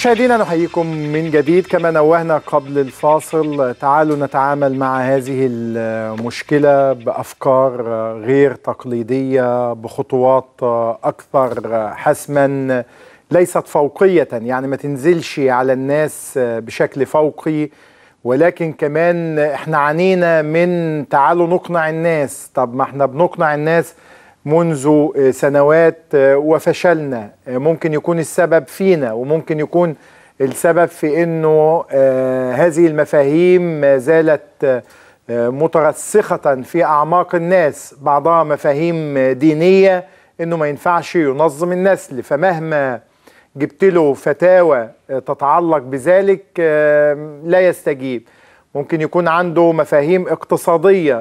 مشاهدينا نحييكم من جديد كما نوهنا قبل الفاصل تعالوا نتعامل مع هذه المشكلة بأفكار غير تقليدية بخطوات أكثر حسما ليست فوقية يعني ما تنزلش على الناس بشكل فوقي ولكن كمان احنا عانينا من تعالوا نقنع الناس طب ما احنا بنقنع الناس منذ سنوات وفشلنا ممكن يكون السبب فينا وممكن يكون السبب في انه هذه المفاهيم ما زالت مترسخة في اعماق الناس بعضها مفاهيم دينية انه ما ينفعش ينظم النسل فمهما جبت له فتاوى تتعلق بذلك لا يستجيب ممكن يكون عنده مفاهيم اقتصادية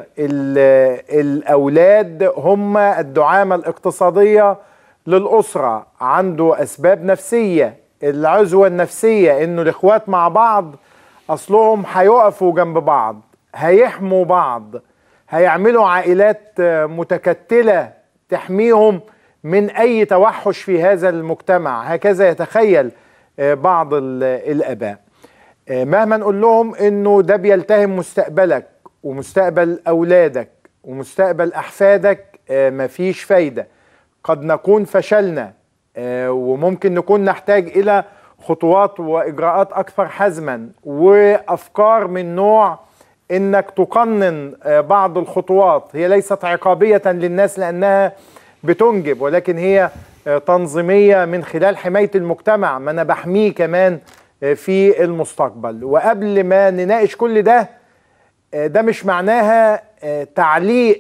الأولاد هم الدعامة الاقتصادية للأسرة عنده أسباب نفسية العزوة النفسية إنه الإخوات مع بعض أصلهم هيقفوا جنب بعض هيحموا بعض هيعملوا عائلات متكتلة تحميهم من أي توحش في هذا المجتمع هكذا يتخيل بعض الآباء مهما نقول لهم انه ده بيلتهم مستقبلك ومستقبل اولادك ومستقبل احفادك مفيش فايده قد نكون فشلنا وممكن نكون نحتاج الى خطوات واجراءات اكثر حزما وافكار من نوع انك تقنن بعض الخطوات هي ليست عقابيه للناس لانها بتنجب ولكن هي تنظيميه من خلال حمايه المجتمع ما انا بحميه كمان في المستقبل وقبل ما نناقش كل ده ده مش معناها تعليق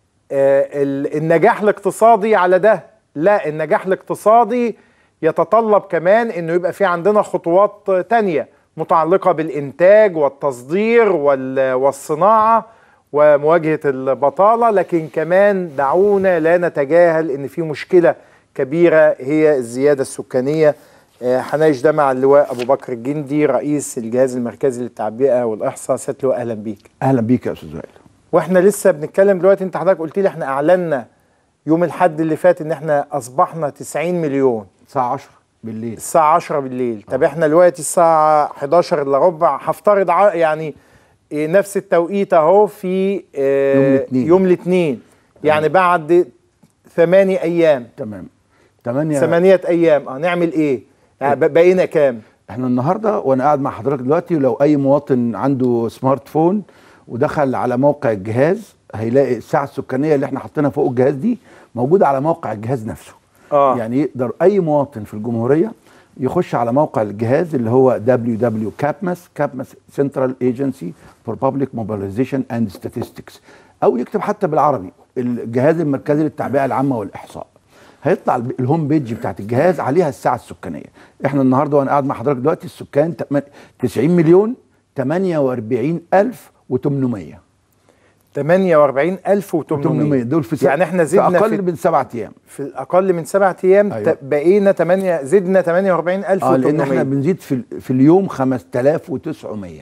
النجاح الاقتصادي على ده لا النجاح الاقتصادي يتطلب كمان انه يبقى في عندنا خطوات تانية متعلقة بالانتاج والتصدير والصناعة ومواجهة البطالة لكن كمان دعونا لا نتجاهل ان في مشكلة كبيرة هي الزيادة السكانية هناقش ده مع اللواء ابو بكر الجندي رئيس الجهاز المركزي للتعبئه والاحصاء سياده اللواء اهلا بيك اهلا بيك يا استاذ وائل واحنا لسه بنتكلم دلوقتي انت حضرتك قلت لي احنا اعلنا يوم الحد اللي فات ان احنا اصبحنا 90 مليون الساعه 10 بالليل الساعه 10 بالليل طب احنا دلوقتي الساعه 11 الا ربع هفترض يعني نفس التوقيت اهو في يوم الاثنين يوم الاثنين يعني بعد ثمانية ايام تمام ثمانية ثمانية ايام اه نعمل ايه يعني بقينا كام احنا النهارده وانا قاعد مع حضرتك دلوقتي لو اي مواطن عنده سمارت فون ودخل على موقع الجهاز هيلاقي الساعه السكانيه اللي احنا حاطينها فوق الجهاز دي موجوده على موقع الجهاز نفسه آه. يعني يقدر اي مواطن في الجمهوريه يخش على موقع الجهاز اللي هو www.capmas capmas Central Agency for Public Mobilization and Statistics او يكتب حتى بالعربي الجهاز المركزي للتعبئه العامه والاحصاء هيطلع الهوم بيج بتاعت الجهاز عليها الساعه السكانيه احنا النهارده وانا قاعد مع حضرتك دلوقتي السكان 90 مليون 48800 48800 دول في يعني احنا زدنا في اقل في من سبعة ايام في اقل من سبعة ايام أيوة. بقينا 8 زدنا 48800 اه لان احنا بنزيد في في اليوم 5900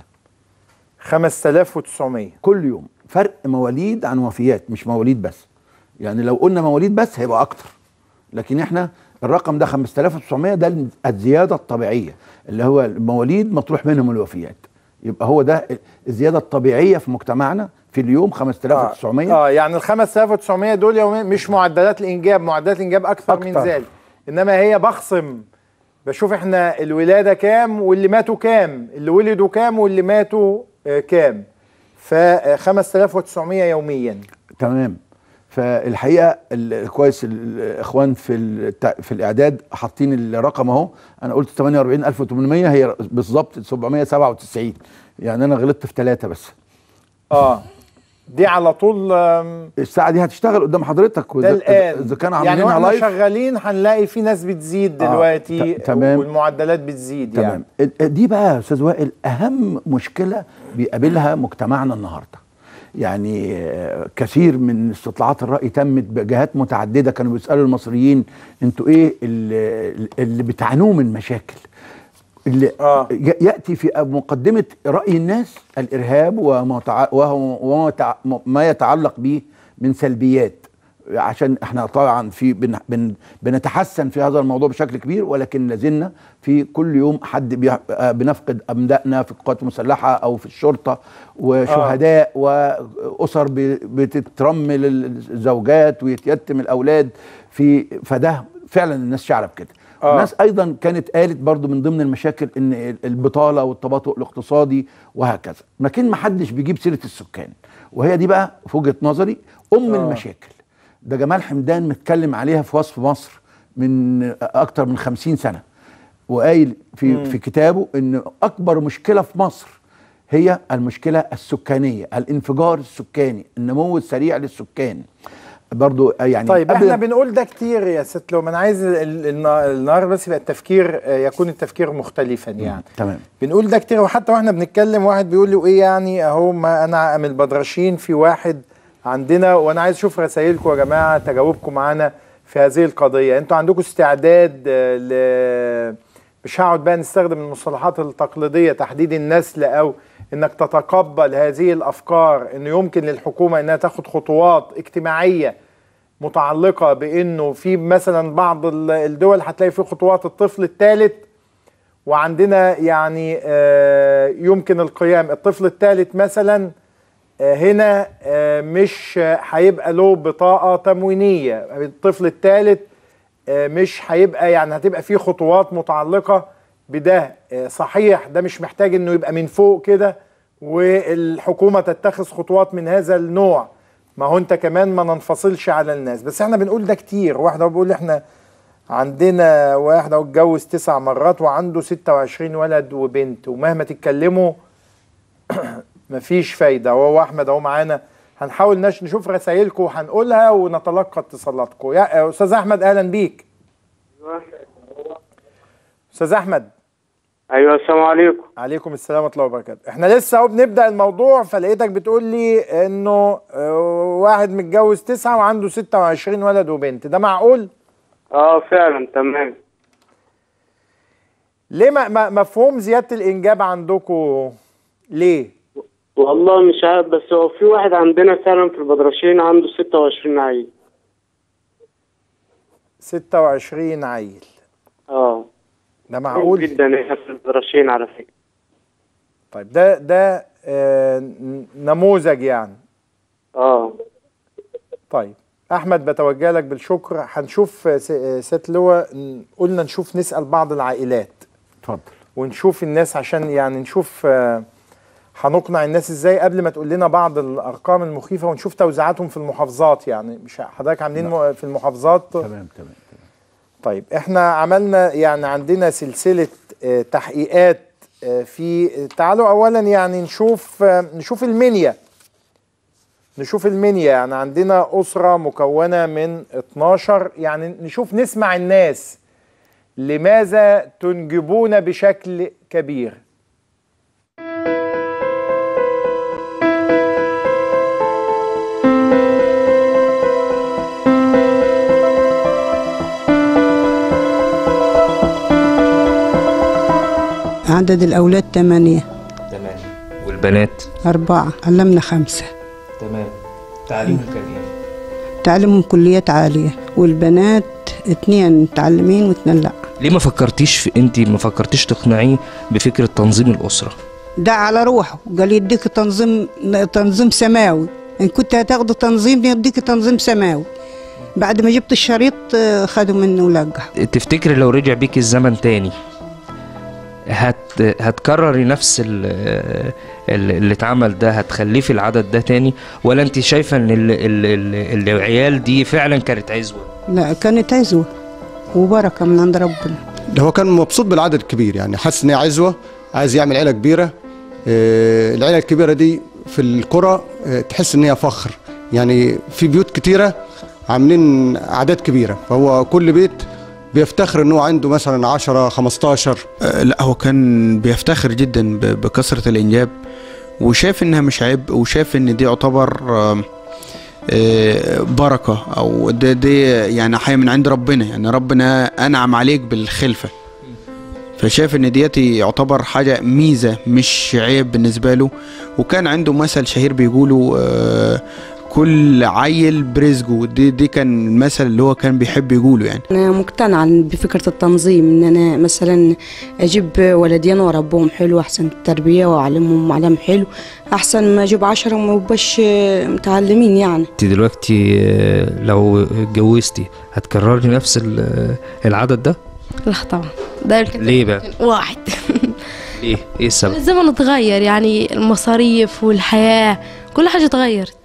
5900 كل يوم فرق مواليد عن وفيات مش مواليد بس يعني لو قلنا مواليد بس هيبقى اكتر لكن احنا الرقم ده 5900 ده الزياده الطبيعيه اللي هو المواليد مطروح منهم الوفيات يبقى هو ده الزياده الطبيعيه في مجتمعنا في اليوم 5900 اه, آه يعني ال 5900 دول يوميا مش معدلات الانجاب معدلات الانجاب اكثر, أكتر. من ذلك انما هي بخصم بشوف احنا الولاده كام واللي ماتوا كام اللي ولدوا كام واللي ماتوا آه كام ف 5900 يوميا تمام فالحقيقه كويس الاخوان في التع... في الاعداد حاطين الرقم اهو انا قلت 48800 هي بالظبط 797 يعني انا غلطت في ثلاثه بس اه دي على طول الساعه دي هتشتغل قدام حضرتك ده الان اذا كانوا يعني عاملينها واحنا لايف شغالين هنلاقي في ناس بتزيد دلوقتي آه. تمام والمعدلات بتزيد تمام يعني دي بقى يا استاذ وائل اهم مشكله بيقابلها مجتمعنا النهارده يعني كثير من استطلاعات الراي تمت بجهات متعدده كانوا بيسالوا المصريين انتوا ايه اللي, اللي بتعانوه من مشاكل اللي آه. ياتي في مقدمه راي الناس الارهاب وما وما ما يتعلق به من سلبيات عشان احنا طبعا في بن بن بنتحسن في هذا الموضوع بشكل كبير ولكن لازلنا في كل يوم حد بي آه، بنفقد ابنائنا في القوات المسلحه او في الشرطه وشهداء واسر ب- بتترمل الزوجات ويتيتم الاولاد في فده فعلا الناس شعره بكده آه. الناس ايضا كانت قالت برضو من ضمن المشاكل ان البطاله والتباطؤ الاقتصادي وهكذا لكن ما حدش بيجيب سيره السكان وهي دي بقى في وجهه نظري ام آه. المشاكل ده جمال حمدان متكلم عليها في وصف مصر من اكتر من خمسين سنه وقايل في في كتابه ان اكبر مشكله في مصر هي المشكله السكانيه الانفجار السكاني النمو السريع للسكان برضو يعني طيب قبل- احنا بنقول ده كتير يا ست لو انا عايز ال- ال- النا- النهارده بس يبقى التفكير آه، يكون التفكير مختلفا يعني تمام بنقول ده كتير وحتى واحنا بنتكلم واحد بيقول لي ايه يعني اهو ما انا من البدرشين في واحد عندنا وانا عايز اشوف رسائلكم يا جماعه تجاوبكم معانا في هذه القضيه انتوا عندكم استعداد آه، ل مش هقعد بقى نستخدم المصطلحات التقليديه تحديد النسل او انك تتقبل هذه الافكار انه يمكن للحكومه انها تاخد خطوات اجتماعيه متعلقه بانه في مثلا بعض ال- الدول هتلاقي في خطوات الطفل الثالث وعندنا يعني آه، يمكن القيام الطفل الثالث مثلا آه، هنا آه، مش آه، هيبقى له بطاقة تموينية الطفل الثالث آه، مش هيبقى يعني هتبقى فيه خطوات متعلقة بده آه، صحيح ده مش محتاج انه يبقى من فوق كده والحكومة تتخذ خطوات من هذا النوع ما هو انت كمان ما ننفصلش على الناس بس احنا بنقول ده كتير واحد هو بيقول احنا عندنا واحد اهو اتجوز تسع مرات وعنده 26 ولد وبنت ومهما تتكلموا مفيش فايده هو احمد اهو معانا هنحاول نش نشوف رسائلكم وهنقولها ونتلقى اتصالاتكم يا استاذ احمد اهلا بيك استاذ احمد ايوه السلام عليكم عليكم السلام ورحمه الله وبركاته احنا لسه اهو بنبدا الموضوع فلقيتك بتقول لي انه آه، واحد متجوز تسعه وعنده 26 ولد وبنت ده معقول اه فعلا تمام ليه ما ما- مفهوم زياده الانجاب عندكم ليه والله مش عارف بس هو في واحد عندنا فعلا في البدرشين عنده 26 عيل 26 عيل اه ده معقول معقول جدا احنا في البدرشين على فكره طيب ده ده آه ن- نموذج يعني اه طيب احمد بتوجه لك بالشكر هنشوف آه، س- آه، ست لواء ن- قلنا نشوف نسال بعض العائلات اتفضل ونشوف الناس عشان يعني نشوف آه، هنقنع الناس ازاي قبل ما تقول لنا بعض الارقام المخيفه ونشوف توزيعاتهم في المحافظات يعني مش حضرتك عاملين م- في المحافظات تمام تمام تمام طيب احنا عملنا يعني عندنا سلسلة آه، تحقيقات آه، في تعالوا اولا يعني نشوف آه، نشوف المنيا نشوف المنيا يعني عندنا أسرة مكونة من 12 يعني نشوف نسمع الناس لماذا تنجبون بشكل كبير عدد الأولاد ثمانية تمام والبنات أربعة علمنا خمسة تمام تعليمهم كان ايه؟ تعلمهم كليات عالية والبنات اتنين متعلمين واتنين لأ ليه ما فكرتيش في انت ما فكرتيش تقنعيه بفكره تنظيم الاسره؟ ده على روحه قال يديك تنظيم تنظيم سماوي إن كنت هتاخده تنظيم يديك تنظيم سماوي بعد ما جبت الشريط آه، خدوا منه ولقح تفتكري لو رجع بيك الزمن تاني هت هتكرري نفس ال- ال- اللي اتعمل ده هتخليه في العدد ده تاني ولا انت شايفه ان ال- ال- ال- العيال دي فعلا كانت عزوه لا كانت عزوة وبركة من عند ربنا ده هو كان مبسوط بالعدد الكبير يعني حاسس ان هي عزوه عايز يعمل عيله كبيره آه، العيله الكبيره دي في القرى آه، تحس ان هي فخر يعني في بيوت كتيره عاملين اعداد كبيره فهو كل بيت بيفتخر ان هو عنده مثلا 10 15 آه، لا هو كان بيفتخر جدا ب- بكثرة الإنجاب وشاف إنها مش عيب وشاف إن دي يعتبر آم، آه، بركة أو دي, دي يعني حاجة من عند ربنا يعني ربنا أنعم عليك بالخلفة فشاف إن ديتي يعتبر حاجة ميزة مش عيب بالنسبة له وكان عنده مثل شهير بيقولوا آه، كل عيل برزقه دي دي كان المثل اللي هو كان بيحب يقوله يعني أنا مقتنعة بفكرة التنظيم إن أنا مثلا أجيب ولدين وأربهم حلو أحسن التربية وأعلمهم علم حلو أحسن ما أجيب عشرة وما يبقاش متعلمين يعني انت دلوقتي آه، لو اتجوزتي هتكرري نفس ال- العدد ده لا طبعا ده يمكن ليه بقى واحد ليه ايه السبب الزمن اتغير يعني المصاريف والحياة كل حاجة اتغيرت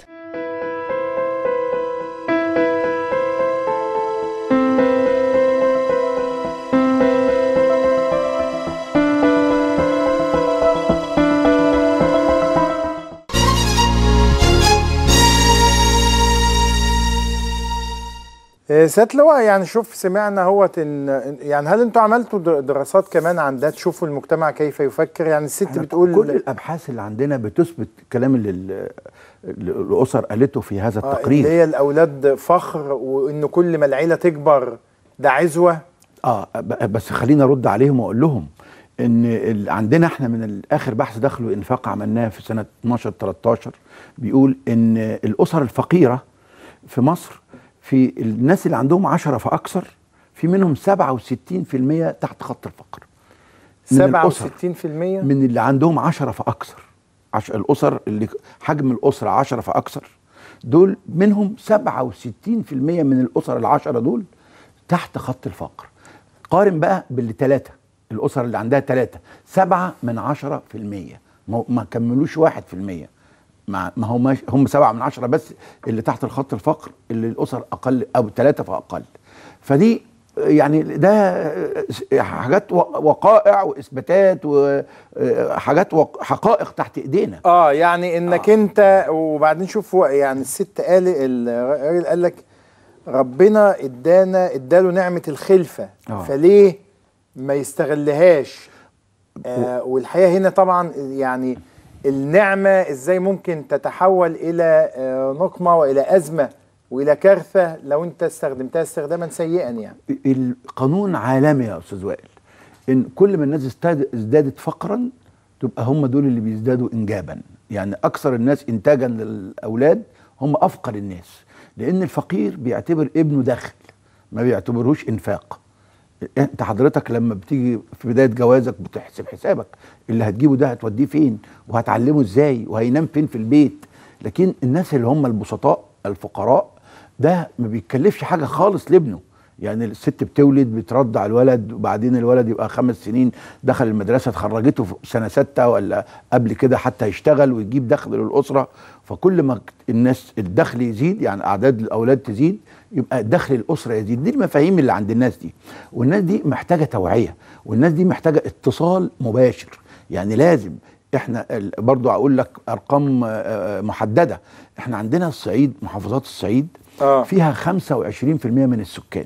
إيه، سيادة لواء يعني شوف سمعنا هوت ان إن- يعني هل انتوا عملتوا در- دراسات كمان عن ده تشوفوا المجتمع كيف يفكر يعني الست احنا بتقول كل الابحاث اللي عندنا بتثبت الكلام اللي ال- اللي الاسر قالته في هذا آه، التقرير اللي هي الاولاد فخر وان كل ما العيله تكبر ده عزوه اه ب- بس خليني ارد عليهم واقول لهم ان ال- عندنا احنا من الاخر بحث دخل وانفاق عملناه في سنه 12 13 بيقول ان الاسر الفقيره في مصر في الناس اللي عندهم 10 فاكثر في منهم 67% تحت خط الفقر من الأسر 67% من اللي عندهم 10 فاكثر عش... الاسر اللي حجم الاسره 10 فاكثر دول منهم 67% من الاسر العشرة دول تحت خط الفقر قارن بقى باللي ثلاثة الأسر اللي عندها ثلاثة سبعة من عشرة في المية ما ما كملوش واحد في المية ما ما هم هم سبعة من عشرة بس اللي تحت الخط الفقر اللي الأسر أقل أو ثلاثة فأقل فدي يعني ده حاجات وقائع وإثباتات وحاجات وق- حقائق تحت إيدينا اه يعني انك آه. انت وبعدين شوف هو يعني الست قال الراجل قال لك ربنا ادانا اداله نعمه الخلفه آه. فليه ما يستغلهاش آه والحقيقه هنا طبعا يعني النعمه ازاي ممكن تتحول الى آه نقمه والى ازمه والى كارثه لو انت استخدمتها استخداما سيئا يعني القانون عالمي يا استاذ وائل ان كل ما الناس ازداد- ازدادت فقرا تبقى هم دول اللي بيزدادوا انجابا يعني اكثر الناس انتاجا للاولاد هم افقر الناس لان الفقير بيعتبر ابنه دخل ما بيعتبرهوش انفاق انت حضرتك لما بتيجي في بدايه جوازك بتحسب حسابك اللي هتجيبه ده هتوديه فين وهتعلمه ازاي وهينام فين في البيت لكن الناس اللي هم البسطاء الفقراء ده ما بيتكلفش حاجه خالص لابنه يعني الست بتولد بترضع الولد وبعدين الولد يبقى خمس سنين دخل المدرسه اتخرجته في سنه سته ولا قبل كده حتى يشتغل ويجيب دخل للاسره فكل ما الناس الدخل يزيد يعني اعداد الاولاد تزيد يبقى دخل الاسره يزيد دي المفاهيم اللي عند الناس دي والناس دي محتاجه توعيه والناس دي محتاجه اتصال مباشر يعني لازم احنا ال- برضو اقول لك ارقام آه، آه، محدده احنا عندنا الصعيد محافظات الصعيد آه. فيها 25% من السكان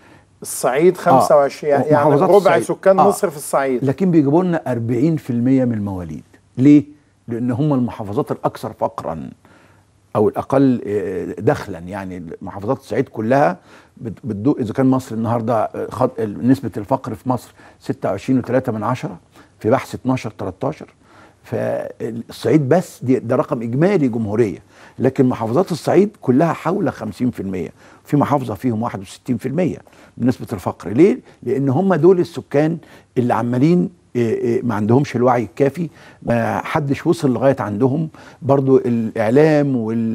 الصعيد 25 يعني, يعني محافظات ربع الصعيد. سكان آه. مصر في الصعيد لكن بيجيبوا لنا 40% من المواليد ليه لان هم المحافظات الاكثر فقرا او الاقل آه، دخلا يعني محافظات الصعيد كلها بت- بتدوق اذا كان مصر النهارده آه، خط نسبه الفقر في مصر 26.3 من عشرة في بحث 12 13 فالصعيد بس دي ده رقم اجمالي جمهوريه لكن محافظات الصعيد كلها حول 50% في محافظه فيهم 61% من نسبه الفقر ليه لان هم دول السكان اللي عمالين إيه إيه ما عندهمش الوعي الكافي ما حدش وصل لغايه عندهم برضو الاعلام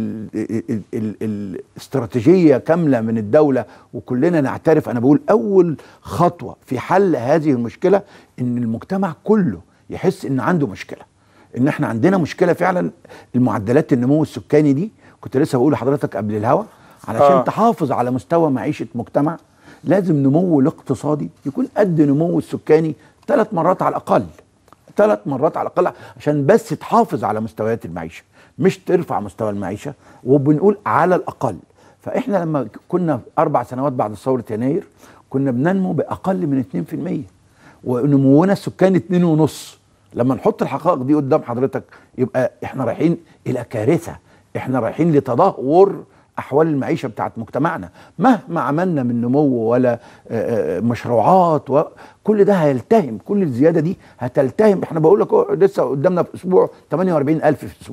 والاستراتيجيه كامله من الدوله وكلنا نعترف انا بقول اول خطوه في حل هذه المشكله ان المجتمع كله يحس ان عنده مشكله ان احنا عندنا مشكله فعلا المعدلات النمو السكاني دي كنت لسه بقول لحضرتك قبل الهوا علشان آه. آه. تحافظ على مستوى معيشه مجتمع لازم نمو الاقتصادي يكون قد نمو السكاني ثلاث مرات على الاقل ثلاث مرات على الاقل عشان بس تحافظ على مستويات المعيشه مش ترفع مستوى المعيشه وبنقول على الاقل فاحنا لما كنا اربع سنوات بعد ثوره يناير كنا بننمو باقل من 2% ونمونا السكاني 2.5 لما نحط الحقائق دي قدام حضرتك يبقى احنا رايحين الى كارثه احنا رايحين لتدهور احوال المعيشه بتاعت مجتمعنا مهما عملنا من نمو ولا آه، آه، مشروعات وكل ده هيلتهم كل الزياده دي هتلتهم احنا بقول لك أهو لسه قدامنا في اسبوع 48000 في اسبوع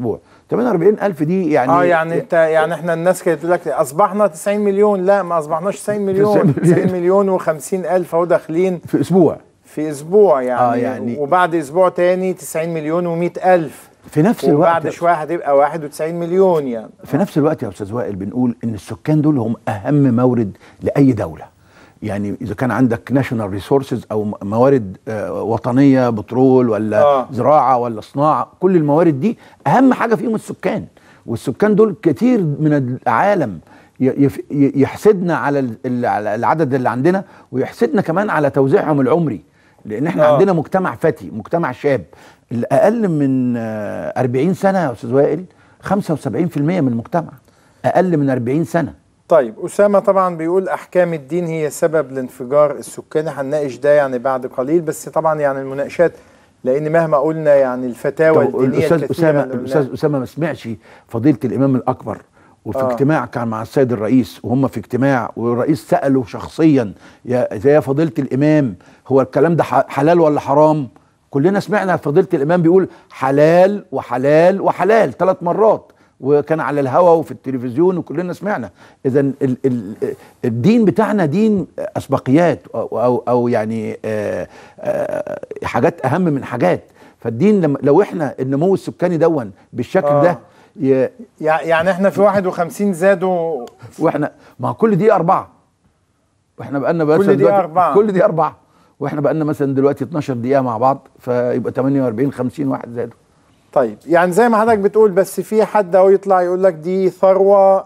48000 دي يعني اه يعني انت يعني احنا الناس كانت تقول لك اصبحنا 90 مليون لا ما اصبحناش 90 مليون 90 90 مليون و50 الف اهو داخلين في اسبوع في اسبوع يعني, آه، يعني- وبعد اسبوع تاني 90 مليون و100 الف في نفس الوقت وبعد شويه هتبقى 91 مليون يعني في نفس الوقت يا استاذ وائل بنقول ان السكان دول هم اهم مورد لاي دوله يعني اذا كان عندك ناشونال ريسورسز او م- موارد آه، وطنيه بترول ولا آه. آه. زراعه ولا صناعه كل الموارد دي اهم حاجه فيهم السكان والسكان دول كتير من العالم ي- يف- ي- يحسدنا على ال- ال- على العدد اللي عندنا ويحسدنا كمان على توزيعهم العمري لان احنا آه. آه. عندنا مجتمع فتي مجتمع شاب الاقل من آه، 40 سنه يا استاذ وائل 75% من المجتمع اقل من 40 سنه طيب أسامة طبعا بيقول أحكام الدين هي سبب الانفجار السكاني هنناقش ده يعني بعد قليل بس طبعا يعني المناقشات لأن مهما قلنا يعني الفتاوى طب الدينية الاستاذ الكثيرة اسامه اللي قلناها. الاستاذ اسامه ما سمعش فضيله الامام الاكبر وفي آه. آه. اجتماع كان مع السيد الرئيس وهم في اجتماع والرئيس ساله شخصيا يا زي يا فضيله الامام هو الكلام ده ح- حلال ولا حرام كلنا سمعنا فضيله الامام بيقول حلال وحلال وحلال ثلاث مرات وكان على الهوا وفي التلفزيون وكلنا سمعنا اذا ال ال الدين بتاعنا دين اسبقيات او او, أو يعني آه آه حاجات اهم من حاجات فالدين لما لو احنا النمو السكاني دون بالشكل آه. آه. ده ي- يع- يعني احنا في 51 زادوا واحنا ما كل دي اربعه واحنا بقالنا بس كل دقيقة أربعة. كل دي اربعه واحنا بقالنا مثلا دلوقتي 12 دقيقه مع بعض فيبقى 48 50 واحد زادوا طيب يعني زي ما حضرتك بتقول بس في حد اهو يطلع يقول لك دي ثروة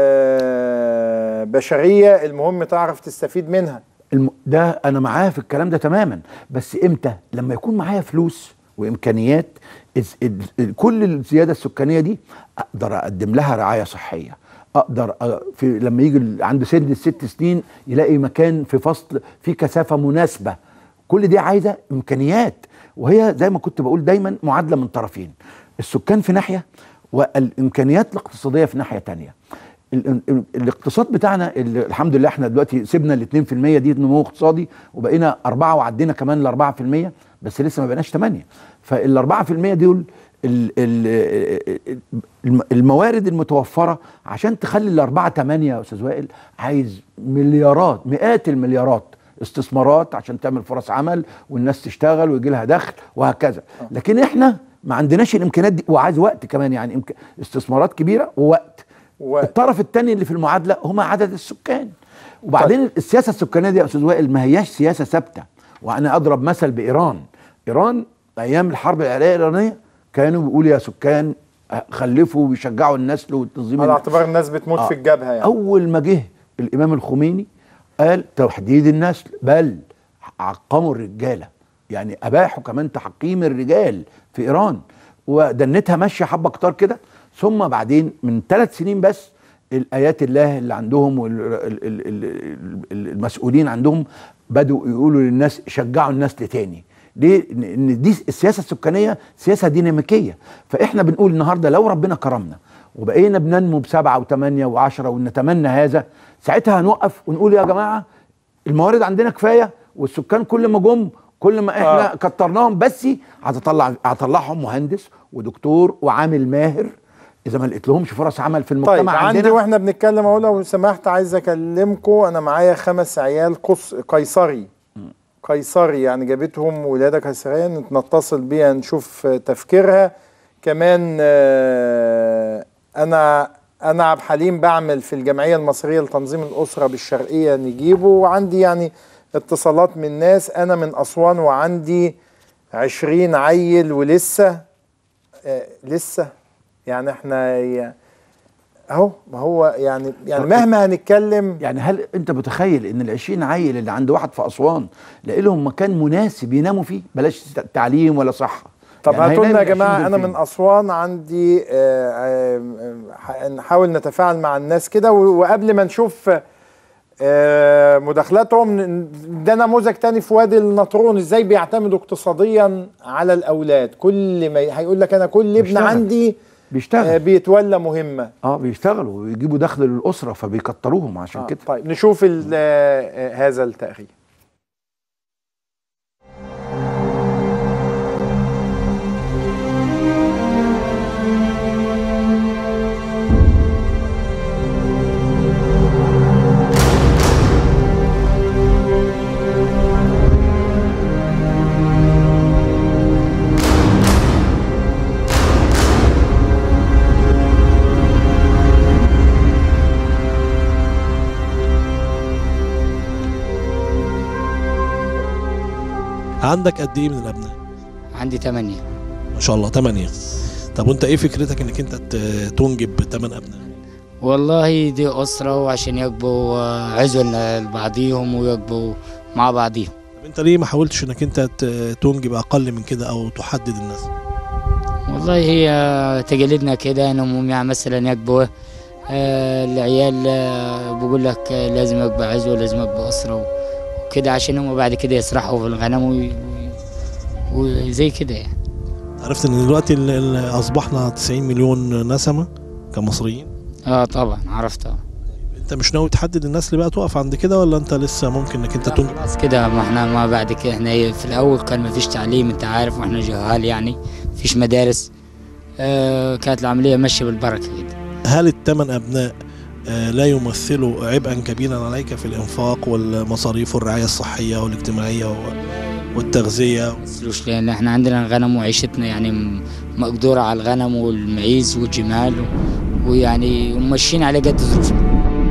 آه، بشرية المهم تعرف تستفيد منها الم... ده انا معاه في الكلام ده تماما بس امتى لما يكون معايا فلوس وامكانيات إز... ال... ال... كل الزياده السكانيه دي اقدر اقدم لها رعايه صحيه اقدر أ... في لما يجي ال- عند سن الست سنين يلاقي مكان في فصل فيه كثافه مناسبه كل دي عايزه امكانيات وهي زي ما كنت بقول دايما معادله من طرفين السكان في ناحيه والامكانيات الاقتصاديه في ناحيه تانية ال- ال- الاقتصاد بتاعنا اللي الحمد لله احنا دلوقتي سيبنا ال 2% دي نمو اقتصادي وبقينا 4 وعدينا كمان ال 4% بس لسه ما بقيناش 8 فال 4% دول ال- ال- الم- الموارد المتوفره عشان تخلي ال 4 8 يا استاذ وائل عايز مليارات مئات المليارات استثمارات عشان تعمل فرص عمل والناس تشتغل ويجي لها دخل وهكذا لكن احنا ما عندناش الامكانيات دي وعايز وقت كمان يعني إمك- استثمارات كبيره ووقت وقت. الطرف الثاني اللي في المعادله هم عدد السكان وبعدين طيب. السياسه السكانيه دي يا استاذ وائل ما هياش سياسه ثابته وانا اضرب مثل بايران ايران ايام الحرب العراقيه الايرانيه كانوا بيقولوا يا سكان آه، خلفوا ويشجعوا النسل والتنظيم على الن- اعتبار الناس بتموت آه. في الجبهة يعني اول ما جه الامام الخميني قال تحديد النسل بل عقموا الرجاله يعني اباحوا كمان تحقيم الرجال في ايران ودنتها ماشيه حبه كتار كده ثم بعدين من ثلاث سنين بس الايات الله اللي عندهم والمسؤولين عندهم بدوا يقولوا للناس شجعوا الناس لتاني ليه؟ إن- ان دي السياسه السكانيه سياسه ديناميكيه فاحنا بنقول النهارده لو ربنا كرمنا وبقينا بننمو بسبعه وثمانيه وعشره ونتمنى هذا ساعتها هنوقف ونقول يا جماعه الموارد عندنا كفايه والسكان كل ما جم كل ما احنا آه. آه. كترناهم بس هتطلع هطلعهم مهندس ودكتور وعامل ماهر اذا ما لقيت لهمش فرص عمل في المجتمع طيب عندي عندنا واحنا بنتكلم اهو لو سمحت عايز اكلمكم انا معايا خمس عيال قص قيصري قيصري يعني جابتهم ولاده قيصريه نتصل بيها نشوف تفكيرها كمان آه، انا انا عبد الحليم بعمل في الجمعيه المصريه لتنظيم الاسره بالشرقيه نجيبه وعندي يعني اتصالات من ناس انا من اسوان وعندي عشرين عيل ولسه آه لسه يعني احنا ي- اهو ما هو يعني يعني مهما هنتكلم يعني هل انت متخيل ان ال 20 عيل اللي عند واحد في اسوان لاقي لهم مكان مناسب يناموا فيه بلاش تعليم ولا صحه طب يعني هاتوا لنا يا هينام ال 20 جماعه دول انا فين؟ من اسوان عندي آه، آه، آه، نحاول نتفاعل مع الناس كده و- وقبل ما نشوف آه، مداخلاتهم ن- ده نموذج تاني في وادي النطرون ازاي بيعتمدوا اقتصاديا على الاولاد كل ما ي- هيقول لك انا كل ابن بيشتغل. عندي آه، بيشتغل بيتولى مهمه اه بيشتغلوا ويجيبوا دخل للاسره فبيكتروهم عشان آه، كده طيب نشوف ال- آه، آه، هذا التقرير عندك قد ايه من الابناء عندي ثمانية ما شاء الله ثمانية طب وانت ايه فكرتك انك انت ت- تنجب ثمان ابناء والله دي أسرة وعشان يبقوا آه، عزوة لبعضيهم ويبقوا مع بعضيهم طب انت ليه ما حاولتش انك انت ت- تنجب اقل من كده او تحدد الناس والله هي تجلدنا كده انهم يعني مثلا يكبوا آه العيال آه بقول لك آه لازم يبقى عزوة لازم يبقى أسرة وكده عشان هم بعد كده يسرحوا في الغنم وي- وي- وزي كده يعني عرفت ان دلوقتي ال- ال- اصبحنا 90 مليون نسمة كمصريين اه طبعا عرفتها انت مش ناوي تحدد الناس اللي بقى تقف عند كده ولا انت لسه ممكن انك انت تنجب خلاص كده ما احنا ما بعد كده احنا إيه، في الأول كان ما فيش تعليم انت عارف واحنا جهال يعني فيش مدارس آه كانت العملية ماشية بالبركة كده هل الثمان ابناء آه، لا يمثلوا عبئا كبيرا عليك في الانفاق والمصاريف والرعايه الصحيه والاجتماعيه و- والتغذيه فلوس لان احنا عندنا غنم وعيشتنا يعني م- مقدورة على الغنم والمعيز والجمال و- ويعني وماشيين على قد ظروفنا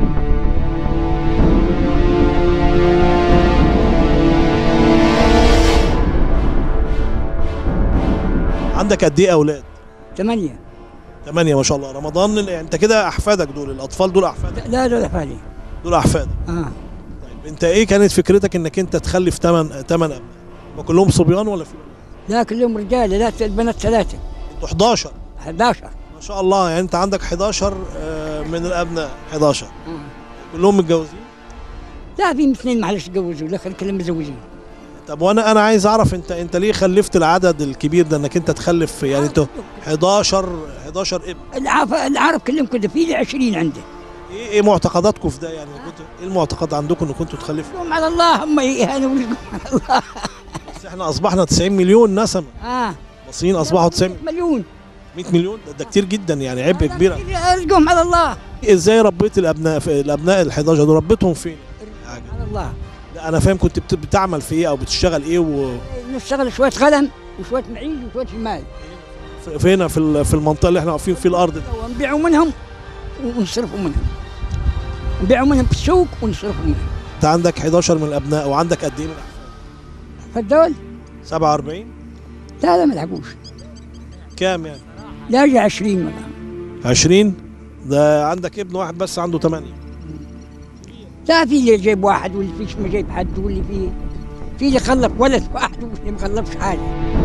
عندك قد ايه اولاد؟ ثمانية ثمانية ما شاء الله رمضان ال- انت كده احفادك دول الاطفال دول احفادك لا لا حالي دول احفادك اه طيب انت ايه كانت فكرتك انك انت تخلف ثمان ثمان ابناء؟ ما كلهم صبيان ولا في لا كلهم رجال لا البنات ثلاثة انتوا 11 11 ما شاء الله يعني انت عندك 11 آه، من الابناء 11 كلهم متجوزين لا في اثنين معلش تجوزوا لا كلهم متزوجين طب وانا انا عايز اعرف انت انت ليه خلفت العدد الكبير ده انك انت تخلف يعني انتوا 11 11 ابن العرب العرب كلهم كده في لي 20 عنده ايه ايه معتقداتكم في ده يعني كنتوا ايه المعتقد عندكم ان كنتوا تخلفوا هم على الله هم يهانوا ورزقهم على الله بس احنا اصبحنا 90 مليون نسمه اه المصريين اصبحوا 90 مليون 100 مليون ده, ده كتير جدا يعني عبء كبير رزقهم على الله ازاي ربيت الابناء في الابناء ال 11 دول ربيتهم فين؟ على الله لا انا فاهم كنت بت- بتعمل في ايه او بتشتغل ايه و... نشتغل شوية غنم وشوية معيز وشوية جمال في- فين في ال- في المنطقه اللي احنا واقفين في الارض دي ونبيعوا منهم ونصرفوا منهم نبيعوا منهم في السوق ونصرفوا منهم انت عندك 11 من الابناء وعندك قد ايه من فالدول 47 لا لا ما لحقوش كام يعني؟ لا جا 20 ولا 20 ده عندك ابن واحد بس عنده 8 لا في اللي جايب واحد واللي فيش ما جايب حد واللي في في اللي خلف ولد واحد واللي ما خلفش حاجه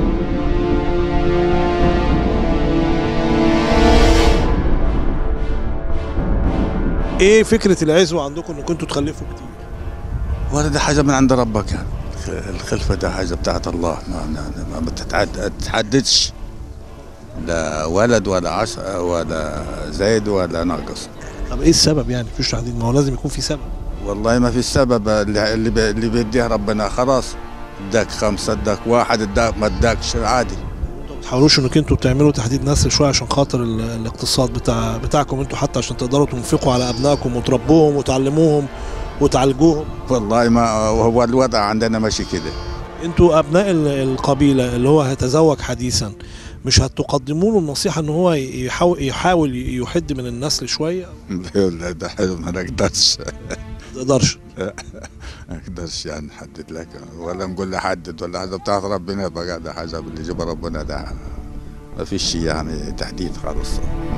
ايه فكره العزوه عندكم ان كنتوا تخلفوا كتير؟ ولا ده حاجة من عند ربك يعني الخ- الخلفة ده حاجة بتاعت الله ما, ما, ما بتتعد- تتحددش لا ولد ولا عش ولا زايد ولا ناقص طب ايه السبب يعني مفيش تحديد ما هو لازم يكون في سبب والله ما في سبب اللي اللي, بي- اللي بيديه ربنا خلاص اداك خمسة اداك واحد اداك ما اداكش عادي ما تحاولوش انكم انتوا تعملوا تحديد نسل شويه عشان خاطر ال- الاقتصاد بتاع بتاعكم انتوا حتى عشان تقدروا تنفقوا على ابنائكم وتربوهم وتعلموهم وتعالجوهم والله ما هو الوضع عندنا ماشي كده انتوا ابناء ال- القبيله اللي هو هيتزوج حديثا مش هتقدموا له النصيحه ان هو يحاول يحاول يحد من النسل شويه لا ده حلو ما نقدرش ما تقدرش ما نقدرش يعني نحدد لك ولا نقول له حدد ولا حاجه بتاعت ربنا بقى ده حاجه اللي جاب ربنا ده ما فيش شيء يعني تحديد خالص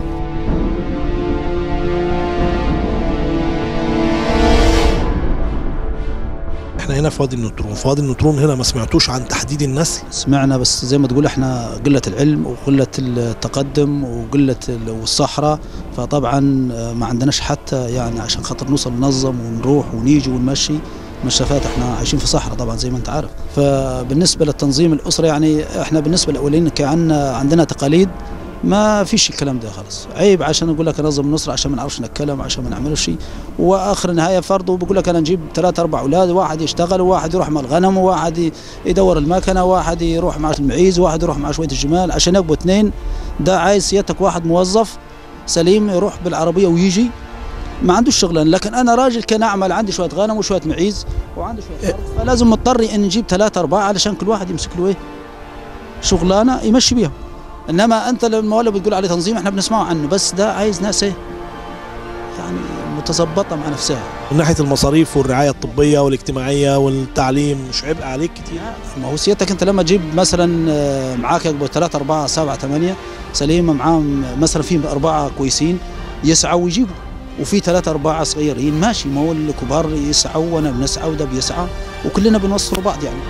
احنا هنا في وادي النطرون في وادي النطرون هنا ما سمعتوش عن تحديد النسل سمعنا بس زي ما تقول احنا قلة العلم وقلة التقدم وقلة ال- والصحراء فطبعا ما عندناش حتى يعني عشان خاطر نوصل ننظم ونروح ونيجي ونمشي مسافات احنا عايشين في صحراء طبعا زي ما انت عارف فبالنسبه للتنظيم الاسره يعني احنا بالنسبه الاولين كان عندنا تقاليد ما فيش الكلام ده خالص عيب عشان اقول لك انظم النصر عشان ما نعرفش نتكلم عشان ما نعملش شيء واخر نهايه فرض بقول لك انا نجيب ثلاث اربع اولاد واحد يشتغل وواحد يروح مع الغنم وواحد ي- يدور المكنه وواحد يروح مع المعيز وواحد يروح مع شويه الجمال عشان يبقوا اثنين ده عايز سيادتك واحد موظف سليم يروح بالعربيه ويجي ما عندوش شغلان لكن انا راجل كان اعمل عندي شويه غنم وشويه معيز وعندي شويه أرض، فلازم مضطر ان نجيب ثلاثة أربعة علشان كل واحد يمسك له ايه شغلانه يمشي بيها انما انت لما ولا بتقول عليه تنظيم احنا بنسمعه عنه بس ده عايز ناس ايه يعني متظبطه مع نفسها من ناحيه المصاريف والرعايه الطبيه والاجتماعيه والتعليم مش عبء عليك كتير ما هو سيادتك انت لما تجيب مثلا آه، معاك يبقى 3 4 7 8 سليمه معاهم مثلا في اربعه كويسين يسعوا ويجيبوا وفي ثلاثة أربعة صغيرين ماشي ما هو الكبار يسعوا وأنا بنسعى وده بيسعى وكلنا بنوصل بعض يعني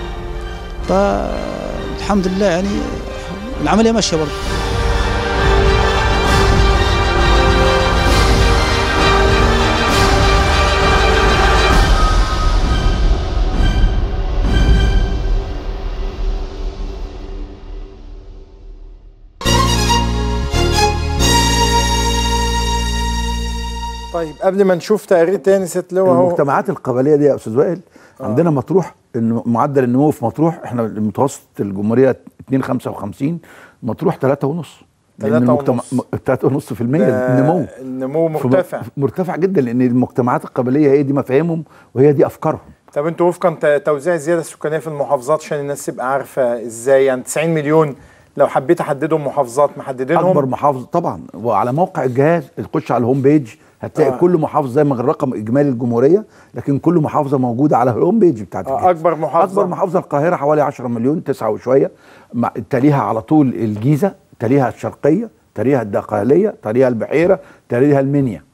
فالحمد لله يعني العملية ماشية برضه طيب قبل ما نشوف تقرير تاني ست لواء اهو المجتمعات القبليه دي يا استاذ وائل عندنا مطروح ان معدل النمو في مطروح احنا المتوسط الجمهوريه 2.55 مطروح 3 ونص لان تلاتة المجتمع ونص. 3 ونص في المية ده النمو النمو فم- مرتفع مرتفع جدا لان المجتمعات القبليه هي دي مفاهيمهم وهي دي افكارهم طب انتوا وفقا ت- توزيع الزياده السكانيه في المحافظات عشان الناس تبقى عارفه ازاي يعني 90 مليون لو حبيت احددهم محافظات محددينهم اكبر محافظه طبعا وعلى موقع الجهاز تخش على الهوم بيج هتلاقي آه. آه. كل محافظه زي ما الرقم اجمالي الجمهوريه لكن كل محافظه موجوده على الهوم بيج بتاعت آه، الجهاز. اكبر محافظه اكبر محافظه القاهره حوالي 10 مليون تسعة وشويه مع تليها على طول الجيزه تليها الشرقيه تليها الدقهليه تليها البحيره تليها المنيا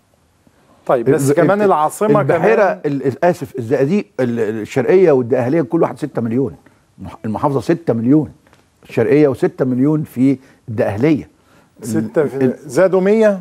طيب بس ال- كمان ال- العاصمه البحيره كمان ال- اسف الزقازيق ال- الشرقيه والدقهليه كل واحد 6 مليون مح- المحافظه 6 مليون الشرقيه و6 مليون في الدقهليه ستة في ال- زادوا 100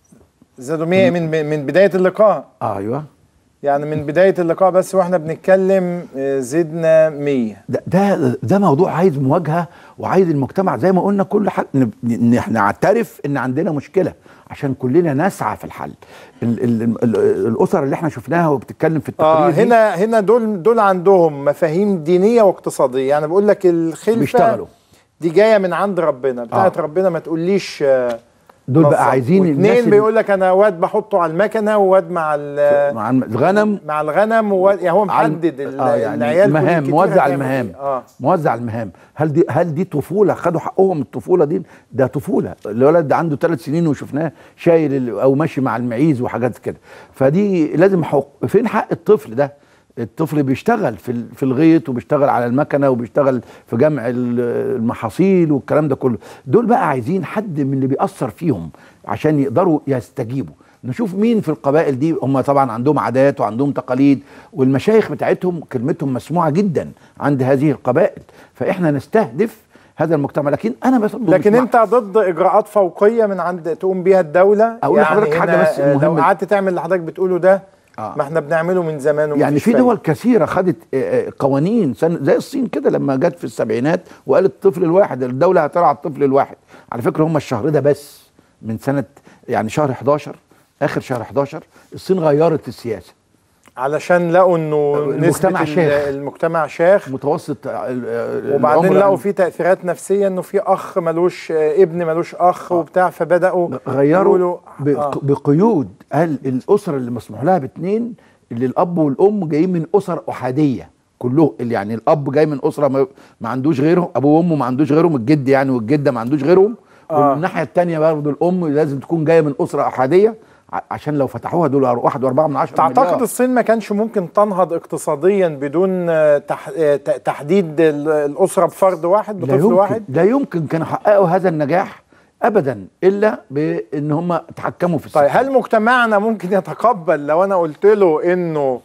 زادوا 100 من من بدايه اللقاء ايوه يعني من بدايه اللقاء بس واحنا بنتكلم آه، زدنا 100 ده ده ده موضوع عايز مواجهه وعايز المجتمع زي ما قلنا كل حد ن- ن- احنا نعترف ان عندنا مشكله عشان كلنا نسعى في الحل ال ال ال الاسر اللي احنا شفناها وبتتكلم في التقرير اه دي هنا هنا دول دول عندهم مفاهيم دينيه واقتصاديه يعني بقول لك الخلفه بيشتغلوا. دي جايه من عند ربنا بتاعت آه. ربنا ما تقوليش آه، دول نظم. بقى عايزين الناس واثنين اللي- بيقول لك انا واد بحطه على المكنه وواد مع ال- مع الم- الغنم مع الغنم وواد يعني هو على- محدد ال- اه يعني العيال كل مهام كتير موزع هتعمل المهام إيه. اه موزع المهام هل دي هل دي طفوله خدوا حقهم الطفوله دي ده طفوله الولد ده عنده ثلاث سنين وشفناه شايل ال- او ماشي مع المعيز وحاجات كده فدي لازم حق فين حق الطفل ده الطفل بيشتغل في ال- في الغيط وبيشتغل على المكنه وبيشتغل في جمع ال- المحاصيل والكلام ده كله دول بقى عايزين حد من اللي بيأثر فيهم عشان يقدروا يستجيبوا نشوف مين في القبائل دي هم طبعا عندهم عادات وعندهم تقاليد والمشايخ بتاعتهم كلمتهم مسموعه جدا عند هذه القبائل فاحنا نستهدف هذا المجتمع لكن انا بس لكن انت ضد اجراءات فوقيه من عند تقوم بيها الدوله أقول لحضرتك حاجة هنا، بس آه، لو مهمة. قعدت تعمل اللي حضرتك بتقوله ده آه. ما احنا بنعمله من زمان ومفيش يعني في فايدة. دول كثيره خدت آه، آه، قوانين سن- زي الصين كده لما جت في السبعينات وقالت الطفل الواحد الدوله هترعى الطفل الواحد على فكره هم الشهر ده بس من سنه يعني شهر 11 اخر شهر 11 الصين غيرت السياسه علشان لقوا انه المجتمع نسبة ال- شاخ. المجتمع شاخ متوسط آه، وبعدين العمر لقوا عند- في تاثيرات نفسيه انه في اخ ملوش آه، ابن ملوش اخ وبتاع فبداوا غيروا يقولوا بق- آه. بقيود قال الاسره اللي مسموح لها باثنين اللي الاب والام جايين من اسر احاديه كلهم اللي يعني الاب جاي من اسره ما, ما عندوش غيرهم ابوه وامه ما عندوش غيرهم الجد يعني والجده ما عندوش غيرهم آه. ومن الناحيه الثانيه برضه الام لازم تكون جايه من اسره احاديه ع- عشان لو فتحوها دول واحد واربعه من عشره تعتقد مليار. الصين ما كانش ممكن تنهض اقتصاديا بدون آه، تح... آه، ت- تحديد ال- الاسره بفرد واحد لا بطفل يمكن واحد لا يمكن كانوا حققوا هذا النجاح ابدا الا بان هم تحكموا في طيب السياسة. هل مجتمعنا ممكن يتقبل لو انا قلت له انه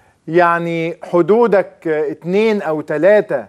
يعني حدودك آه، اتنين او تلاتة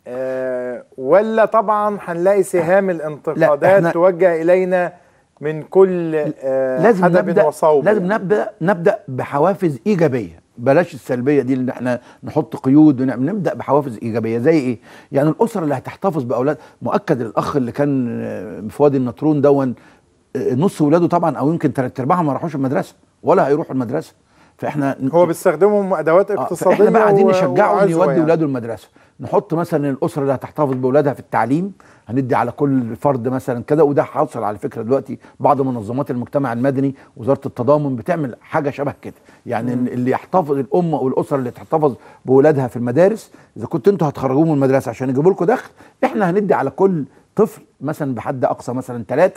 آه ولا طبعا هنلاقي سهام الانتقادات إحنا- توجه الينا من كل آه لازم حدب نبدا وصوب لازم نبدا نبدا بحوافز ايجابيه بلاش السلبيه دي اللي احنا نحط قيود ونعمل نبدا بحوافز ايجابيه زي ايه يعني الاسره اللي هتحتفظ باولاد مؤكد الاخ اللي كان آه، في وادي النطرون دون آه، نص ولاده طبعا او يمكن ثلاث ارباعهم ما راحوش المدرسه ولا هيروحوا المدرسه فاحنا هو بيستخدمهم ادوات آه، اقتصاديه فاحنا بقى عايزين و- نشجعه ان وعزوة يودي يعني. ولاده المدرسه نحط مثلا الاسره اللي هتحتفظ باولادها في التعليم هندي على كل فرد مثلا كده وده حاصل على فكره دلوقتي بعض منظمات المجتمع المدني وزاره التضامن بتعمل حاجه شبه كده يعني مم. اللي يحتفظ الام او الاسره اللي تحتفظ باولادها في المدارس اذا كنتوا انتوا هتخرجوهم من المدرسه عشان يجيبوا لكم دخل احنا هندي على كل طفل مثلا بحد اقصى مثلا ثلاثه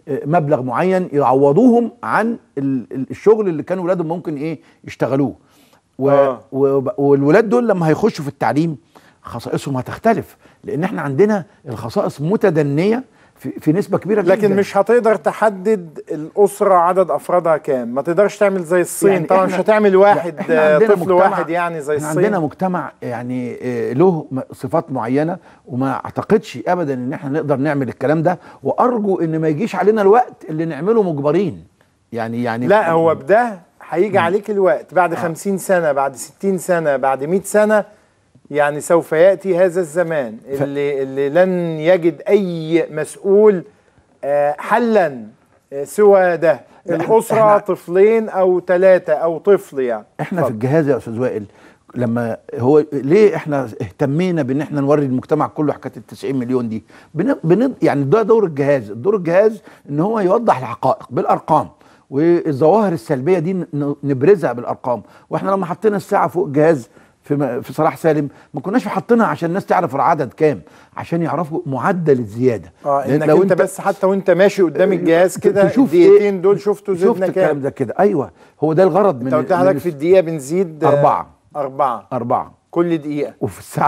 آه، مبلغ معين يعوضوهم عن ال- ال- الشغل اللي كانوا ولادهم ممكن ايه يشتغلوه و آه. و والولاد دول لما هيخشوا في التعليم خصائصهم هتختلف لان احنا عندنا الخصائص متدنيه في, في نسبه كبيره جدا لكن مش هتقدر تحدد الاسره عدد افرادها كام ما تقدرش تعمل زي الصين يعني طبعا إحنا- مش هتعمل واحد لا، إحنا آه، عندنا طفل مجتمع- واحد يعني زي احنا الصين عندنا مجتمع يعني آه، له م- صفات معينه وما اعتقدش ابدا ان احنا نقدر نعمل الكلام ده وارجو ان ما يجيش علينا الوقت اللي نعمله مجبرين يعني يعني لا هو بده هيجي عليك الوقت بعد خمسين سنة بعد ستين سنة بعد مئة سنة يعني سوف يأتي هذا الزمان اللي, اللي لن يجد أي مسؤول آه، حلا آه، سوى ده لا، إحنا- الأسرة إحنا- طفلين أو ثلاثة أو طفل يعني احنا في الجهاز يا استاذ وائل لما هو ليه احنا اهتمينا بان احنا نوري المجتمع كله حكايه ال 90 مليون دي بن بن يعني ده دور الجهاز دور الجهاز ان هو يوضح الحقائق بالارقام والظواهر السلبيه دي ن- نبرزها بالارقام واحنا لما حطينا الساعه فوق الجهاز في م- في صلاح سالم ما كناش حاطينها عشان الناس تعرف العدد كام عشان يعرفوا معدل الزياده اه لأن انك لو انت بس حتى وانت ماشي قدام الجهاز كده تشوف الدقيقتين دول شفتوا شفت زدنا الكلام كام ده كده ايوه هو ده الغرض من انت قلت من حضرتك في الدقيقة بنزيد آه، أربعة. أربعة أربعة كل دقيقة وفي الساعة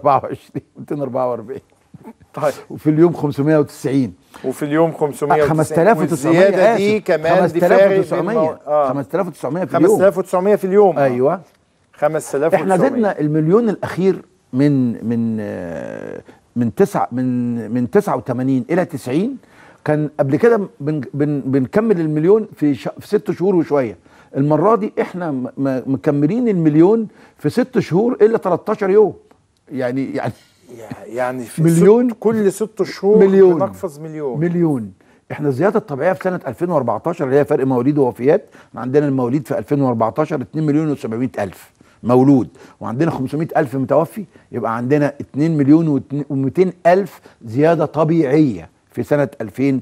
224 244 طيب وفي اليوم 590 وفي اليوم 500 5900 والزيادة دي كمان دي فارق بين مو- 5900 اه 5900 في اليوم 5900 في اليوم آه. ايوه 5900 احنا زدنا المليون الاخير من من آه، من تسعة من من 89 الى 90 كان قبل كده بن بن بنكمل المليون في ش... في ست شهور وشويه المره دي احنا م- م- مكملين المليون في ست شهور الا 13 يوم يعني يعني يعني في مليون ست كل ست شهور مليون. بنقفز مليون مليون احنا الزياده الطبيعيه في سنه 2014 اللي هي فرق مواليد ووفيات احنا عندنا المواليد في 2014 2 مليون و700 الف مولود وعندنا 500 الف متوفي يبقى عندنا 2 مليون و200 الف زياده طبيعيه في سنه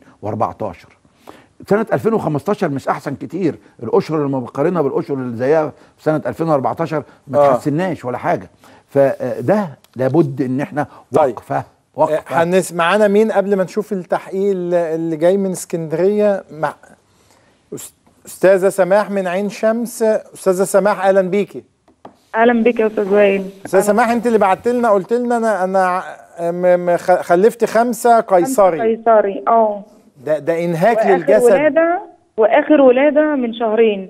2014 سنة 2015 مش أحسن كتير، الأشهر لما بقارنها بالأشهر اللي زيها في سنة 2014 ما آه. تحسناش ولا حاجة، فده لابد إن احنا وقفة وقفة هنس معانا مين قبل ما نشوف التحقيق اللي اللي جاي من اسكندريه مع أس- استاذه سماح من عين شمس استاذه سماح اهلا بيكي اهلا بك يا استاذ وائل استاذه سماح انت اللي بعت لنا قلت لنا انا انا م- م- خ- خلفت خمسه قيصري قيصري اه ده ده انهاك واخر للجسد ولاده واخر ولاده من شهرين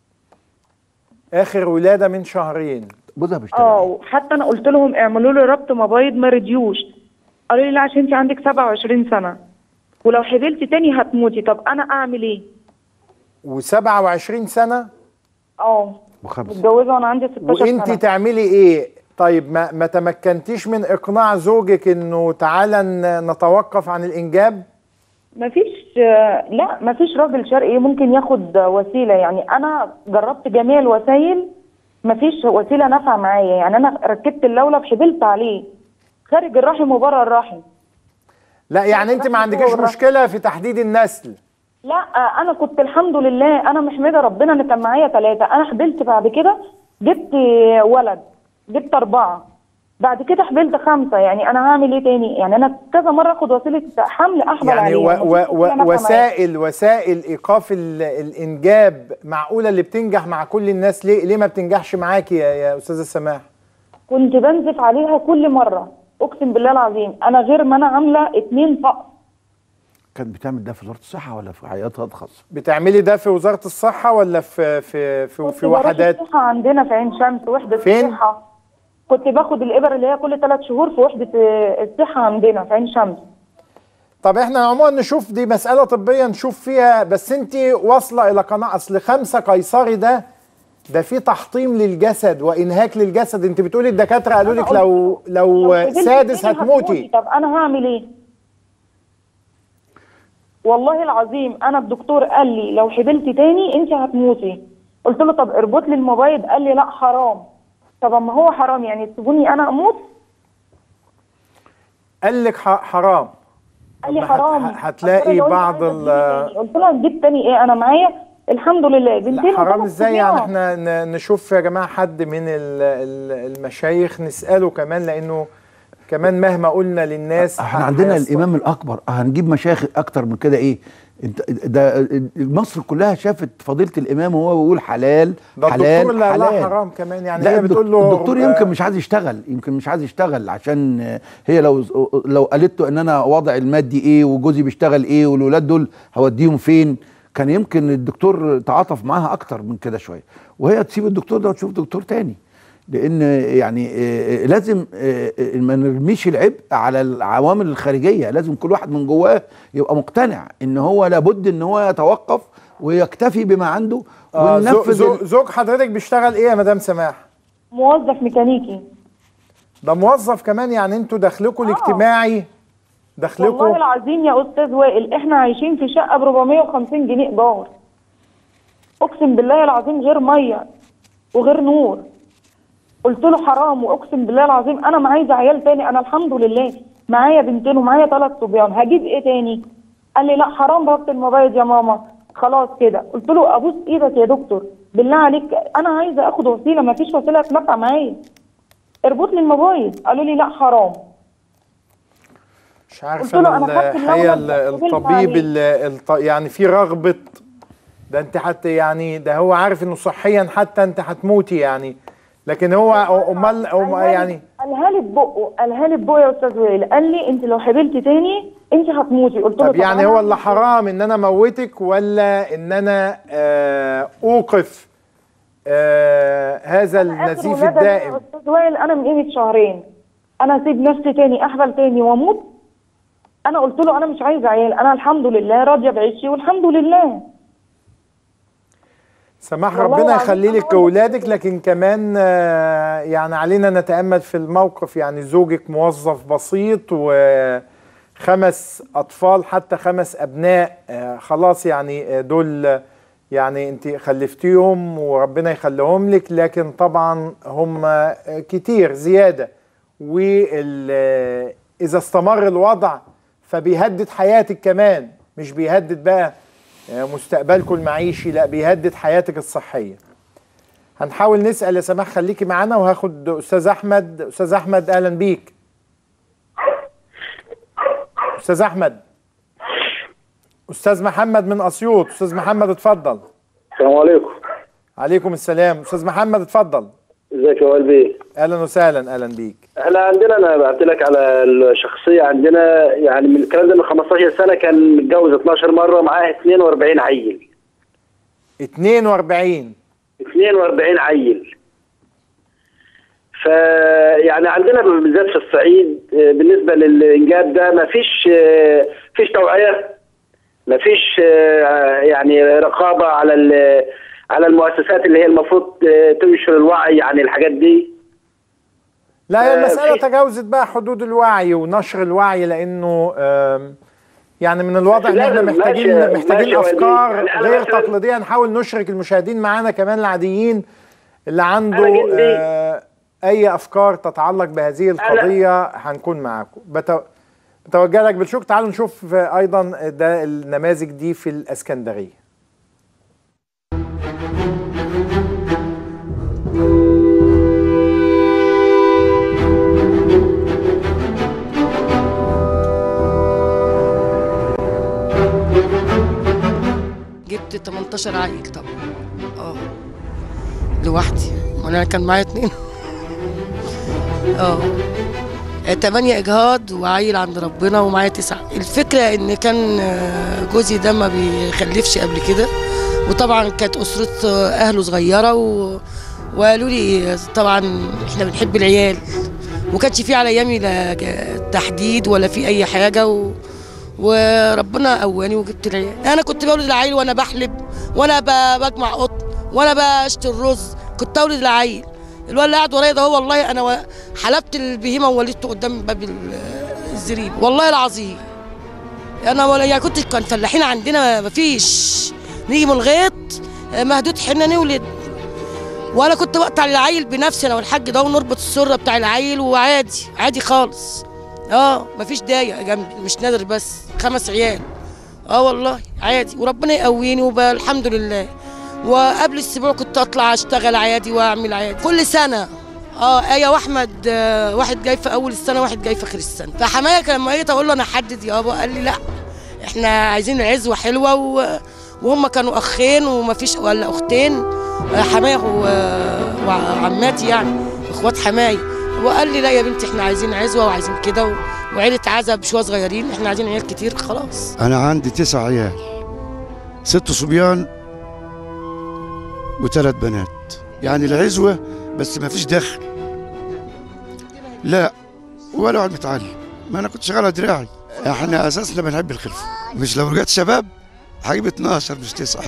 اخر ولاده من شهرين جوزها بيشتغل اه وحتى انا قلت لهم اعملوا لي ربط مبايض ما رضيوش قالوا لي لا عشان انت عندك 27 سنه ولو حبلتي تاني هتموتي طب انا اعمل ايه و27 سنه اه وخمسه متجوزه وانا عندي 16 وانت سنه تعملي ايه طيب ما ما تمكنتيش من اقناع زوجك انه تعالى ن- نتوقف عن الانجاب مفيش لا مفيش راجل شرقي ممكن ياخد وسيله يعني انا جربت جميع الوسائل مفيش وسيله نافعه معايا يعني انا ركبت اللولب حبلت عليه خارج الرحم وبره الرحم لا يعني انت ما عندكيش مشكله في تحديد النسل لا انا كنت الحمد لله انا محمده ربنا ان كان معايا ثلاثه انا حبلت بعد كده جبت ولد جبت اربعه بعد كده حبلت خمسه يعني انا هعمل ايه تاني يعني انا كذا مره اخد وسيله حمل احمل يعني عليها و مفيش و وسيلة و نافعة معايا. وسائل وسائل ايقاف ال- الانجاب معقوله اللي بتنجح مع كل الناس ليه ليه ما بتنجحش معاكي يا, يا استاذه سماح كنت بنزف عليها كل مره اقسم بالله العظيم انا غير ما انا عامله اتنين فقط كانت بتعمل ده في وزاره الصحه ولا في حياتها الخاصه؟ بتعملي ده في وزاره الصحه ولا في في في, كنت في بروح وحدات الصحه عندنا في عين شمس وحده فين؟ الصحه كنت باخد الابر اللي هي كل ثلاث شهور في وحده آه، الصحه عندنا في عين شمس طب احنا عموما نشوف دي مسألة طبية نشوف فيها بس انت واصلة الى قناعة اصل خمسة قيصري ده ده في تحطيم للجسد وانهاك للجسد انت بتقولي الدكاترة قالوا لك لو لو فضلت سادس تاني هتموتي طب انا هعمل ايه والله العظيم انا الدكتور قال لي لو حبلتي تاني انت هتموتي قلت له طب اربط لي المبايض قال لي لا حرام طب اما هو حرام يعني تسيبوني انا اموت قال لك ح- حرام قال لي طب ما هت- حرام ه- هتلاقي قلت له بعض عايزة ال تجيبي تاني. قلت له هتجيب تاني ايه انا معايا الحمد لله بنتين حرام وثلاث ازاي يعني صبيان. احنا ن- نشوف يا جماعة حد من ال- ال- المشايخ نسأله كمان لانه كمان مهما قلنا للناس احنا عندنا هيص- الامام الاكبر هنجيب مشايخ اكتر من كده ايه انت ده مصر كلها شافت فضيله الامام وهو بيقول حلال ده حلال الدكتور اللي قال لها حلال حرام كمان يعني لا هي الدك- بتقول له الدكتور يمكن مش عايز يشتغل يمكن مش عايز يشتغل عشان آه، هي لو لو قالت له ان انا وضع المادي ايه وجوزي بيشتغل ايه والولاد دول هوديهم فين كان يمكن الدكتور تعاطف معاها اكتر من كده شويه وهي تسيب الدكتور ده وتشوف دكتور تاني لان يعني آه، آه، لازم آه، آه، ما نرميش العبء على العوامل الخارجيه لازم كل واحد من جواه يبقى مقتنع ان هو لابد ان هو يتوقف ويكتفي بما عنده آه زو- وننفذ زو- ال- زوج حضرتك بيشتغل ايه يا مدام سماح موظف ميكانيكي ده موظف كمان يعني انتوا دخلكم الاجتماعي والله دخلكم العظيم يا استاذ وائل احنا عايشين في شقه ب 450 جنيه ايجار اقسم بالله العظيم غير ميه وغير نور قلت له حرام واقسم بالله العظيم انا ما عايزه عيال تاني انا الحمد لله معايا بنتين ومعايا ثلاث صبيان هجيب ايه تاني قال لي لا حرام ربط الموبايل يا ماما خلاص كده قلت له ابوس ايدك يا دكتور بالله عليك انا عايزه اخد وسيله ما فيش وسيله تنفع معايا اربط لي الموبايل قالوا لي لا حرام مش عارف قلت له أنا انا خدت الحقيقه اللون ال- وفضلت الطبيب عليه. ال- الط- يعني في رغبه ده انت حتى يعني ده هو عارف انه صحيا حتى انت هتموتي يعني لكن هو امال أم- يعني قالها لي ببقه قالها لي ببقه يا استاذ وائل قال لي انت لو حبلتي تاني انت هتموتي قلت له طب يعني أنا- هو اللي حرام ان انا اموتك ولا ان انا آه اوقف آه هذا آخر النزيف ولادة يا الدائم استاذ وائل انا من قيمه شهرين انا اسيب نفسي تاني احبل تاني واموت انا قلت له انا مش عايزه عيال انا الحمد لله راضيه بعيشي والحمد لله سماح والله ربنا العظيم يخلي أنا لك اولادك لكن كمان آه، يعني علينا نتامل في الموقف يعني زوجك موظف بسيط وخمس اطفال حتى خمس ابناء آه، خلاص يعني آه، دول يعني انت خلفتيهم وربنا يخليهم لك لكن طبعا هم آه، كتير زياده واذا استمر الوضع فبيهدد حياتك كمان مش بيهدد بقى آه، مستقبلكم المعيشي لا بيهدد حياتك الصحيه هنحاول نسال يا سماح خليكي معانا وهاخد استاذ احمد استاذ احمد اهلا بيك استاذ احمد استاذ محمد من اسيوط استاذ محمد اتفضل السلام عليكم عليكم السلام استاذ محمد اتفضل ازيك يا والدي اهلا وسهلا اهلا بيك احنا عندنا انا بعت لك على الشخصيه عندنا يعني من الكلام ده من 15 سنه كان متجوز 12 مره معاه 42 عيل 42 42 عيل ف يعني عندنا بالذات في الصعيد آه، بالنسبه للانجاب ده ما فيش آه، فيش توعيه ما فيش آه، يعني رقابه على ال- على المؤسسات اللي هي المفروض آه، تنشر الوعي عن الحاجات دي لا هي آه، المسألة في- تجاوزت بقى حدود الوعي ونشر الوعي لأنه آم، يعني من الواضح إن احنا لازم، محتاجين ماشي- محتاجين ماشي يا وليد. أفكار يعني أنا غير مثلاً- تقليدية نحاول نشرك المشاهدين معانا كمان العاديين اللي عنده أنا جدي- آه، أي أفكار تتعلق بهذه القضية هنكون معاكم بتو- بتوجه لك بالشكر تعالوا نشوف آه، أيضا ده النماذج دي في الإسكندرية جبت 18 عيل طبعا اه لوحدي وانا كان معايا اتنين اه تمانية اجهاض وعيل عند ربنا ومعايا تسعة الفكرة ان كان آه، جوزي ده ما بيخلفش قبل كده وطبعا كانت اسرة آه، اهله صغيرة و... وقالوا لي طبعا احنا بنحب العيال وكانش في على ايامي لا ج- تحديد ولا في اي حاجة و... وربنا قواني وجبت العيال انا كنت بولد العيل وانا بحلب وانا ب- بجمع قطن وانا بشتري الرز كنت اولد العيل الولد اللي قاعد ورايا ده هو والله انا و- حلبت البهيمه وولدته قدام باب ال- الزريب والله العظيم انا ولا يعني كنت كان فلاحين عندنا مفيش نيجي من الغيط آه، مهدود حنا نولد وانا كنت بقطع العيل بنفسي انا والحاج ده ونربط السره بتاع العيل وعادي عادي خالص اه مفيش ضايق جنبي مش نادر بس خمس عيال اه والله عادي وربنا يقويني والحمد لله وقبل السبوع كنت اطلع اشتغل عادي واعمل عادي كل سنه اه ايه واحمد آه واحد جاي في اول السنه واحد جاي في اخر السنه فحمايه كان لما جيت اقول له انا احدد يابا قال لي لا احنا عايزين عزوه حلوه و... وهم كانوا اخين ومفيش ولا اختين آه، حماية و- وعماتي يعني اخوات حماي وقال لي لا يا بنتي احنا عايزين عزوه وعايزين كده و... وعيله عزب شويه صغيرين احنا عايزين عيال كتير خلاص أنا عندي تسع عيال ست صبيان وثلاث بنات يعني العزوة بس ما فيش دخل لا ولا واحد متعلم ما أنا كنت شغال على دراعي احنا أساسنا بنحب الخلفة مش لو رجعت شباب هجيب 12 مش تسعة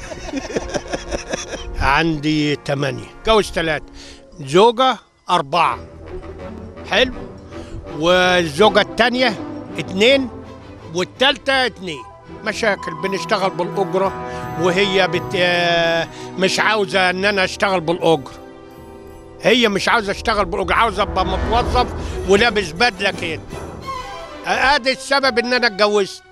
عندي ثمانية جوز ثلاثة زوجة أربعة حلو والزوجة الثانية اتنين والتالتة اتنين مشاكل بنشتغل بالأجرة وهي بت... آه، مش عاوزة إن أنا أشتغل بالأجرة هي مش عاوزة أشتغل بالأجرة عاوزة أبقى متوظف ولابس بدلة كده ادي السبب ان انا اتجوزت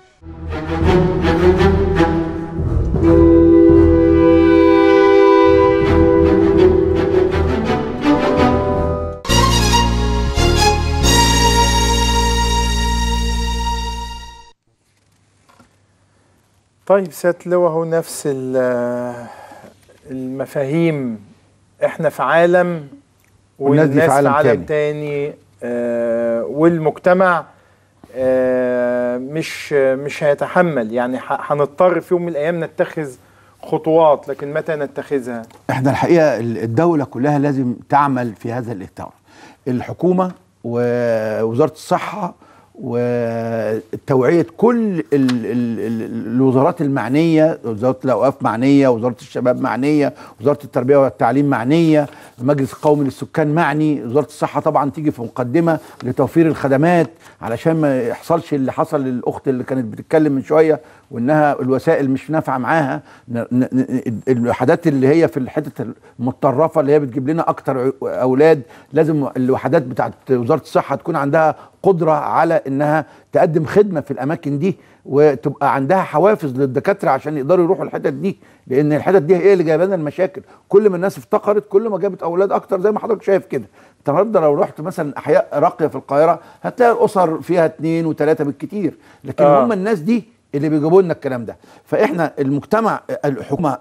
طيب سيادة اللواء هو نفس ال- المفاهيم احنا في عالم والناس دي في والناس في عالم عالم تاني. تاني آه والمجتمع آه مش مش هيتحمل يعني ح- هنضطر في يوم من الايام نتخذ خطوات لكن متى نتخذها؟ احنا الحقيقه الدوله كلها لازم تعمل في هذا الاطار الحكومه ووزاره الصحه وتوعيه كل ال ال ال الوزارات المعنيه وزاره الاوقاف معنيه وزاره الشباب معنيه وزاره التربيه والتعليم معنيه المجلس القومي للسكان معني وزاره الصحه طبعا تيجي في مقدمه لتوفير الخدمات علشان ما يحصلش اللي حصل للاخت اللي كانت بتتكلم من شويه وانها الوسائل مش نافعه معاها ن- ن- ن- الوحدات اللي هي في الحته المتطرفه اللي هي بتجيب لنا اكتر ع- اولاد لازم الوحدات بتاعت وزاره الصحه تكون عندها قدره على انها تقدم خدمه في الاماكن دي وتبقى عندها حوافز للدكاتره عشان يقدروا يروحوا الحتت دي لان الحتت دي هي اللي جايبه لنا المشاكل كل ما الناس افتقرت كل ما جابت اولاد اكتر زي ما حضرتك شايف كده انت النهارده لو رحت مثلا احياء راقيه في القاهره هتلاقي الاسر فيها اثنين وثلاثه بالكثير لكن آه. آه. هم الناس دي اللي بيجيبوا لنا الكلام ده فاحنا المجتمع الحكومه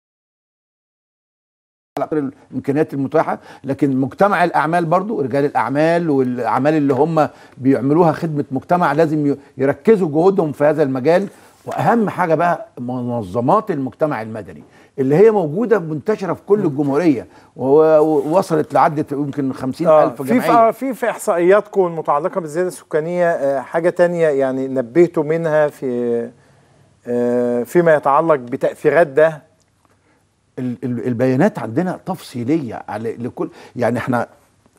على قدر الامكانيات المتاحه لكن مجتمع الاعمال برضو رجال الاعمال والاعمال اللي هم بيعملوها خدمه مجتمع لازم ي- يركزوا جهودهم في هذا المجال واهم حاجه بقى منظمات المجتمع المدني اللي هي موجوده منتشره في كل الجمهوريه و- ووصلت لعدة يمكن 50 آه ألف في جمعيه في في في احصائياتكم المتعلقه بالزياده السكانيه آه حاجه تانية يعني نبهتوا منها في آه فيما يتعلق بتاثيرات ده ال- ال- البيانات عندنا تفصيليه على لكل يعني احنا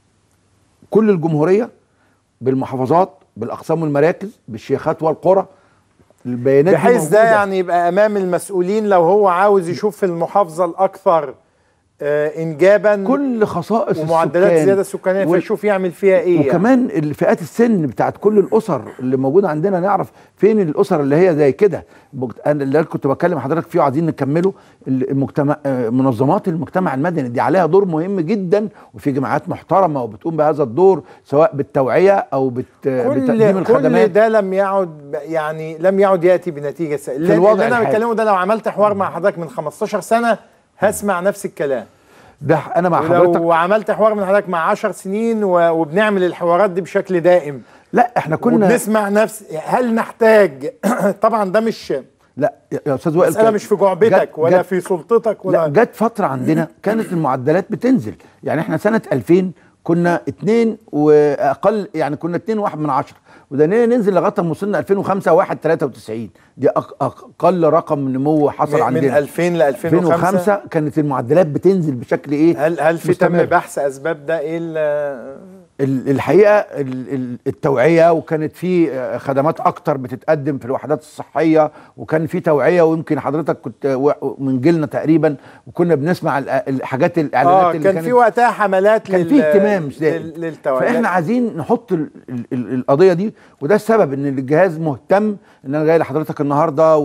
كل الجمهوريه بالمحافظات بالاقسام والمراكز بالشيخات والقرى البيانات دي بحيث ده موجودة. يعني يبقى امام المسؤولين لو هو عاوز يشوف في المحافظه الاكثر آه انجابا كل خصائص ومعدلات السكان الزياده السكانيه وال- فيشوف يعمل فيها ايه يعني. وكمان الفئات السن بتاعت كل الاسر اللي موجوده عندنا نعرف فين الاسر اللي هي زي كده مجت- انا اللي أنا كنت بكلم حضرتك فيه وعايزين نكمله المجتمع آه، منظمات المجتمع المدني دي عليها دور مهم جدا وفي جماعات محترمه وبتقوم بهذا الدور سواء بالتوعيه او بت... بتقديم كل كل الخدمات ده لم يعد ب- يعني لم يعد ياتي بنتيجه س... اللي, الوضع اللي انا الحالي. بتكلمه ده لو عملت حوار مع حضرتك من 15 سنه هسمع نفس الكلام ده انا مع حضرتك ولو عملت حوار من حضرتك مع 10 سنين و... وبنعمل الحوارات دي بشكل دائم لا احنا كنا وبنسمع نفس هل نحتاج طبعا ده مش لا يا يا استاذ وائل مسألة كان- مش في جعبتك جت- ولا جت- في سلطتك ولا لا جت فترة عندنا كانت المعدلات بتنزل يعني احنا سنة 2000 كنا اتنين واقل يعني كنا اتنين واحد من عشرة ودانينا ننزل لغايه ما وصلنا 2005 واحد 93 دي أق- اقل رقم نمو حصل من- من عندنا 2000 ل 2005 2005 كانت المعدلات بتنزل بشكل ايه هل هل في تم مستمر. بحث اسباب ده ايه ال- ال- الحقيقه ال- ال- التوعيه وكانت في آه، خدمات اكتر بتتقدم في الوحدات الصحيه وكان في توعيه ويمكن حضرتك كنت و- من جيلنا تقريبا وكنا بنسمع ال- الحاجات الاعلانات اه اللي كان كانت في وقتها حملات كان لل- في اهتمام زائد. لل- للتوعية فاحنا عايزين نحط ال ال ال القضيه دي وده السبب ان الجهاز مهتم ان انا جاي لحضرتك النهارده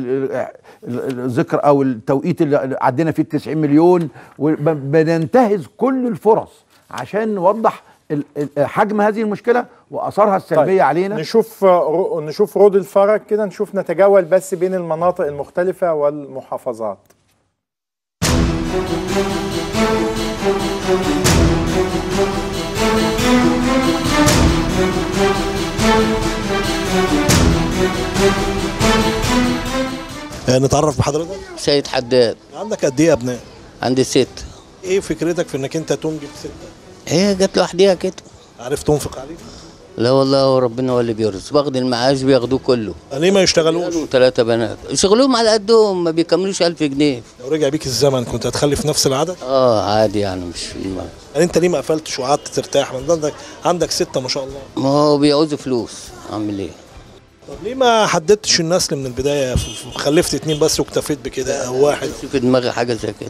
والذكر او التوقيت اللي عدينا فيه ال 90 مليون وبننتهز كل الفرص عشان نوضح ال- ال- حجم هذه المشكله واثارها السلبيه طيب، علينا نشوف رو- نشوف رود الفرج كده نشوف نتجول بس بين المناطق المختلفة والمحافظات آه، نتعرف بحضرتك سيد حداد عندك قد ايه ابناء عندي ست ايه فكرتك في انك انت تنجب ستة هي جت لوحديها كده عارف تنفق عليه لا والله هو ربنا هو اللي بيرزق باخد المعاش بياخدوه كله ليه ما يشتغلوش ثلاثة بنات شغلهم على قدهم ما بيكملوش ألف جنيه لو رجع بيك الزمن كنت هتخلف نفس العدد اه عادي يعني مش في يعني انت ليه ما قفلتش وقعدت ترتاح ما انت عندك عندك ستة ما شاء الله ما هو بيعوزوا فلوس اعمل ايه طب ليه ما حددتش النسل من البداية ف- ف- خلفت اتنين بس واكتفيت بكده او واحد في دماغي حاجة زي كده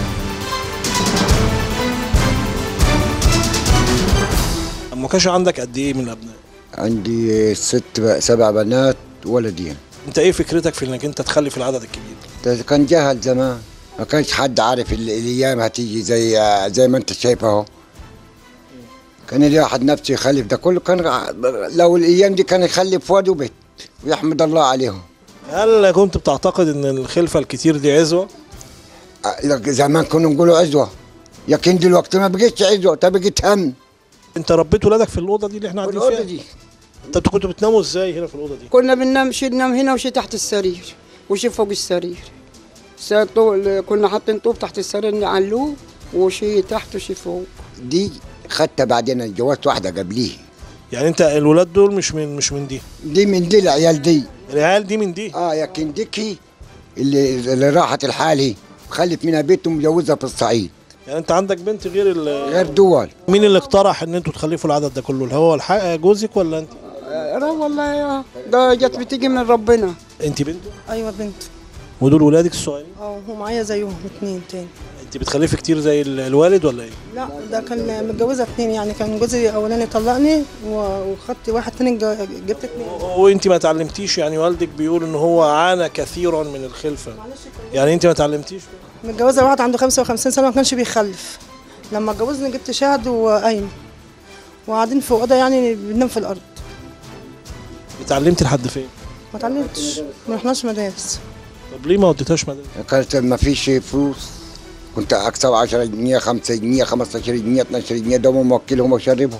ما كانش عندك قد ايه من الابناء عندي ست ب- سبع بنات ولدين انت ايه فكرتك في انك انت تخلف العدد الكبير ده كان جهل زمان ما كانش حد عارف ال- الايام هتيجي زي زي ما انت شايف اهو كان الواحد نفسه يخلف ده كله كان غ- لو الايام دي كان يخلف واد وبنت ويحمد الله عليهم هل كنت بتعتقد ان الخلفة الكتير دي عزوة أه، زمان كنا نقولوا عزوه لكن دلوقتي ما بقتش عزوه ده بقت هم انت ربيت ولادك في الاوضة دي اللي احنا قاعدين الأوضة فيها دي. انت كنتوا بتناموا ازاي هنا في الاوضة دي كنا بننام شي ننام هنا وشي تحت السرير وشي فوق السرير سا- طو- كنا حاطين طوب تحت السرير نعلوه وشي تحت وشي فوق دي خدتها بعدين اتجوزت واحده قبليه يعني انت الولاد دول مش من مش من دي دي من دي العيال دي العيال دي من دي اه لكن ديكي اللي, اللي راحت الحالي خلت منها بيت ومجوزها في الصعيد يعني انت عندك بنت غير ال غير دول مين اللي اقترح ان انتوا تخلفوا العدد ده كله هو الحق جوزك ولا انت لا والله يا ده جت بتيجي من ربنا انت بنته ايوه بنت ودول ولادك الصغيرين اه ومعايا زيهم اتنين تاني انت بتخلفي كتير زي ال- الوالد ولا ايه لا ده كان متجوزه اتنين يعني كان جوزي الاولاني طلقني و- وخدت واحد تاني ج- جبت اتنين وانت ما اتعلمتيش يعني والدك بيقول ان هو عانى كثيرا من الخلفه يعني انت ما اتعلمتيش متجوزه واحد عنده 55 سنه ما كانش بيخلف لما اتجوزني جبت شهد وقايم وقاعدين في اوضه يعني بننام في الارض اتعلمتي لحد فين ما اتعلمتش ما رحناش مدارس طب ليه ما وديتهاش مدرسه كانت ما فيش فلوس كنت اكسب 10 جنيه 5 جنيه 15 جنيه 12 جنيه ده موكلهم واشربهم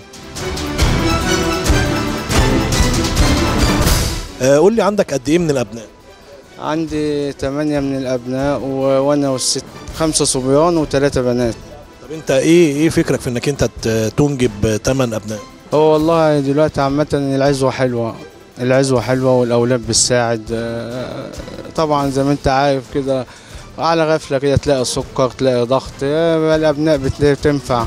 آه قول لي عندك قد ايه من الابناء عندي ثمانية من الأبناء و... وأنا والست خمسة صبيان وثلاثة بنات طب انت ايه ايه فكرك في انك انت ت- تنجب ثمان ابناء هو والله دلوقتي عامة العزوة حلوة العزوة حلوة والأولاد بتساعد آه، طبعا زي ما أنت عارف كده على غفلة كده تلاقي سكر تلاقي ضغط آه، الأبناء بتلاقي بتنفع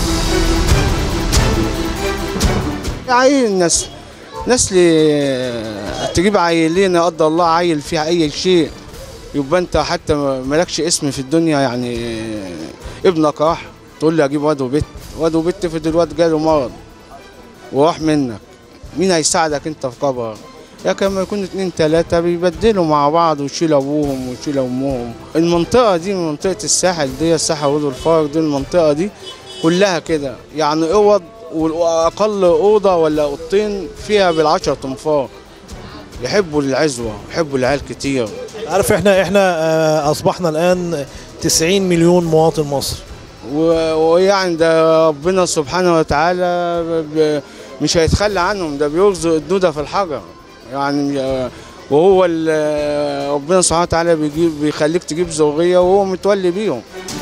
عيل نسل نسل آه، تجيب عيلين لا قدر الله عيل فيها أي شيء يبقى أنت حتى مالكش اسم في الدنيا يعني آه، ابنك راح تقول لي أجيب واد وبيت واد وبيت في الواد جاله مرض وراح منك مين هيساعدك انت في قبرك لكن لما يكون اتنين تلاتة بيبدلوا مع بعض ويشيلوا ابوهم ويشيلوا امهم المنطقة دي منطقة الساحل دي الساحل ورود الفرج دي المنطقة دي كلها كده يعني اوض واقل اوضة ولا اوضتين فيها بالعشر تنفار يحبوا العزوة يحبوا العيال كتير عارف احنا احنا آه اصبحنا الان 90 مليون مواطن مصري و- ويعني ده ربنا سبحانه وتعالى ب- ب- مش هيتخلى عنهم ده بيرزق الدودة في الحجر يعني آه، وهو ال- ربنا سبحانه وتعالى بيجيب بيخليك تجيب ذرية وهو متولي بيهم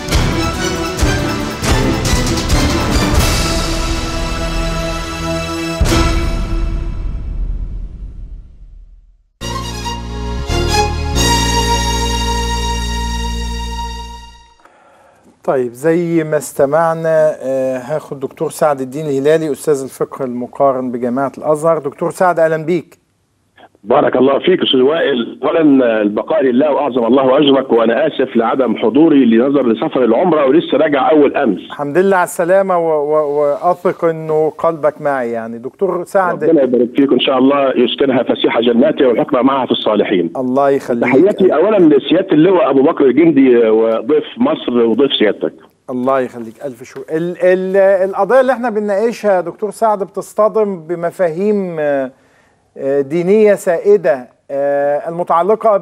طيب زي ما استمعنا آه، هاخد دكتور سعد الدين الهلالي استاذ الفقه المقارن بجامعه الازهر دكتور سعد اهلا بيك بارك الله فيك استاذ وائل اولا البقاء لله واعظم الله اجرك وانا اسف لعدم حضوري لنظر لسفر العمره ولسه راجع اول امس الحمد لله على السلامه و- و- واثق انه قلبك معي يعني دكتور سعد ربنا يبارك فيك ان شاء الله يسكنها فسيح جناته والحكمه معها في الصالحين الله يخليك تحياتي اولا لسياده اللواء ابو بكر الجندي وضيف مصر وضيف سيادتك الله يخليك الف شكر ال ال القضيه اللي احنا بنناقشها يا دكتور سعد بتصطدم بمفاهيم آه، آه، دينيه سائده آه، المتعلقه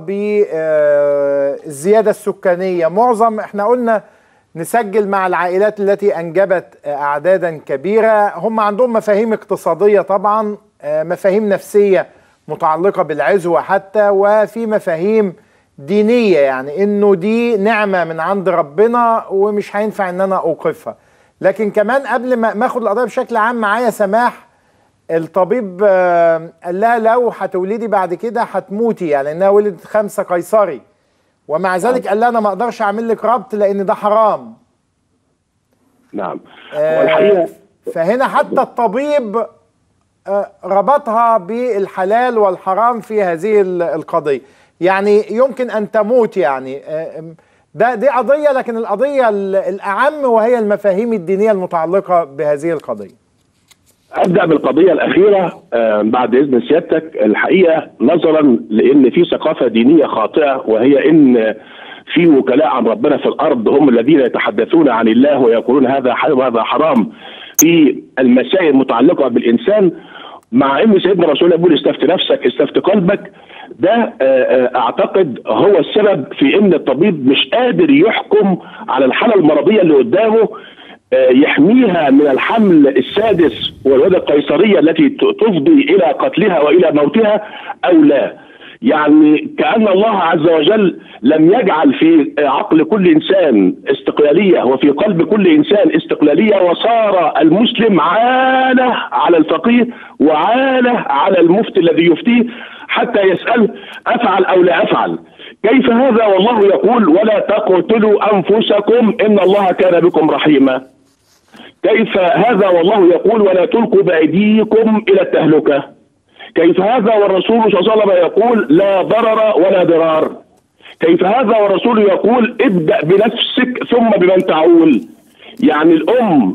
بالزياده السكانيه معظم احنا قلنا نسجل مع العائلات التي انجبت آه، اعدادا كبيره هم عندهم مفاهيم اقتصاديه طبعا آه، مفاهيم نفسيه متعلقه بالعزوه حتى وفي مفاهيم دينيه يعني انه دي نعمه من عند ربنا ومش هينفع ان انا اوقفها لكن كمان قبل ما ما اخد القضيه بشكل عام معايا سماح الطبيب آه، قال لها لو هتولدي بعد كده هتموتي يعني انها ولدت خمسه قيصري ومع ذلك قال لها انا ما اقدرش اعمل لك ربط لان ده حرام نعم آه، والحقيقه فهنا حتى الطبيب آه، ربطها بالحلال والحرام في هذه ال- القضية يعني يمكن أن تموت يعني آه، ده دي قضية لكن القضية ال- الأعم وهي المفاهيم الدينية المتعلقة بهذه القضية ابدا بالقضيه الاخيره آه، بعد اذن سيادتك الحقيقه نظرا لان في ثقافه دينيه خاطئه وهي ان في وكلاء عن ربنا في الارض هم الذين يتحدثون عن الله ويقولون هذا حلال وهذا حرام في المسائل المتعلقه بالانسان مع ان سيدنا رسول الله يقول استفت نفسك استفت قلبك ده آه، آه، اعتقد هو السبب في ان الطبيب مش قادر يحكم على الحاله المرضيه اللي قدامه آه، يحميها من الحمل السادس والولاده القيصريه التي ت- تفضي الى قتلها والى موتها او لا. يعني كان الله عز وجل لم يجعل في عقل كل انسان استقلاليه وفي قلب كل انسان استقلاليه وصار المسلم عاله على الفقيه وعاله على المفتي الذي يفتيه حتى يسال افعل او لا افعل. كيف هذا والله يقول ولا تقتلوا انفسكم ان الله كان بكم رحيما. كيف هذا والله يقول ولا تلقوا بايديكم الى التهلكه كيف هذا والرسول صلى الله عليه وسلم يقول لا ضرر ولا ضرار كيف هذا والرسول يقول ابدا بنفسك ثم بمن تعول يعني الام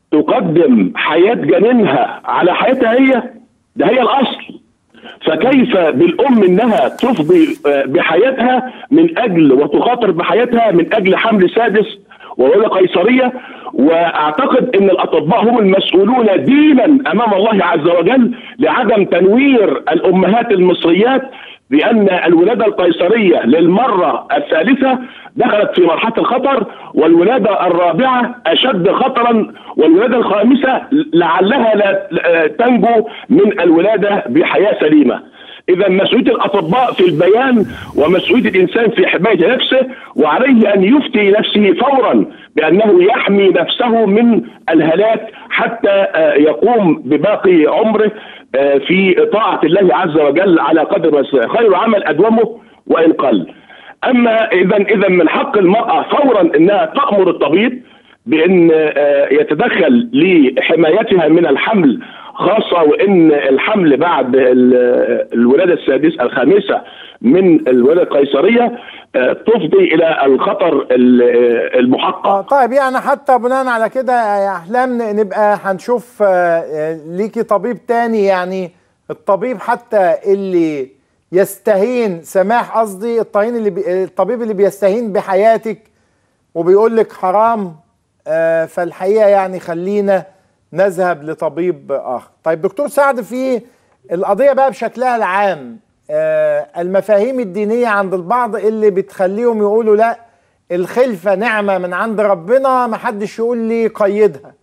تقدم حياه جنينها على حياتها هي ده هي الاصل فكيف بالام انها تفضي آه، بحياتها من اجل وتخاطر بحياتها من اجل حمل سادس وولاده قيصريه واعتقد ان الاطباء هم المسؤولون دينا امام الله عز وجل لعدم تنوير الامهات المصريات بان الولاده القيصريه للمره الثالثه دخلت في مرحله الخطر والولاده الرابعه اشد خطرا والولاده الخامسه لعلها لا لا تنجو من الولاده بحياه سليمه. اذا مسؤوليه الاطباء في البيان ومسؤوليه الانسان في حمايه نفسه وعليه ان يفتي نفسه فورا بانه يحمي نفسه من الهلاك حتى آه، يقوم بباقي عمره آه، في طاعه الله عز وجل على قدر ما يستطيع. خير العمل ادومه وان قل. اما اذا اذا من حق المراه فورا انها تامر الطبيب بان آه، يتدخل لحمايتها من الحمل خاصه وان الحمل بعد ال- الولاده السادسه الخامسه من الولاده القيصريه آه، تفضي الى الخطر ال- آه، المحقق آه طيب يعني حتى بناء على كده يا احلام ن- نبقى هنشوف آه، آه، ليكي طبيب تاني يعني الطبيب حتى اللي يستهين سماح قصدي الطبيب اللي بي الطبيب اللي بيستهين بحياتك وبيقول لك حرام آه، فالحقيقه يعني خلينا نذهب لطبيب اخر. طيب دكتور سعد في القضيه بقى بشكلها العام آه، المفاهيم الدينيه عند البعض اللي بتخليهم يقولوا لا الخلفه نعمه من عند ربنا ما حدش يقول لي قيدها.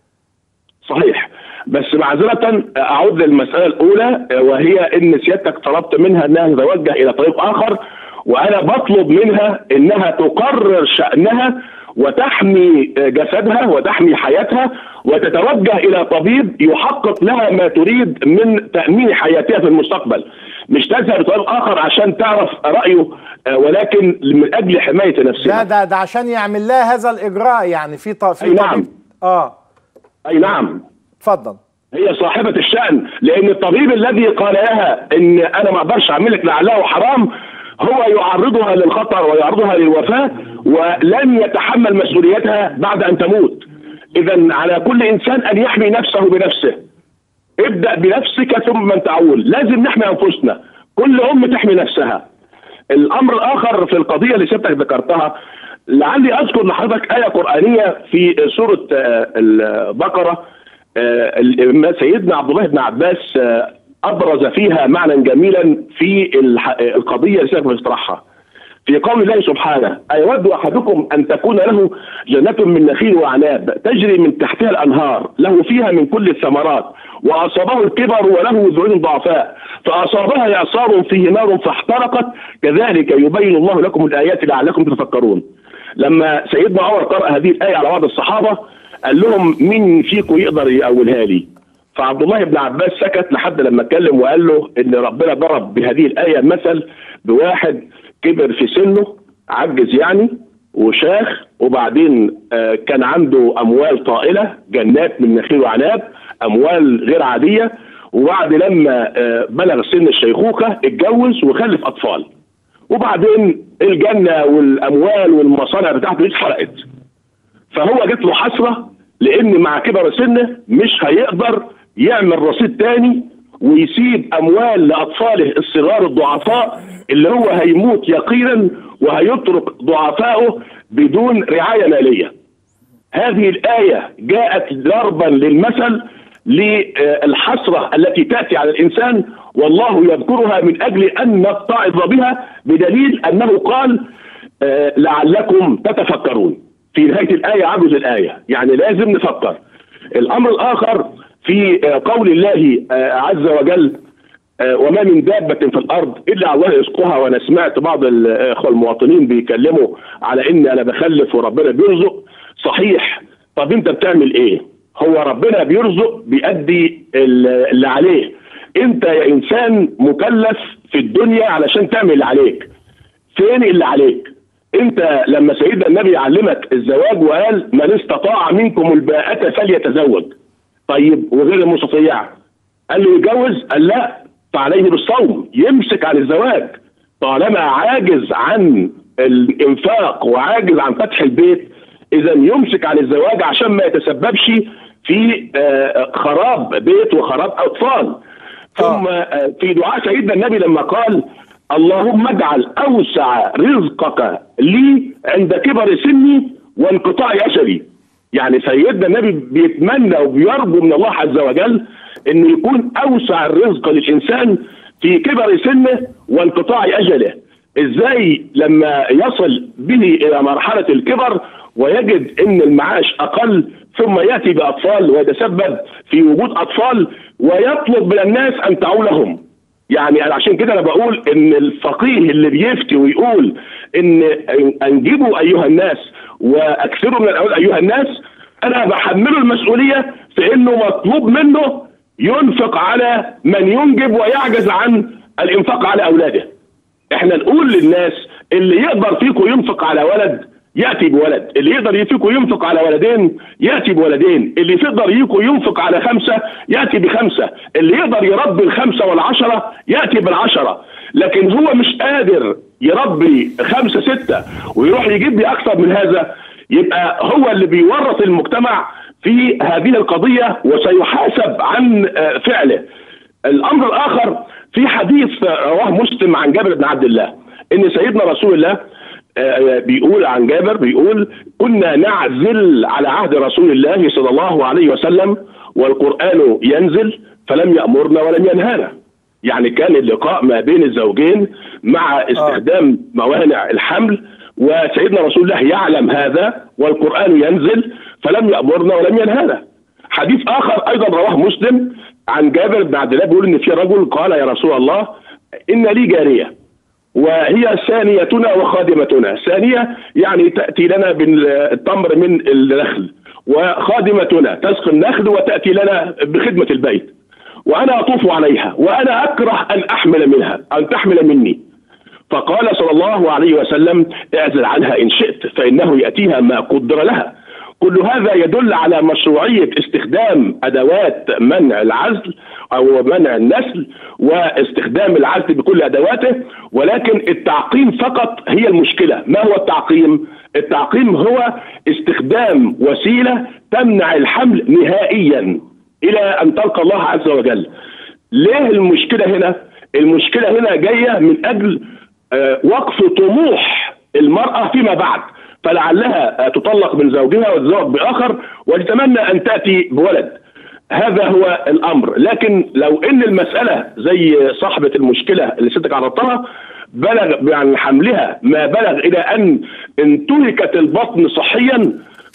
صحيح بس معذرة أعود للمسألة الأولى وهي إن سيادتك طلبت منها إنها تتوجه إلى طريق آخر وأنا بطلب منها إنها تقرر شأنها وتحمي جسدها وتحمي حياتها وتتوجه إلى طبيب يحقق لها ما تريد من تأمين حياتها في المستقبل مش تذهب لطريق آخر عشان تعرف رأيه آه، ولكن من أجل حماية نفسها لا ده ده عشان يعمل لها هذا الاجراء يعني في ط- في أي نعم. طبيب اه أي نعم اتفضل هي صاحبة الشأن لأن الطبيب الذي قال لها إن أنا ما أقدرش أعملك لعله حرام هو يعرضها للخطر ويعرضها للوفاة ولن يتحمل مسؤوليتها بعد أن تموت إذا على كل إنسان أن يحمي نفسه بنفسه ابدأ بنفسك ثم من تعول لازم نحمي أنفسنا كل أم تحمي نفسها الأمر الآخر في القضية اللي سيادتك ذكرتها لعلي اذكر لحضرتك ايه قرانيه في سوره آه، البقره آه، ال- سيدنا عبد الله بن عباس آه، ابرز فيها معنى جميلا في الح- القضيه اللي سيدنا بيطرحها في قول الله سبحانه أيود أحدكم أن تكون له جنة من نخيل وأعناب تجري من تحتها الأنهار له فيها من كل الثمرات وأصابه الكبر وله ذرين ضعفاء فأصابها إعصار فيه نار فاحترقت كذلك يبين الله لكم الآيات لعلكم تتفكرون لما سيدنا عمر قرأ هذه الآية على بعض الصحابة قال لهم مين فيكم يقدر يقولها لي فعبد الله بن عباس سكت لحد لما اتكلم وقال له ان ربنا ضرب بهذه الايه مثل بواحد كبر في سنه عجز يعني وشاخ وبعدين آه، كان عنده اموال طائله جنات من نخيل وعناب اموال غير عاديه وبعد لما آه، بلغ سن الشيخوخه اتجوز وخلف اطفال وبعدين الجنه والاموال والمصانع بتاعته دي اتحرقت فهو جات له حسره لان مع كبر سنه مش هيقدر يعمل رصيد تاني ويسيب اموال لاطفاله الصغار الضعفاء اللي هو هيموت يقينا وهيترك ضعفائه بدون رعايه ماليه. هذه الايه جاءت ضربا للمثل للحسره التي تاتي على الانسان والله يذكرها من اجل ان نتعظ بها بدليل انه قال آه، لعلكم تتفكرون. في نهايه الايه عجز الايه، يعني لازم نفكر. الامر الاخر في آه، قول الله آه، عز وجل آه، وما من دابة في الأرض إلا الله يرزقها وأنا سمعت بعض الإخوة المواطنين بيتكلموا على إن أنا بخلف وربنا بيرزق صحيح طب أنت بتعمل إيه؟ هو ربنا بيرزق بيأدي ال- اللي عليه أنت يا إنسان مكلف في الدنيا علشان تعمل اللي عليك فين اللي عليك؟ أنت لما سيدنا النبي علمك الزواج وقال من استطاع منكم الباءة فليتزوج طيب وغير المستطيع قال له يتجوز قال لا فعليه بالصوم يمسك عن الزواج طالما عاجز عن الانفاق وعاجز عن فتح البيت اذا يمسك عن الزواج عشان ما يتسببش في آه، خراب بيت وخراب اطفال ثم آه، في دعاء سيدنا النبي لما قال اللهم اجعل اوسع رزقك لي عند كبر سني وانقطاع اجلي يعني سيدنا النبي بيتمنى وبيرجو من الله عز وجل ان يكون اوسع الرزق للانسان في كبر سنه وانقطاع اجله ازاي لما يصل به الى مرحله الكبر ويجد ان المعاش اقل ثم ياتي باطفال ويتسبب في وجود اطفال ويطلب من الناس ان تعولهم يعني أنا عشان كده انا بقول ان الفقيه اللي بيفتي ويقول ان انجبوا ايها الناس واكثروا من الاولاد ايها الناس انا بحمله المسؤوليه في انه مطلوب منه ينفق على من ينجب ويعجز عن الانفاق على اولاده. احنا نقول للناس اللي يقدر فيكم ينفق على ولد ياتي بولد، اللي يقدر فيكم ينفق على ولدين ياتي بولدين، اللي يقدر فيكم ينفق على خمسه ياتي بخمسه، اللي يقدر يربي الخمسه والعشره ياتي بالعشره، لكن هو مش قادر يربي خمسه سته ويروح يجيب لي اكثر من هذا يبقى هو اللي بيورط المجتمع في هذه القضيه وسيحاسب عن آه، فعله. الامر الاخر في حديث رواه مسلم عن جابر بن عبد الله ان سيدنا رسول الله آه، بيقول عن جابر بيقول كنا نعزل على عهد رسول الله صلى الله عليه وسلم والقران ينزل فلم يامرنا ولم ينهانا يعني كان اللقاء ما بين الزوجين مع استخدام موانع الحمل وسيدنا رسول الله يعلم هذا والقران ينزل فلم يامرنا ولم ينهانا حديث اخر ايضا رواه مسلم عن جابر بن عبد الله بيقول ان في رجل قال يا رسول الله ان لي جاريه وهي ثانيتنا وخادمتنا ثانية يعني تأتي لنا بالتمر من النخل وخادمتنا تسقي النخل وتأتي لنا بخدمة البيت وأنا أطوف عليها وأنا أكره أن أحمل منها أن تحمل مني فقال صلى الله عليه وسلم اعزل عنها إن شئت فإنه يأتيها ما قدر لها كل هذا يدل على مشروعية استخدام أدوات منع العزل أو منع النسل واستخدام العزل بكل أدواته ولكن التعقيم فقط هي المشكلة ما هو التعقيم؟ التعقيم هو استخدام وسيلة تمنع الحمل نهائيا إلى أن تلقى الله عز وجل ليه المشكلة هنا؟ المشكلة هنا جاية من أجل آه، وقف طموح المرأة فيما بعد فلعلها تطلق من زوجها وتتزوج باخر وتتمنى ان تاتي بولد هذا هو الامر لكن لو ان المساله زي صاحبه المشكله اللي ستك عرضتها بلغ يعني حملها ما بلغ الى ان انتهكت البطن صحيا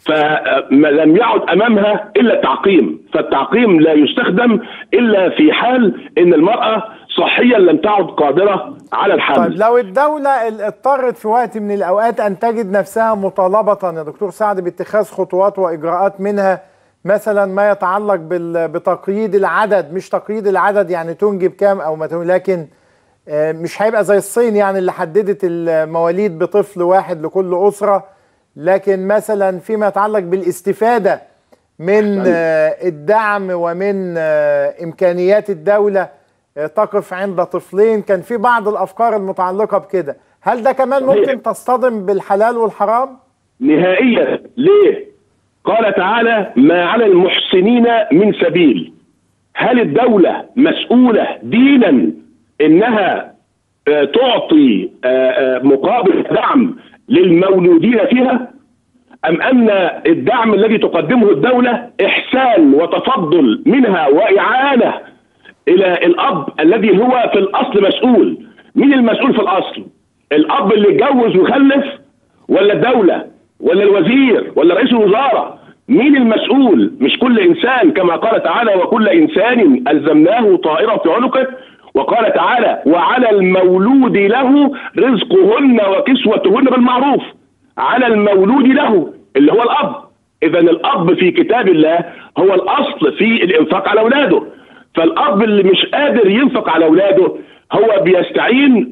فلم يعد امامها الا التعقيم فالتعقيم لا يستخدم الا في حال ان المراه صحيا لم تعد قادره على الحمل طيب لو الدولة ال- اضطرت في وقت من الأوقات أن تجد نفسها مطالبة يا دكتور سعد باتخاذ خطوات وإجراءات منها مثلا ما يتعلق بال- بتقييد العدد مش تقييد العدد يعني تنجب كام أو ما تنجب لكن آه، مش هيبقى زي الصين يعني اللي حددت المواليد بطفل واحد لكل أسرة لكن مثلا فيما يتعلق بالاستفادة من آه، الدعم ومن آه، إمكانيات الدولة آه، تقف عند طفلين كان في بعض الأفكار المتعلقة بكده هل ده كمان ممكن تصطدم بالحلال والحرام؟ نهائيا ليه قال تعالى ما على المحسنين من سبيل هل الدولة مسؤولة دينا انها آه، تعطي آه، آه، مقابل دعم للمولودين فيها ام ان الدعم الذي تقدمه الدولة احسان وتفضل منها واعانة الى الاب الذي هو في الاصل مسؤول مين المسؤول في الاصل الاب اللي اتجوز وخلف ولا الدولة ولا الوزير ولا رئيس الوزراء مين المسؤول مش كل انسان كما قال تعالى وكل انسان الزمناه طائرا في عنقه وقال تعالى وعلى المولود له رزقهن وكسوتهن بالمعروف على المولود له اللي هو الاب اذا الاب في كتاب الله هو الاصل في الانفاق على اولاده فالاب اللي مش قادر ينفق على اولاده هو بيستعين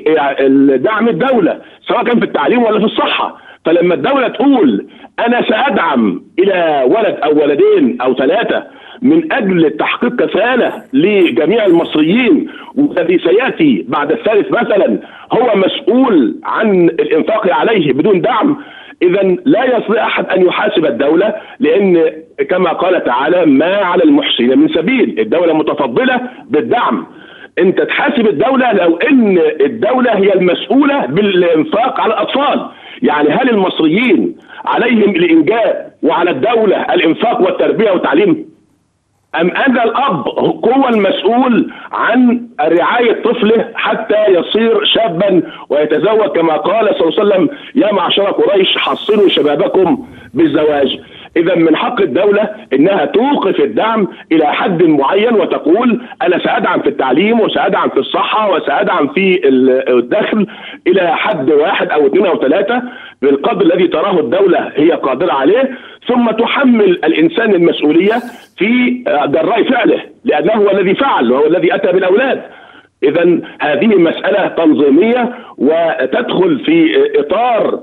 بدعم الدوله سواء كان في التعليم ولا في الصحه فلما الدوله تقول انا سادعم الى ولد او ولدين او ثلاثه من اجل تحقيق كفاله لجميع المصريين والذي سياتي بعد الثالث مثلا هو مسؤول عن الانفاق عليه بدون دعم اذا لا يستطيع احد ان يحاسب الدوله لان كما قال تعالى ما على المحسنين من سبيل الدوله متفضله بالدعم انت تحاسب الدوله لو ان الدوله هي المسؤوله بالانفاق على الاطفال يعني هل المصريين عليهم الانجاب وعلى الدوله الانفاق والتربيه والتعليم أم أن الأب هو المسؤول عن رعاية طفله حتى يصير شابا ويتزوج كما قال صلى الله عليه وسلم يا معشر قريش حصنوا شبابكم بالزواج إذا من حق الدولة إنها توقف الدعم إلى حد معين وتقول أنا سأدعم في التعليم وسأدعم في الصحة وسأدعم في الدخل إلى حد واحد أو اثنين أو ثلاثة بالقدر الذي تراه الدولة هي قادرة عليه ثم تحمل الإنسان المسؤولية في جراء فعله لأنه هو الذي فعل وهو الذي أتى بالأولاد إذا هذه مسألة تنظيمية وتدخل في إطار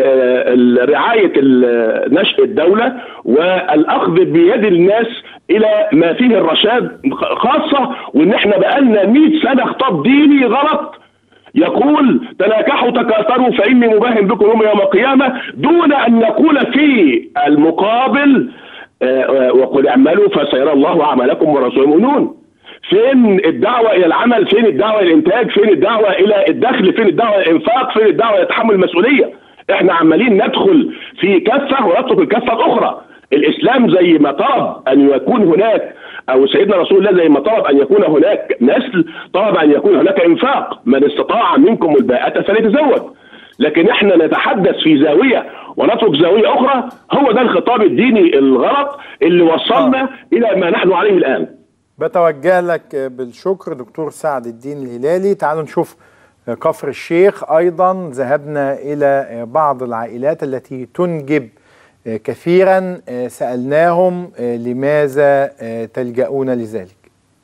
رعاية نشء الدولة والأخذ بيد الناس إلى ما فيه الرشاد خاصة وإن إحنا بقالنا 100 سنة خطاب ديني غلط يقول تناكحوا تكاثروا فإني مباهم بكم يوم يوم القيامة دون أن نقول في المقابل وقل اعملوا فسيرى الله أعمالكم ورسوله يؤمنون فين الدعوة إلى العمل فين الدعوة إلى الإنتاج فين الدعوة إلى الدخل فين الدعوة إلى الإنفاق فين الدعوة إلى تحمل المسؤولية احنا عمالين ندخل في كفة ونترك الكفة الأخرى الإسلام زي ما طلب أن يكون هناك أو سيدنا رسول الله زي ما طلب أن يكون هناك نسل طلب أن يكون هناك إنفاق من استطاع منكم الباءة فليتزوج لكن احنا نتحدث في زاوية ونترك زاوية أخرى هو ده الخطاب الديني الغلط اللي وصلنا آه. إلى ما نحن عليه الآن بتوجه لك بالشكر دكتور سعد الدين الهلالي تعالوا نشوف كفر الشيخ ايضا ذهبنا الى بعض العائلات التي تنجب كثيرا سالناهم لماذا تلجؤون لذلك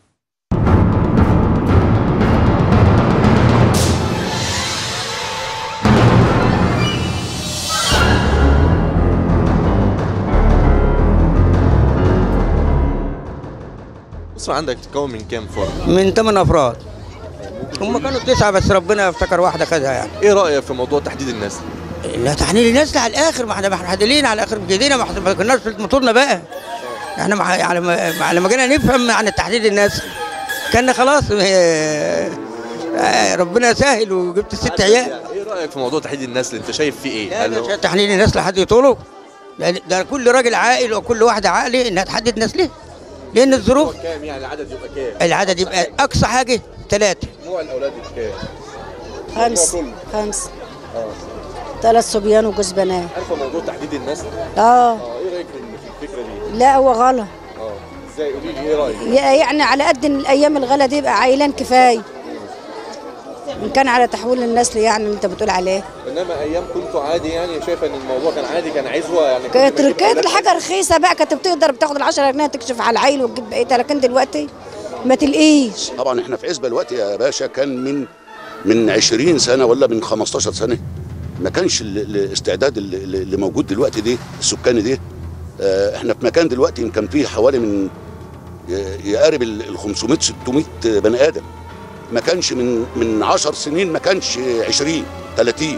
الأسرة عندك تتكون من كام فرد؟ من ثمان افراد هم كانوا تسعه بس ربنا افتكر واحده خدها يعني ايه رأيك في موضوع تحديد النسل؟ لا تحديد النسل على الاخر ما احنا محددين على الاخر بايدينا ما كناش في موتورنا بقى احنا مع يعني مع لما جينا نفهم عن تحديد النسل كان خلاص ربنا سهل وجبت ست عيال رايك في موضوع تحديد النسل انت شايف فيه ايه لا هل هو- ده تحليل النسل حد يطوله ده, ده كل راجل عاقل وكل واحده عاقله انها تحدد نسله لان الظروف كام يعني العدد يبقى كام العدد يبقى اقصى حاجه ثلاثه مجموع الاولاد كام خمس الموضوع خمس اه ثلاث صبيان وجوز بنات عارفه موضوع تحديد النسل اه اه ايه رايك في الفكره دي لا هو غلط اه ازاي قولي لي ايه رايك ي- يعني على قد إن الايام الغلا دي يبقى عيلان كفايه ان كان على تحويل النسل يعني اللي انت بتقول عليه انما ايام كنتوا عادي يعني شايفه ان الموضوع كان عادي كان عزوه يعني كنت كانت بتجيب كانت أولاد الحاجه رخيصه بقى كانت بتقدر بتاخد ال 10 جنيه تكشف على العيل وتجيب بقيتها لكن دلوقتي ما تلقيش طبعا احنا في عزبه الوقت يا باشا كان من من 20 سنه ولا من 15 سنه ما كانش ال- ال- الاستعداد اللي, اللي موجود دلوقتي ده السكاني ده آه، احنا في مكان دلوقتي يمكن فيه حوالي من ي- يقارب ال 500 600 بني ادم ما كانش من من 10 سنين ما كانش 20 30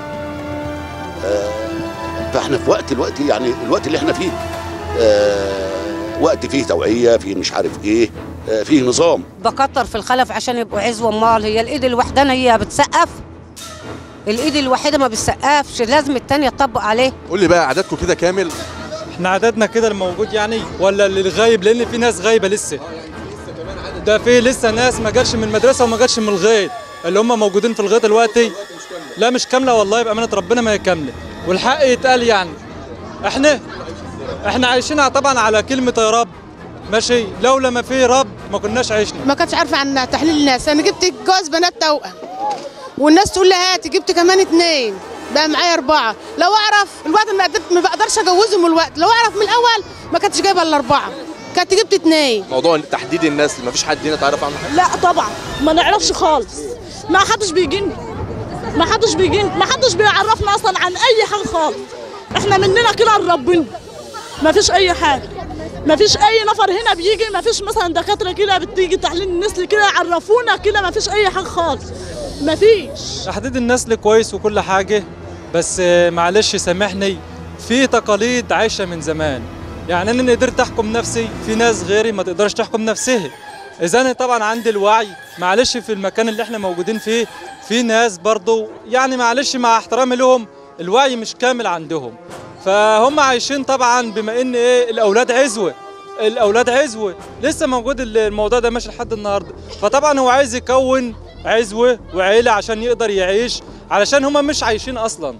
آه، فاحنا في وقت الوقت يعني الوقت اللي احنا فيه آه، وقت فيه توعيه فيه مش عارف ايه آه، فيه نظام بكتر في الخلف عشان يبقوا عزوه امال هي الايد الوحدانه هي بتسقف الايد الوحيده ما بتسقفش لازم التانية تطبق عليه قول لي بقى عددكم كده كامل احنا عددنا كده الموجود يعني ولا اللي غايب لان في ناس غايبه لسه ده في لسه ناس ما جاتش من المدرسه وما جاتش من الغيط اللي هم موجودين في الغيط دلوقتي لا مش كامله والله بامانه ربنا ما هي كامله والحق يتقال يعني احنا احنا عايشين طبعا على كلمه يا رب ماشي لولا ما في رب ما كناش عشنا ما كنتش عارفه عن تحليل الناس انا جبت جوز بنات توأم والناس تقول لي هاتي جبت كمان اتنين بقى معايا اربعه لو اعرف الوقت ما قدرت ما بقدرش اجوزهم الوقت لو اعرف من الاول ما كنتش جايبه الا اربعه كنت جبت اتنين موضوع تحديد النسل مفيش حد هنا تعرف عنه لا طبعا ما نعرفش خالص ما حدش بيجينا ما حدش بيجينا ما حدش بيعرفنا اصلا عن اي حاجه خالص احنا مننا كده لربنا ما فيش اي حاجه ما فيش اي نفر هنا بيجي ما فيش مثلا دكاتره كده بتيجي تحليل النسل كده يعرفونا كده ما فيش اي حاجه خالص ما فيش تحديد النسل كويس وكل حاجة بس آه، معلش سامحني في تقاليد عايشة من زمان يعني أنا قدرت أحكم نفسي في ناس غيري ما تقدرش تحكم نفسها إذا أنا طبعا عندي الوعي معلش في المكان اللي احنا موجودين فيه في ناس برضو يعني معلش مع احترامي لهم الوعي مش كامل عندهم فهم عايشين طبعا بما ان ايه الاولاد عزوه الاولاد عزوه لسه موجود الموضوع ده ماشي لحد النهارده فطبعا هو عايز يكون عزوه وعيله عشان يقدر يعيش علشان هما مش عايشين اصلا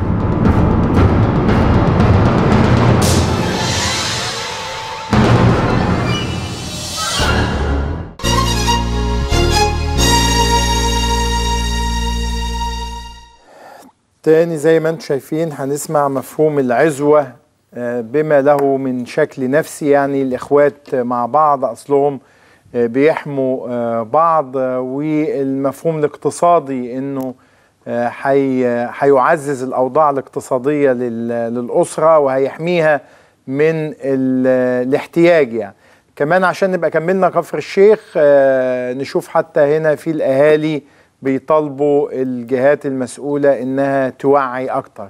تاني زي ما انتم شايفين هنسمع مفهوم العزوة آه، بما له من شكل نفسي يعني الإخوات مع بعض أصلهم آه، بيحموا آه، بعض آه، والمفهوم الاقتصادي إنه آه، حي هيعزز الأوضاع الاقتصادية لل- للأسرة وهيحميها من ال- الاحتياج يعني كمان عشان نبقى كملنا كفر الشيخ آه، نشوف حتى هنا في الأهالي بيطالبوا الجهات المسؤولة إنها توعي أكتر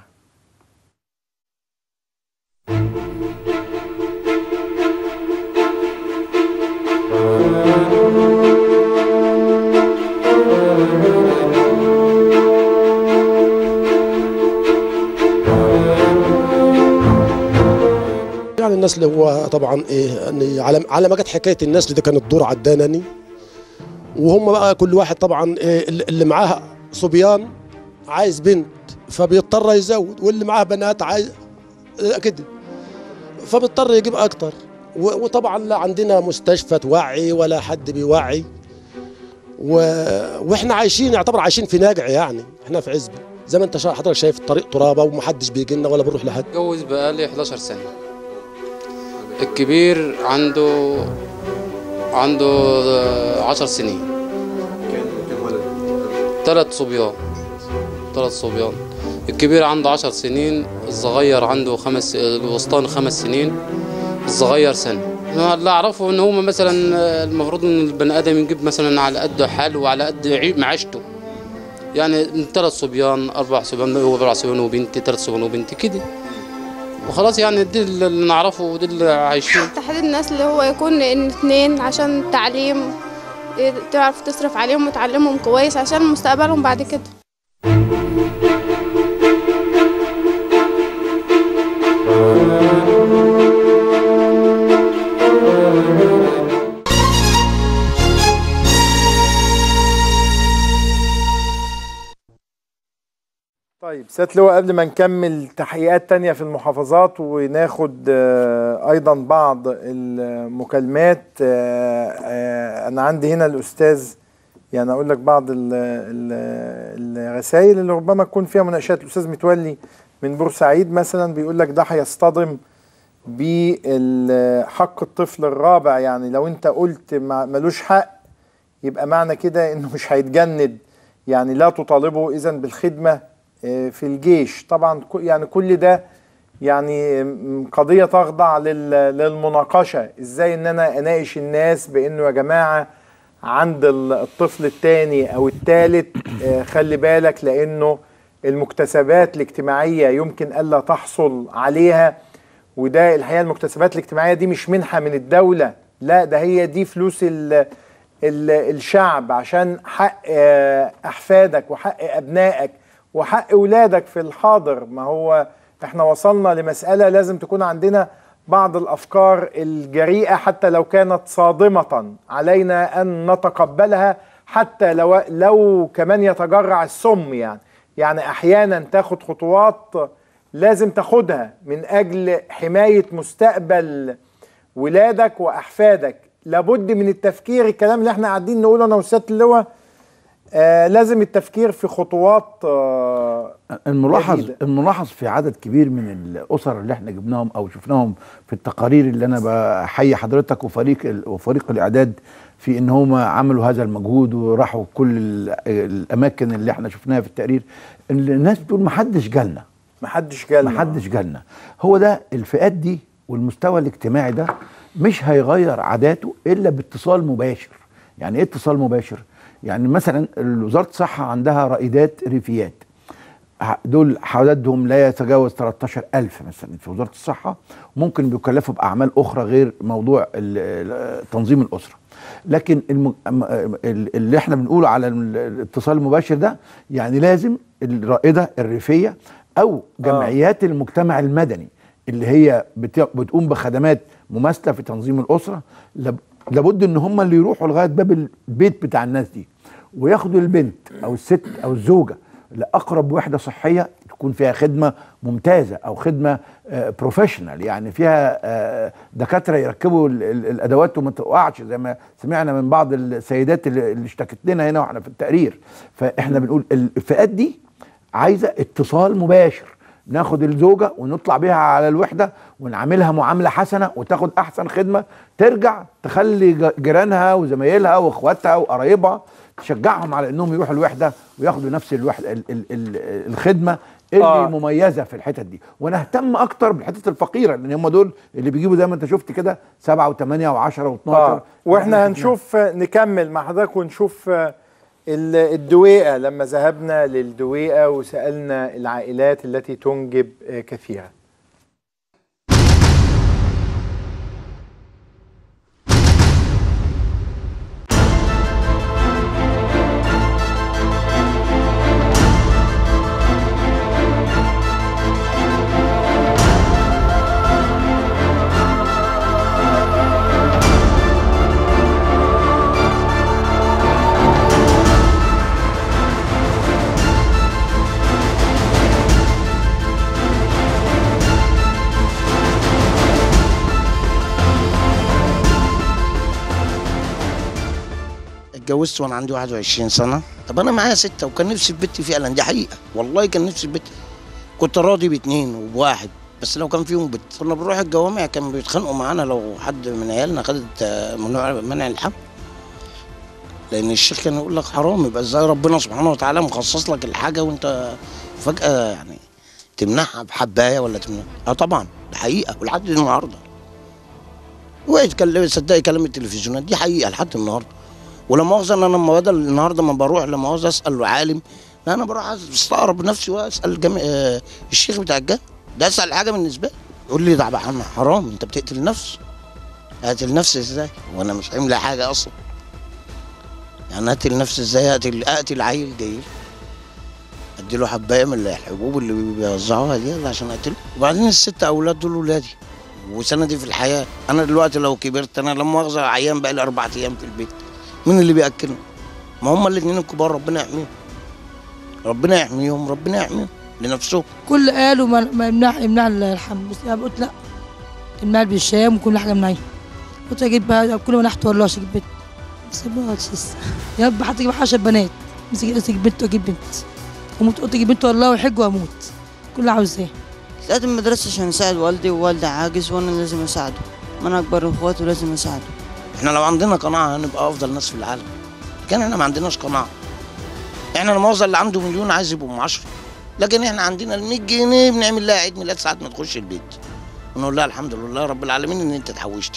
يعني النسل هو طبعا ايه ان على على ما جت حكايه النسل دي كانت دور عدانني وهم بقى كل واحد طبعا إيه اللي اللي معاه صبيان عايز بنت فبيضطر يزود واللي معاه بنات عايز إيه كده فبيضطر يجيب اكتر و- وطبعا لا عندنا مستشفى توعي ولا حد بيوعي و... واحنا عايشين يعتبر عايشين في ناجع يعني احنا في عزبه زي ما انت شا- حضرتك شايف الطريق ترابه ومحدش بيجي لنا ولا بنروح لحد اتجوز بقالي 11 سنة الكبير عنده عنده آه، 10 سنين ثلاث صبيان ثلاث صبيان الكبير عنده 10 سنين الصغير عنده خمس الوسطاني خمس سنين الصغير سنة أنا اللي أعرفه إن هما مثلا آه، المفروض إن البني آدم يجيب مثلا على قد حاله وعلى قد عي- معيشته يعني من ثلاث صبيان أربع صبيان هو أربع صبيان وبنتي ثلاث صبيان وبنتي كده وخلاص يعني دي اللي نعرفه ودي اللي عايشين تحديد النسل هو يكون ان اتنين عشان التعليم إيه، تعرف تصرف عليهم وتعلمهم كويس عشان مستقبلهم بعد كده سيادة اللواء قبل ما نكمل تحقيقات تانية في المحافظات وناخد آه، أيضا بعض المكالمات آه، آه، أنا عندي هنا الأستاذ يعني أقول لك بعض ال- ال- الرسائل اللي ربما تكون فيها مناقشات الأستاذ متولي من بورسعيد مثلا بيقول لك ده هيصطدم بحق الطفل الرابع يعني لو أنت قلت ما- ملوش حق يبقى معنى كده إنه مش هيتجند يعني لا تطالبه إذا بالخدمة آه، في الجيش طبعا ك- يعني كل ده يعني م- قضية تخضع لل- للمناقشة ازاي ان انا اناقش الناس بانه يا جماعة عند ال- الطفل الثاني او الثالث خلي بالك لانه المكتسبات الاجتماعية يمكن الا تحصل عليها وده الحقيقة المكتسبات الاجتماعية دي مش منحة من الدولة لا ده هي دي فلوس ال ال الشعب عشان حق آه، احفادك وحق ابنائك وحق اولادك في الحاضر ما هو احنا وصلنا لمسألة لازم تكون عندنا بعض الافكار الجريئة حتى لو كانت صادمة علينا ان نتقبلها حتى لو لو كمان يتجرع السم يعني يعني احيانا تاخد خطوات لازم تاخدها من اجل حماية مستقبل ولادك واحفادك لابد من التفكير الكلام اللي احنا قاعدين نقوله انا وسياده اللواء آه لازم التفكير في خطوات آه الملاحظ جديدة. الملاحظ في عدد كبير من الاسر اللي احنا جبناهم او شفناهم في التقارير اللي انا بحيي حضرتك وفريق ال- وفريق الاعداد في ان هم عملوا هذا المجهود وراحوا كل ال- الاماكن اللي احنا شفناها في التقرير اللي الناس بتقول ما حدش جالنا ما حدش جالنا ما حدش جالنا هو ده الفئات دي والمستوى الاجتماعي ده مش هيغير عاداته الا باتصال مباشر يعني ايه اتصال مباشر يعني مثلا وزاره الصحه عندها رائدات ريفيات ع- دول عددهم لا يتجاوز 13000 مثلا في وزاره الصحه ممكن بيكلفوا باعمال اخرى غير موضوع ال- ال- تنظيم الاسره لكن الم... أم- ال- اللي احنا بنقوله على ال- الاتصال المباشر ده يعني لازم الرائده الريفيه او جمعيات المجتمع المدني اللي هي بت... بتقوم بخدمات مماثله في تنظيم الاسره لاب- لابد ان هم اللي يروحوا لغايه باب البيت بتاع الناس دي وياخدوا البنت او الست او الزوجه لاقرب وحده صحيه تكون فيها خدمه ممتازه او خدمه بروفيشنال يعني فيها آه، دكاتره يركبوا ال- ال- الادوات وما تقعش زي ما سمعنا من بعض السيدات اللي اللي اشتكت لنا هنا واحنا في التقرير فاحنا بنقول الفئات دي عايزه اتصال مباشر ناخد الزوجه ونطلع بيها على الوحده ونعاملها معامله حسنه وتاخد احسن خدمه ترجع تخلي ج- جيرانها وزمايلها واخواتها وقرايبها تشجعهم على انهم يروحوا الوحده وياخدوا نفس الوحده ال ال ال الخدمه اللي آه. آه. مميزه في الحتت دي ونهتم اكتر بالحتت الفقيره لان هم دول اللي بيجيبوا زي ما انت شفت كده سبعه وثمانيه وعشره و12 آه. واحنا هنشوف نكمل مع حضرتك ونشوف آه، ال- الدويقة لما ذهبنا للدويقة وسألنا العائلات التي تنجب آه، كثيرا اتجوزت وانا عندي 21 سنه طب انا معايا سته وكان نفسي في بنتي فعلا دي حقيقه والله كان نفسي في بنتي كنت راضي باثنين وبواحد بس لو كان فيهم بنت كنا بنروح الجوامع كانوا بيتخانقوا معانا لو حد من عيالنا خدت آه، منوع منع الحمل لان الشيخ كان يقول لك حرام يبقى ازاي ربنا سبحانه وتعالى مخصص لك الحاجه وانت فجاه يعني تمنعها بحبايه ولا تمنعها اه طبعا ده حقيقه ولحد النهارده وقعت كلمة صدقي كلام التلفزيونات دي حقيقه لحد النهارده ولا مؤاخذه ان انا لما بدل النهارده ما بروح لا مؤاخذه اسال عالم لا انا بروح استغرب نفسي واسال جم... آه الشيخ بتاع الجامع ده اسال حاجه بالنسبه لي يقول لي ده عم حرام انت بتقتل نفس اقتل نفسي ازاي وانا مش عامل حاجه اصلا يعني اقتل نفسي ازاي اقتل اقتل عيل جاي ادي له حبايه من الحبوب اللي بيوزعوها دي عشان اقتله وبعدين الست اولاد دول ولادي وسندي في الحياه انا دلوقتي لو كبرت انا لما مؤاخذه عيان بقى لي اربع ايام في البيت مين اللي بياكلهم؟ ما هم الاثنين الكبار ربنا يحميهم ربنا يحميهم ربنا يحميهم لنفسهم كل قالوا ما ما يمنع يمنع الحمل بس انا قلت لا المال بالشام وكل حاجه منعي قلت اجيب بقى كل ما نحت ولا اجيب بنت بس ما قلتش لسه يا رب حتى اجيب 10 بنات بس اجيب أجيب بنت واجيب بنت وموت قلت اجيب بنت والله وحج واموت كل اللي عاوزاه طلعت من المدرسة عشان أساعد والدي ووالدي عاجز وأنا لازم أساعده ما أنا أكبر إخواته لازم أساعده احنا لو عندنا قناعه هنبقى افضل ناس في العالم كان احنا ما عندناش قناعه احنا الموظف اللي عنده مليون عايز يبقوا ام 10 لكن احنا عندنا ال 100 جنيه بنعمل لها عيد ميلاد ساعه ما تخش البيت ونقول لها الحمد لله رب العالمين ان انت اتحوشتي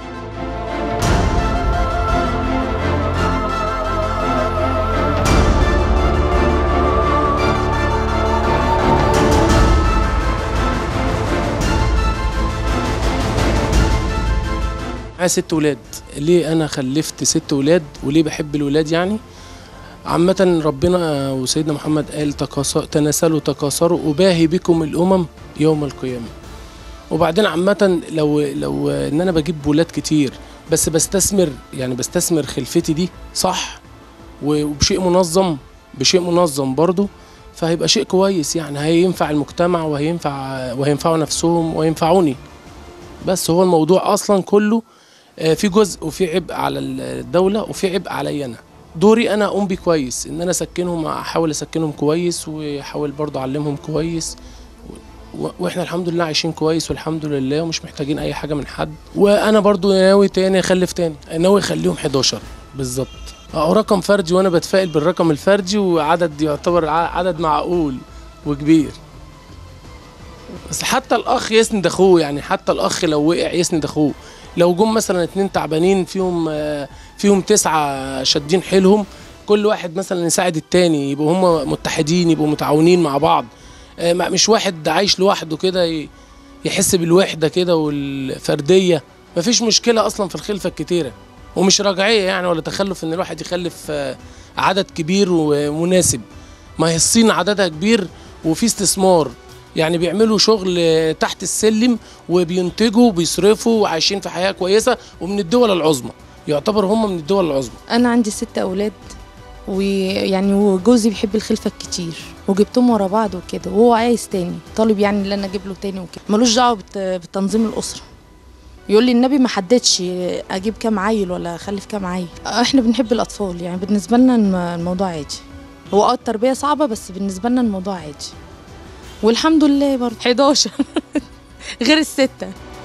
معايا ست ولاد ليه انا خلفت ست ولاد وليه بحب الولاد يعني عامة ربنا وسيدنا محمد قال تكاثر تناسلوا تكاثروا أباهي بكم الأمم يوم القيامة وبعدين عامة لو لو إن أنا بجيب ولاد كتير بس بستثمر يعني بستثمر خلفتي دي صح وبشيء منظم بشيء منظم برضو فهيبقى شيء كويس يعني هينفع المجتمع وهينفع وهينفعوا نفسهم وينفعوني بس هو الموضوع اصلا كله آه، في جزء وفي عبء على الدوله وفي عبء عليا انا دوري انا اقوم بيه كويس ان انا اسكنهم احاول اسكنهم كويس واحاول برضه اعلمهم كويس و- واحنا الحمد لله عايشين كويس والحمد لله ومش محتاجين اي حاجه من حد وانا برضو ناوي تاني اخلف تاني ناوي اخليهم 11 بالظبط اه رقم فردي وانا بتفائل بالرقم الفردي وعدد يعتبر ع- عدد معقول وكبير بس حتى الاخ يسند اخوه يعني حتى الاخ لو وقع يسند اخوه لو جم مثلا اتنين تعبانين فيهم آه، فيهم تسعة شادين حيلهم كل واحد مثلا يساعد التاني يبقوا هم متحدين يبقوا متعاونين مع بعض آه، ما- مش واحد عايش لوحده كده ي- يحس بالوحدة كده والفردية مفيش مشكلة أصلا في الخلفة الكتيرة ومش رجعية يعني ولا تخلف إن الواحد يخلف آه، عدد كبير ومناسب ما هي الصين عددها كبير وفي استثمار يعني بيعملوا شغل آه، تحت السلم وبينتجوا وبيصرفوا وعايشين في حياة كويسة ومن الدول العظمى يعتبر هم من الدول العظمى انا عندي ست اولاد ويعني وجوزي بيحب الخلفه كتير وجبتهم ورا بعض وكده وهو عايز تاني طالب يعني ان انا اجيب له تاني وكده ملوش دعوه بت- بتنظيم الاسره يقول لي النبي ما حددش اجيب كام عيل ولا اخلف كام عيل احنا بنحب الاطفال يعني بالنسبه لنا الم- الموضوع عادي هو اه التربيه صعبه بس بالنسبه لنا الموضوع عادي والحمد لله برضه 11 غير السته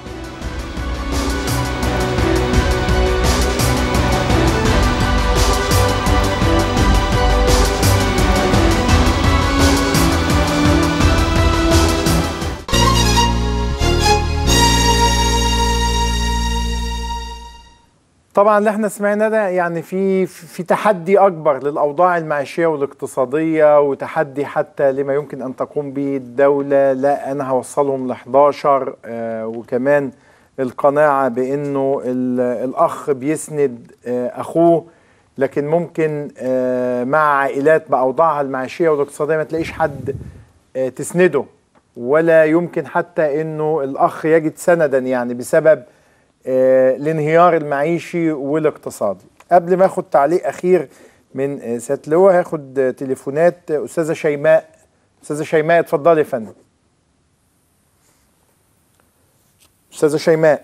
طبعا اللي احنا سمعناه ده يعني في في تحدي اكبر للاوضاع المعيشيه والاقتصاديه وتحدي حتى لما يمكن ان تقوم به الدوله لا انا هوصلهم ل 11 آه وكمان القناعه بانه ال- الاخ بيسند آه اخوه لكن ممكن آه مع عائلات باوضاعها المعيشيه والاقتصاديه ما تلاقيش حد آه تسنده ولا يمكن حتى انه الاخ يجد سندا يعني بسبب آه، الانهيار المعيشي والاقتصادي قبل ما اخد تعليق اخير من آه، سياده اللواء هاخد آه، تليفونات آه، استاذه شيماء استاذه شيماء اتفضلي يا فندم استاذه شيماء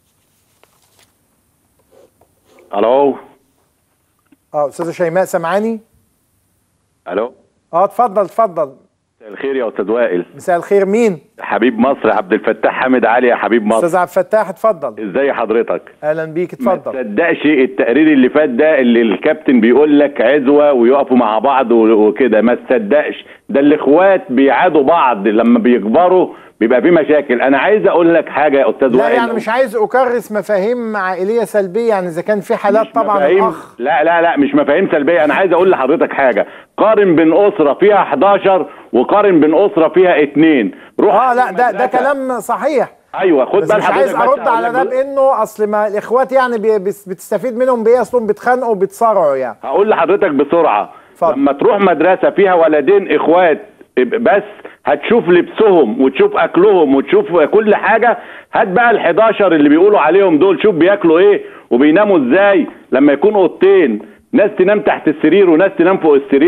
الو اه استاذه شيماء سامعاني الو اه اتفضل اتفضل مساء الخير يا استاذ وائل مساء الخير مين حبيب مصر عبد الفتاح حامد علي يا حبيب مصر استاذ عبد الفتاح اتفضل ازاي حضرتك اهلا بيك ما اتفضل تصدقش التقرير اللي فات ده اللي الكابتن بيقول لك عزوه ويقفوا مع بعض و- وكده ما تصدقش ده الاخوات بيعادوا بعض لما بيكبروا بيبقى في مشاكل انا عايز اقول لك حاجه يا استاذ لا وائل يعني مش عايز اكرس مفاهيم عائليه سلبيه يعني اذا كان في حالات طبعا مفاهيم الاخ لا لا لا مش مفاهيم سلبيه انا عايز اقول لحضرتك حاجه قارن بين اسره فيها 11 وقارن بين اسره فيها اثنين روح اه لا ده ده كلام صحيح ايوه خد بس بال مش حضرتك عايز بس ارد هقول على لك ده بال- بانه اصل ما الاخوات يعني بي- بس- بتستفيد منهم بايه اصلهم بيتخانقوا وبيتصارعوا يعني هقول لحضرتك بسرعه لما تروح مدرسه فيها ولدين اخوات بس هتشوف لبسهم وتشوف اكلهم وتشوف كل حاجه هات بقى ال 11 اللي بيقولوا عليهم دول شوف بياكلوا ايه وبيناموا ازاي لما يكون اوضتين ناس تنام تحت السرير وناس تنام فوق السرير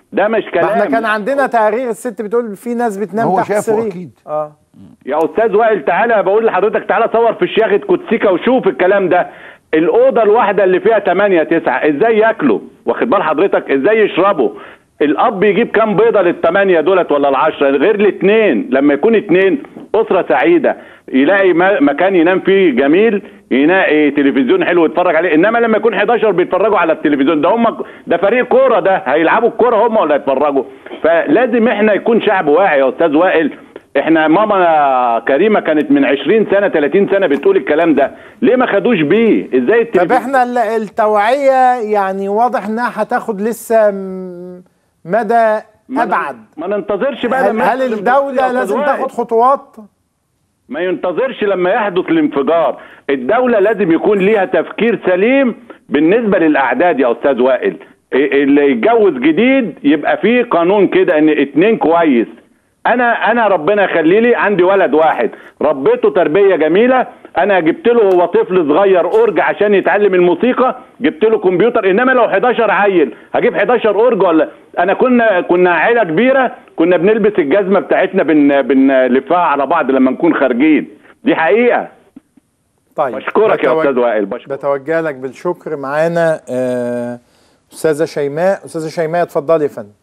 ده مش ما كلام احنا كان عندنا تقرير الست بتقول في ناس بتنام هو تحت شافه السرير أكيد. اه يا استاذ وائل تعالى بقول لحضرتك تعالى صور في الشيخة كوتسيكا وشوف الكلام ده الاوضه الواحده اللي فيها 8 9 ازاي ياكلوا واخد بال حضرتك ازاي يشربوا الاب يجيب كام بيضه للثمانيه دولت ولا العشره غير الاثنين لما يكون اثنين اسره سعيده يلاقي ما- مكان ينام فيه جميل يلاقي تلفزيون حلو يتفرج عليه انما لما يكون 11 بيتفرجوا على التلفزيون ده هم ده فريق كوره ده هيلعبوا الكوره هم ولا يتفرجوا فلازم احنا يكون شعب واعي يا استاذ وائل احنا ماما كريمه كانت من 20 سنه 30 سنه بتقول الكلام ده ليه ما خدوش بيه ازاي طب التلفزيون احنا ال- التوعية يعني واضح انها هتاخد لسه م- مدى ابعد ما ننتظرش بقى هل, لما هل يحصل الدولة الانفجار يا لازم أستاذ تاخد وائل. خطوات ما ينتظرش لما يحدث الانفجار الدولة لازم يكون ليها تفكير سليم بالنسبة للأعداد يا أستاذ وائل إيه اللي يتجوز جديد يبقى فيه قانون كده ان اتنين كويس انا انا ربنا يخلي لي عندي ولد واحد ربيته تربيه جميله انا جبت له هو طفل صغير اورج عشان يتعلم الموسيقى جبت له كمبيوتر انما لو 11 عيل هجيب 11 اورج ولا انا كنا كنا عيله كبيره كنا بنلبس الجزمه بتاعتنا بن بنلفها على بعض لما نكون خارجين دي حقيقه طيب بشكرك يا بتوج- استاذ وائل بشكرك بتوجه لك بالشكر معانا آه، استاذة شيماء استاذة شيماء اتفضلي يا فندم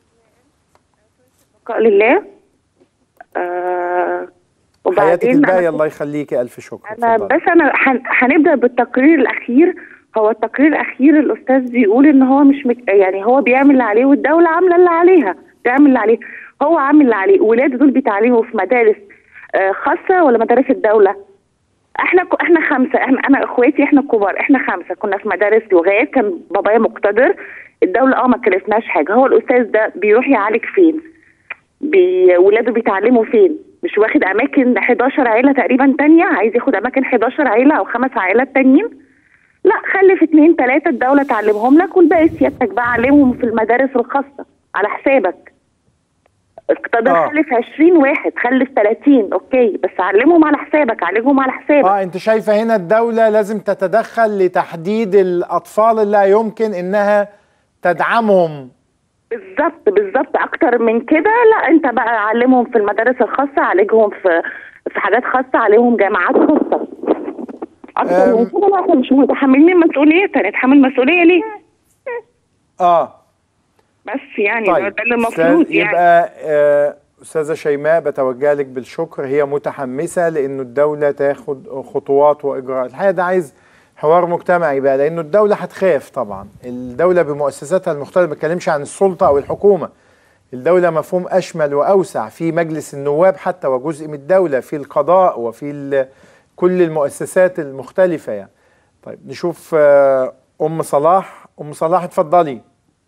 بقاء لله آه حياتك وبعدين الباقية أنا- الله يخليكي الف شكر انا اتفضلي. بس انا هن- هنبدا بالتقرير الاخير هو التقرير الاخير الاستاذ بيقول ان هو مش مك... يعني هو بيعمل اللي عليه والدوله عامله اللي عليها بيعمل اللي عليه هو عامل اللي عليه ولاده دول بيتعلموا في مدارس آه خاصه ولا مدارس الدوله احنا ك... احنا خمسه احنا انا اخواتي احنا الكبار احنا خمسه كنا في مدارس لغات كان بابايا مقتدر الدوله اه ما كلفناش حاجه هو الاستاذ ده بيروح يعالج فين بي... ولاده بيتعلموا فين مش واخد اماكن 11 عيله تقريبا تانية عايز ياخد اماكن 11 عيله او خمس عائلات تانيين لا خلف اتنين تلاته الدوله تعلمهم لك والباقي سيادتك بقى علمهم في المدارس الخاصه على حسابك اقتدر آه. خلف 20 واحد خلف 30 اوكي بس علمهم على حسابك علمهم على حسابك اه انت شايفة هنا الدولة لازم تتدخل لتحديد الاطفال اللي لا يمكن انها تدعمهم بالظبط بالظبط اكتر من كده لا انت بقى علمهم في المدارس الخاصه عالجهم في في حاجات خاصه عليهم جامعات خاصه اكتر من كده لا احنا مش متحملين مسؤوليتها نتحمل مسؤوليه ليه اه بس يعني طيب ده ده اللي أستاذ- المفروض يعني يبقى آه، استاذه شيماء بتوجه لك بالشكر هي متحمسه لانه الدوله تاخد خطوات واجراءات الحقيقه ده عايز حوار مجتمعي بقى لانه الدوله هتخاف طبعا الدوله بمؤسساتها المختلفه ما بتكلمش عن السلطه او الحكومه الدوله مفهوم اشمل واوسع في مجلس النواب حتى وجزء من الدوله في القضاء وفي ال- كل المؤسسات المختلفه يعني طيب نشوف آه، ام صلاح ام صلاح اتفضلي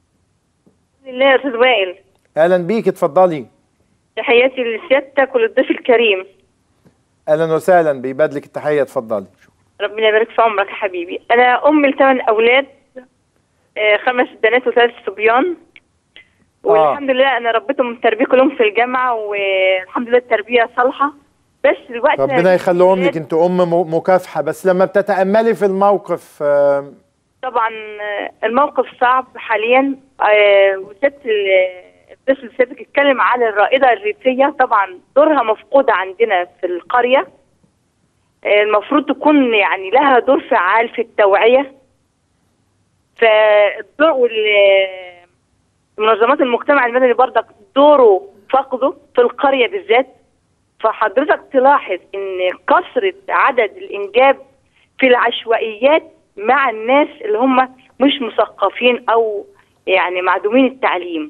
لله يا استاذ وائل اهلا بيك اتفضلي تحياتي لسيادتك وللضيف الكريم اهلا وسهلا بيبادلك التحيه اتفضلي ربنا يبارك في عمرك يا حبيبي انا ام لثمان اولاد آه، خمس بنات وثلاث صبيان والحمد لله انا ربيتهم تربيه كلهم في الجامعه والحمد لله التربيه صالحه بس الوقت ربنا يخليهم لك انت ام م- مكافحه بس لما بتتاملي في الموقف آه، طبعا آه، الموقف صعب حاليا آه، وست ال- الطفل سيادتك اتكلم على الرائده الريفيه طبعا دورها مفقود عندنا في القريه آه، المفروض تكون يعني لها دور فعال في التوعيه فالدور وال- منظمات المجتمع المدني برضك دوره فقده في القريه بالذات فحضرتك تلاحظ ان كثره عدد الانجاب في العشوائيات مع الناس اللي هم مش مثقفين او يعني معدومين التعليم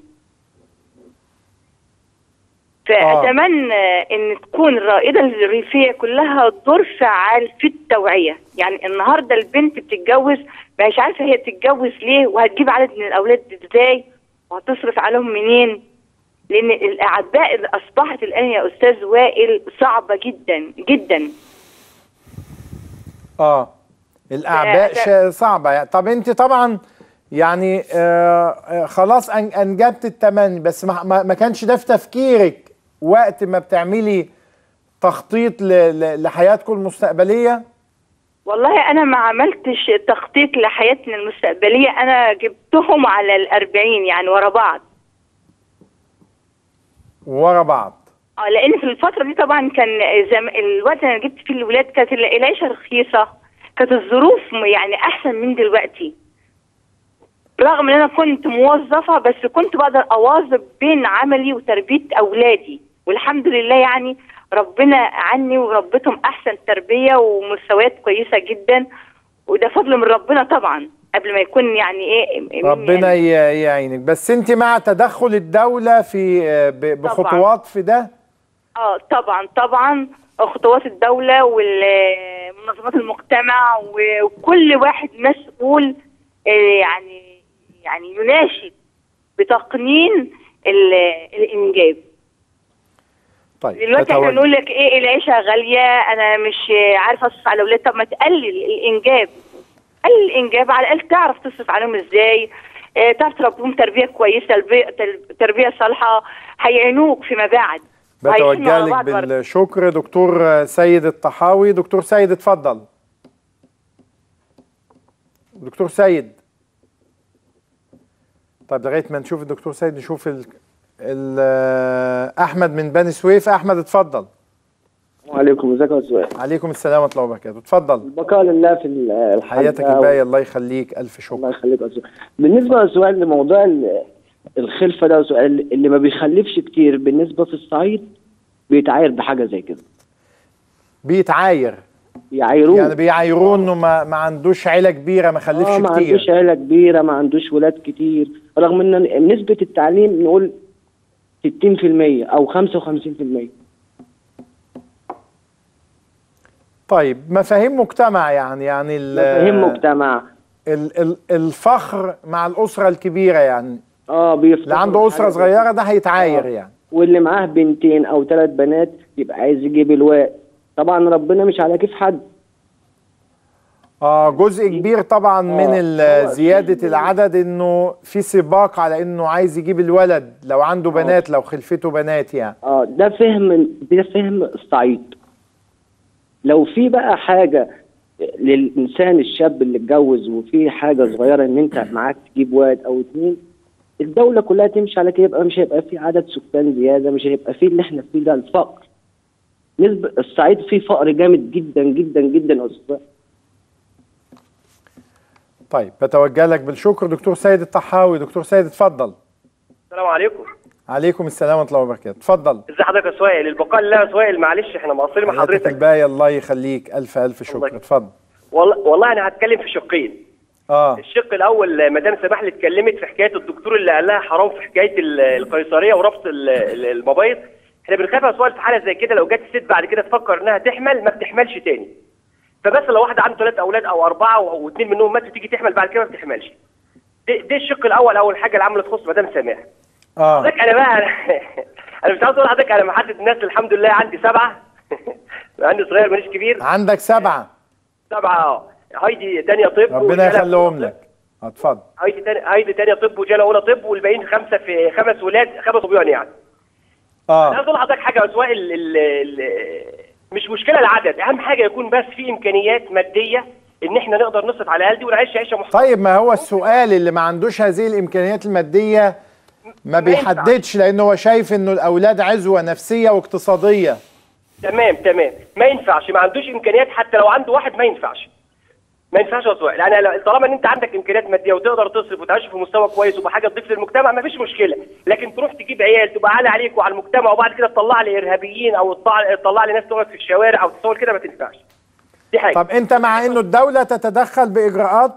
فاتمنى ان تكون الرائده الريفيه كلها دور فعال في التوعيه يعني النهارده البنت بتتجوز مش عارفه هي بتتجوز ليه وهتجيب عدد من الاولاد ازاي وهتصرف عليهم منين لان الاعباء اللي اصبحت الان يا استاذ وائل صعبه جدا جدا اه الاعباء شا- صعبه يعني طب انت طبعا يعني آه آه، خلاص أن- انجبت التمني بس ما, ما ما كانش ده في تفكيرك وقت ما بتعملي تخطيط ل- ل- لحياتكم المستقبليه والله انا ما عملتش تخطيط لحياتنا المستقبليه انا جبتهم على الأربعين يعني ورا بعض ورا بعض اه لان في الفتره دي طبعا كان زم... الوقت اللي انا جبت فيه الولاد كانت ال- العيشه رخيصه كانت الظروف م- يعني احسن من دلوقتي رغم ان انا كنت موظفه بس كنت بقدر اواظب بين عملي وتربيه اولادي والحمد لله يعني ربنا عني وربيتهم احسن تربيه ومستويات كويسه جدا وده فضل من ربنا طبعا قبل ما يكون يعني ايه ربنا ي- يعينك بس انت مع تدخل الدولة في آه، ب- بخطوات في ده اه طبعا طبعا خطوات الدولة ومنظمات المجتمع وكل واحد مسؤول آه، يعني يعني يناشد بتقنين ال- الانجاب طيب دلوقتي احنا تتوجه. نقول لك ايه العيشه غاليه انا مش عارفه اصرف على الاولاد طب ما تقلل الانجاب قلل الانجاب على الاقل تعرف تصرف عليهم ازاي آه، تعرف تربيهم تربيه كويسه البي- تل- تربيه صالحه هيعينوك فيما بعد وهيعيشوا مع بتوجه لك بعض برضه. بالشكر دكتور آه، سيد الطحاوي دكتور سيد اتفضل دكتور سيد طيب لغايه ما نشوف الدكتور سيد نشوف ال... ال... آه، احمد من بني سويف احمد اتفضل وعليكم ازيك يا استاذ عليكم السلام ورحمه الله وبركاته اتفضل بقاء لله في ال- الحلقه حياتك الباقيه الله يخليك الف شكر الله يخليك يا أستاذ. بالنسبه للسؤال لموضوع ال- الخلفه ده سؤال اللي ما بيخلفش كتير بالنسبه في الصعيد بيتعاير بحاجه زي كده بيتعاير يعايروه يعني بيعايروه انه ما, ما عندوش عيله كبيره ما خلفش اه ما كتير عندوش عيله كبيره ما عندوش ولاد كتير رغم ان نسبه التعليم نقول 60% او 55% طيب مفاهيم مجتمع يعني يعني ال- مفاهيم مجتمع ال ال الفخر مع الاسره الكبيره يعني اه بيفتخروا اللي عنده اسره بحاجة زي صغيره ده هيتعاير آه. يعني واللي معاه بنتين او ثلاث بنات يبقى عايز يجيب الواد طبعا ربنا مش على كيف حد اه جزء كبير طبعا من ال- زياده العدد انه في سباق على انه عايز يجيب الولد لو عنده بنات لو خلفته بنات يعني اه ده فهم ده فهم الصعيد لو في بقى حاجه للانسان الشاب اللي اتجوز وفي حاجه صغيره ان انت معاك تجيب واد او اتنين الدوله كلها تمشي على كده يبقى مش هيبقى في عدد سكان زياده مش هيبقى في اللي احنا فيه ده الفقر نسبه الصعيد فيه فقر جامد جدا جدا جدا يا استاذ طيب بتوجه لك بالشكر دكتور سيد الطحاوي دكتور سيد اتفضل السلام عليكم عليكم السلام ورحمه الله وبركاته اتفضل ازي حضرتك يا سؤال البقاء لله يا سؤال معلش احنا مقصرين مع حياتك حضرتك الباقيه الله يخليك الف الف شكر اتفضل والله والله انا هتكلم في شقين اه الشق الاول مدام سماح اللي اتكلمت في حكايه الدكتور اللي قال لها حرام في حكايه ال- القيصريه وربط ال- ال- المبايض احنا بنخاف يا سؤال في حاله زي كده لو جت الست بعد كده تفكر انها تحمل ما بتحملش تاني فبس لو واحده عنده ثلاث اولاد او اربعه او اثنين منهم ماتوا تيجي تحمل بعد كده ما بتحملش دي, دي الشق الاول اول حاجه اللي عملت تخص مدام سماح اه حضرتك انا بقى انا مش عاوز اقول لحضرتك انا محدد الناس الحمد لله عندي سبعه عندي صغير ماليش كبير عندك سبعه سبعه اه هايدي تانية طب ربنا وجالة- يخليهم لك اتفضل هايدي تاني هايدي تانية طب وجاله اولى طب والباقيين خمسه في خمس ولاد خمس صبيان يعني انا اه عايز اقول لحضرتك حاجه يا سواء ال ال ال مش مشكله العدد اهم حاجه يكون بس في امكانيات ماديه ان احنا نقدر نصرف على العيال دي ونعيش عيشه محترمه طيب ما هو السؤال اللي ما عندوش هذه الامكانيات الماديه ما بيحددش لان هو شايف انه الاولاد عزوه نفسيه واقتصاديه تمام تمام ما ينفعش ما عندوش امكانيات حتى لو عنده واحد ما ينفعش ما ينفعش يا سؤال يعني لو- طالما ان انت عندك امكانيات ماديه وتقدر تصرف وتعيش في مستوى كويس وبحاجه تضيف للمجتمع ما فيش مشكله لكن تروح تجيب عيال تبقى عالي عليك وعلى المجتمع وبعد كده تطلع لي ارهابيين او تطلع تطلع لي ناس تقعد في الشوارع او تصور كده ما تنفعش دي حاجه طب انت مع انه الدوله تتدخل باجراءات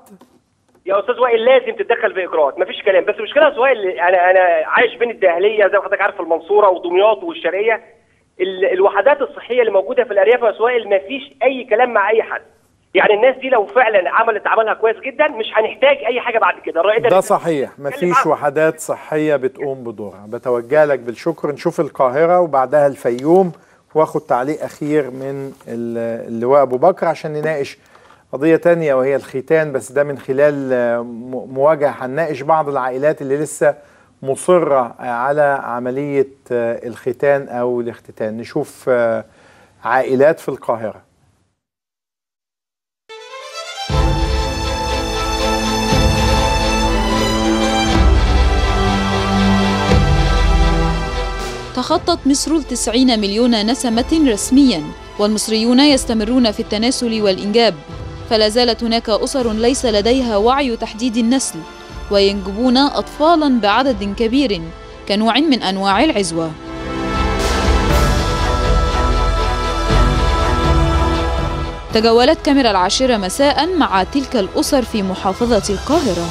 يا استاذ وائل لازم تتدخل باجراءات مفيش كلام بس المشكله يا سؤال انا انا عايش بين الدهليه زي ما حضرتك عارف في المنصوره ودمياط والشرقيه ال- الوحدات الصحيه اللي موجوده في الارياف يا سؤال مفيش اي كلام مع اي حد يعني الناس دي لو فعلا عملت عملها كويس جدا مش هنحتاج اي حاجه بعد كده الرائده ده صحيح مفيش وحدات صحيه بتقوم بدورها بتوجه لك بالشكر نشوف القاهره وبعدها الفيوم واخد تعليق اخير من ال- اللواء ابو بكر عشان نناقش قضيه تانية وهي الختان بس ده من خلال آه، م- مواجهه هنناقش بعض العائلات اللي لسه مصره آه، على عمليه آه، الختان او الاختتان نشوف آه، عائلات في القاهره تخطت مصر التسعين مليون نسمة رسميا والمصريون يستمرون في التناسل والإنجاب فلا زالت هناك أسر ليس لديها وعي تحديد النسل وينجبون أطفالا بعدد كبير كنوع من أنواع العزوة تجولت كاميرا العاشرة مساء مع تلك الأسر في محافظة القاهرة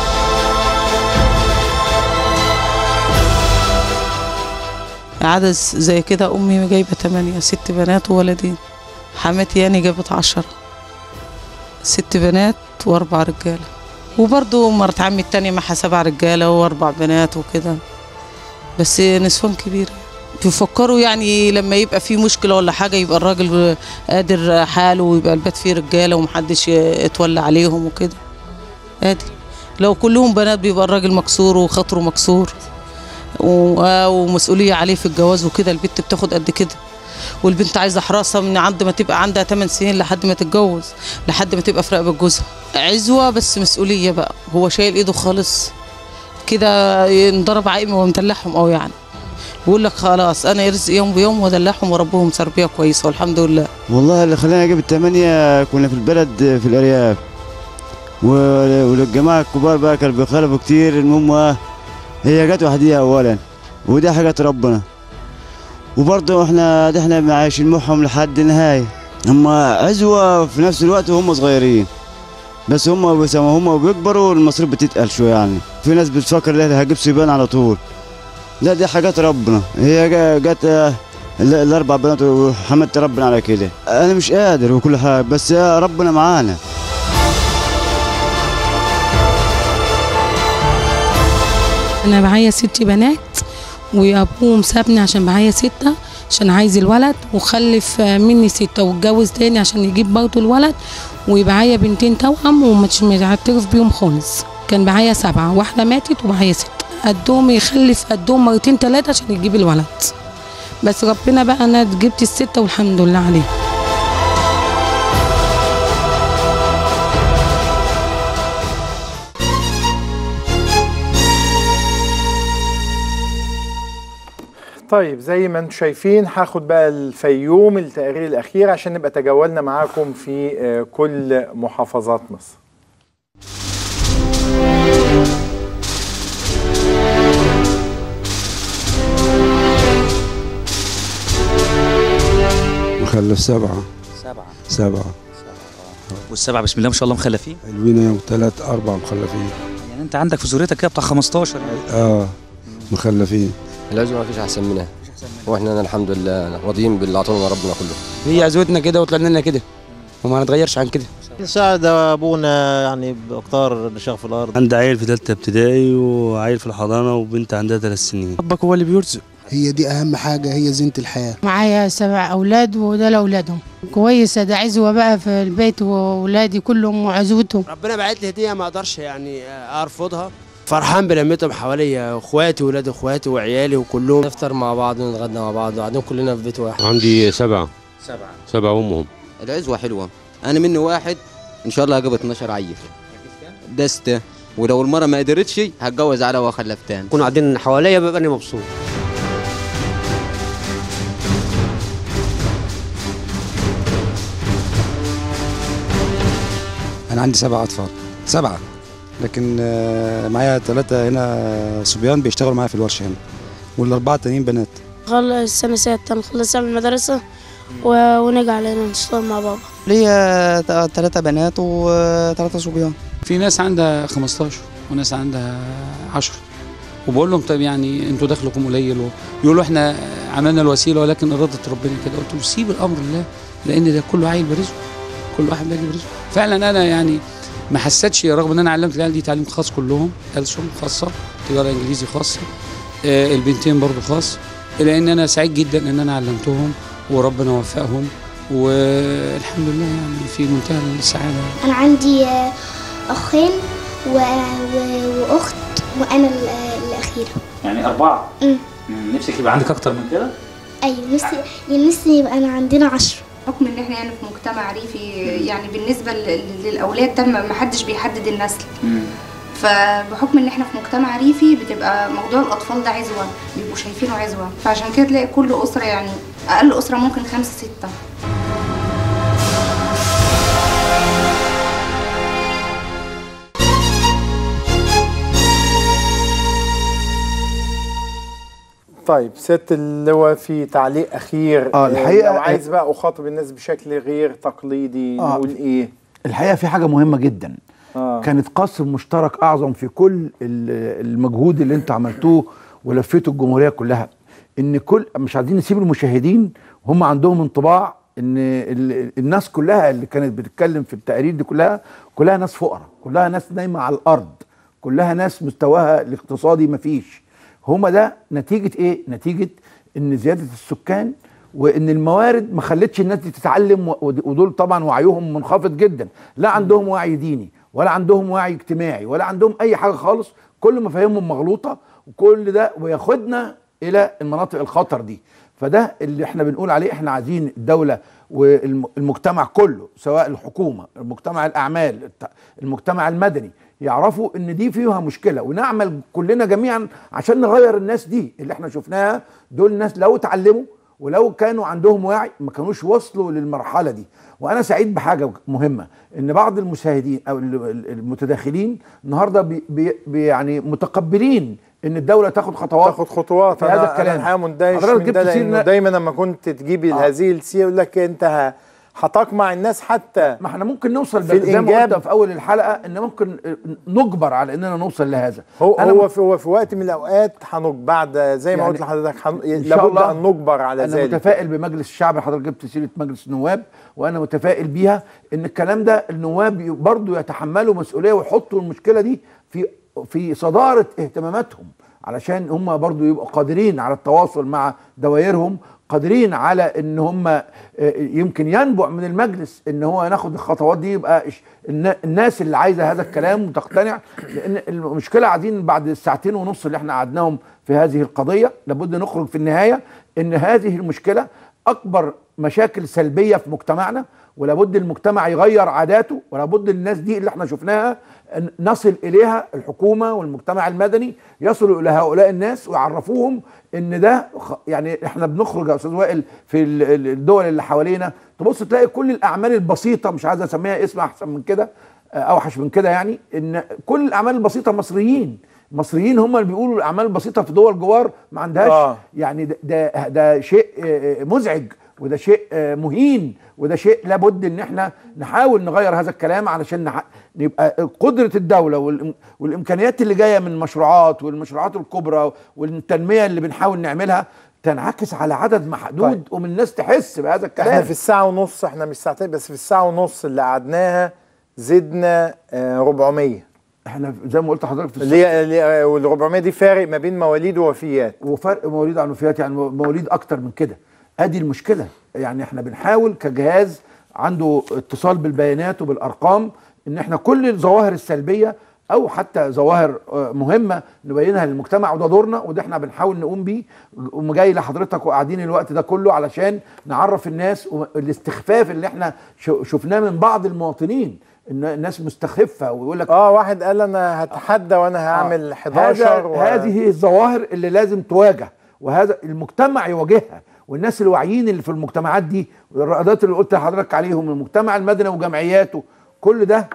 عدد زي كده أمي جايبة تمانية ست بنات وولدين حماتي يعني جابت عشرة ست بنات وأربع رجالة وبرضه مرت عمي التانية معها سبع رجالة وأربع بنات وكده بس نسوان كبيرة بيفكروا يعني لما يبقى في مشكلة ولا حاجة يبقى الراجل قادر حاله ويبقى البيت فيه رجالة ومحدش يتولى عليهم وكده ادي لو كلهم بنات بيبقى الراجل مكسور وخاطره مكسور و- آه، ومسؤولية عليه في الجواز وكده البنت بتاخد قد كده والبنت عايزة حراسة من عند ما تبقى عندها 8 سنين لحد ما تتجوز لحد ما تبقى في رقبة جوزها عزوة بس مسؤولية بقى هو شايل ايده خالص كده ينضرب عائم ومدلعهم او يعني بيقول لك خلاص انا رزق يوم بيوم وادلعهم واربهم تربيه كويسه والحمد لله والله اللي خلاني اجيب الثمانية كنا في البلد في الارياف و- والجماعة الكبار بقى كانوا بيخالفوا كتير المهم آه، هي جت وحديها اولا ودي حاجة ربنا وبرضه احنا ده احنا عايشين معهم لحد النهاية هم عزوة في نفس الوقت وهم صغيرين بس هم بس هم بيكبروا المصاريف بتتقل شوية يعني في ناس بتفكر لا هجيب سيبان على طول لا دي حاجات ربنا هي جا- جت آه، ال- الاربع بنات وحمدت ربنا على كده انا مش قادر وكل حاجه بس يا ربنا معانا انا معايا ست بنات وابوهم سابني عشان معايا ستة عشان عايز الولد وخلف مني ستة واتجوز تاني عشان يجيب برضه الولد ومعايا بنتين توأم ومش معترف بيهم خالص كان معايا سبعة واحدة ماتت ومعايا ستة قدهم يخلف قدهم مرتين تلاتة عشان يجيب الولد بس ربنا بقى انا جبت الستة والحمد لله عليه طيب زي ما انتم شايفين هاخد بقى الفيوم التقرير الاخير عشان نبقى تجولنا معاكم في آه، كل محافظات مصر مخلف سبعة سبعة سبعة والسبعة بسم الله ما شاء الله مخلفين حلوين يوم ثلاث أربع مخلفين يعني انت عندك في ذريتك كده بتاع 15 يعني. اه مخلفين العزوة ما فيش أحسن منها واحنا أنا الحمد لله راضيين باللي عطونا ربنا كله هي عزوتنا كده وطلعنا لنا كده وما نتغيرش عن كده ساعد ابونا يعني باقدار شغف الارض عندي عيل في ثالثه ابتدائي وعيل في الحضانه وبنت عندها ثلاث سنين ربك هو اللي بيرزق هي دي أهم حاجة هي زينة الحياة معايا سبع أولاد وده لأولادهم كويسة ده عزوة بقى في البيت وأولادي كلهم وعزوتهم ربنا بعت لي هديه ما اقدرش يعني ارفضها فرحان بلمتهم حواليا اخواتي واولاد اخواتي وعيالي وكلهم نفطر مع بعض ونتغدى مع بعض وقاعدين كلنا في بيت واحد عندي سبعة سبعة سبعة أمهم العزوة حلوة أنا مني واحد إن شاء الله هجيب 12 عيل دستة ولو المرة ما قدرتش هتجوز على واخلف تاني يكونوا قاعدين حواليا ببقى انا مبسوط انا عندي سبع اطفال سبعه لكن آه، معايا ثلاثه هنا صبيان بيشتغلوا معايا في الورشه هنا والاربعه التانيين بنات خلص سنة ستة نخلص من المدرسة و... ونرجع علينا نشتغل مع بابا ليا ثلاثه بنات وثلاثه صبيان في ناس عندها 15 وناس عندها 10 وبقول لهم طب يعني انتوا دخلكم قليل و- يقولوا احنا عملنا الوسيله ولكن اراده ربنا كده قلت له سيب الامر لله لان ده كله عيل برزقه كل واحد بيجي برزقه فعلا انا يعني ما حسيتش رغم ان انا علمت العيال دي تعليم خاص كلهم ألسن خاصه تجاره انجليزي خاصه آه البنتين برضو خاص الا ان انا سعيد جدا ان انا علمتهم وربنا وفقهم والحمد لله يعني في منتهى السعاده أنا عندي آه، أخين و... و... وأخت وأنا ال- آه، الأخيرة يعني أربعة أمم. مم، نفسك يبقى عندك أكتر من كده؟ أيوة نفسي يعني نفسي يبقى أنا عندنا عشرة بحكم ان احنا يعني في مجتمع ريفي يعني بالنسبه ل- للاولاد ده ما ما حدش بيحدد النسل فبحكم ان احنا في مجتمع ريفي بتبقى موضوع الاطفال ده عزوه بيبقوا شايفينه عزوه فعشان كده تلاقي كل اسره يعني اقل اسره ممكن خمسه سته طيب ست اللواء في تعليق اخير آه، الحقيقة- لو عايز بقى اخاطب الناس بشكل غير تقليدي آه. نقول ايه الحقيقه في حاجه مهمه جدا آه. كانت قصر مشترك اعظم في كل ال- المجهود اللي انتوا عملتوه ولفيتوا الجمهوريه كلها ان كل مش عايزين نسيب المشاهدين هم عندهم انطباع ان ال- الناس كلها اللي كانت بتتكلم في التقارير دي كلها كلها ناس فقراء كلها ناس نايمه على الارض كلها ناس مستواها الاقتصادي مفيش هما ده نتيجه ايه نتيجه ان زياده السكان وان الموارد ما خلتش الناس دي تتعلم و- ودول طبعا وعيهم منخفض جدا لا عندهم وعي ديني ولا عندهم وعي اجتماعي ولا عندهم اي حاجه خالص كل مفاهيمهم مغلوطه وكل ده وياخدنا الى المناطق الخطر دي فده اللي احنا بنقول عليه احنا عايزين الدوله والمجتمع كله سواء الحكومه المجتمع الاعمال الت- المجتمع المدني يعرفوا ان دي فيها مشكله ونعمل كلنا جميعا عشان نغير الناس دي اللي احنا شفناها دول ناس لو اتعلموا ولو كانوا عندهم وعي ما كانوش وصلوا للمرحله دي وانا سعيد بحاجه مهمه ان بعض المشاهدين او ال- ال- المتداخلين النهارده بي بي بي يعني متقبلين ان الدوله تاخد خطوات تاخد خطوات في هذا أنا- الكلام انا الحقيقه مندهش حضرتك من جبت ده سيرة- لانه دايما لما كنت تجيبي آه. هذه السيره يقول لك انت ه- هتقمع الناس حتى ما احنا ممكن نوصل في زي ما الانجاب قلت في اول الحلقه ان ممكن نجبر على اننا نوصل لهذا هو أنا هو في هو في وقت من الاوقات هنج بعد زي ما يعني قلت لحضرتك حن... إن شاء لابد الله ان نجبر على انا ذلك متفائل بمجلس الشعب حضرتك جبت سيره مجلس النواب وانا متفائل بيها ان الكلام ده النواب برضو يتحملوا مسؤوليه ويحطوا المشكله دي في في صداره اهتماماتهم علشان هم برضو يبقوا قادرين على التواصل مع دوائرهم قادرين على ان هم آه، يمكن ينبع من المجلس ان هو ناخد الخطوات دي يبقى إش- النا- الناس اللي عايزه هذا الكلام وتقتنع لان المشكله عايزين بعد الساعتين ونص اللي احنا قعدناهم في هذه القضيه لابد نخرج في النهايه ان هذه المشكله اكبر مشاكل سلبيه في مجتمعنا ولابد المجتمع يغير عاداته ولابد الناس دي اللي احنا شفناها أن نصل اليها الحكومه والمجتمع المدني يصلوا الى هؤلاء الناس ويعرفوهم ان ده خ- يعني احنا بنخرج يا استاذ وائل في ال- ال- الدول اللي حوالينا تبص تلاقي كل الاعمال البسيطه مش عايز اسميها اسم احسن من كده آه، اوحش من كده يعني ان كل الاعمال البسيطه مصريين مصريين هم اللي بيقولوا الاعمال البسيطه في دول جوار ما عندهاش آه. آه. يعني ده ده, ده شيء آه، مزعج وده شيء آه، مهين وده شيء لابد ان احنا نحاول نغير هذا الكلام علشان نح- يبقى قدره الدوله والإم- والامكانيات اللي جايه من المشروعات والمشروعات الكبرى والتنميه اللي بنحاول نعملها تنعكس على عدد محدود طيب. ومن الناس تحس بهذا الكلام احنا في الساعه ونص احنا مش ساعتين بس في الساعه ونص اللي قعدناها زدنا آه، 400 احنا زي ما قلت لحضرتك في اللي هي- اللي- وال 400 دي فارق ما بين مواليد ووفيات وفرق مواليد عن وفيات يعني مواليد اكتر من كده ادي المشكله يعني احنا بنحاول كجهاز عنده اتصال بالبيانات وبالارقام ان احنا كل الظواهر السلبيه او حتى ظواهر آه، مهمه نبينها للمجتمع وده دورنا وده احنا بنحاول نقوم بيه وجاي لحضرتك وقاعدين الوقت ده كله علشان نعرف الناس الاستخفاف اللي احنا شو- شفناه من بعض المواطنين ان الناس مستخفه ويقول لك اه واحد قال انا هتحدى وانا هعمل 11 هذا و... هذه الظواهر اللي لازم تواجه وهذا المجتمع يواجهها والناس الواعيين اللي في المجتمعات دي والرائدات اللي قلت لحضرتك عليهم المجتمع المدني وجمعياته كل ده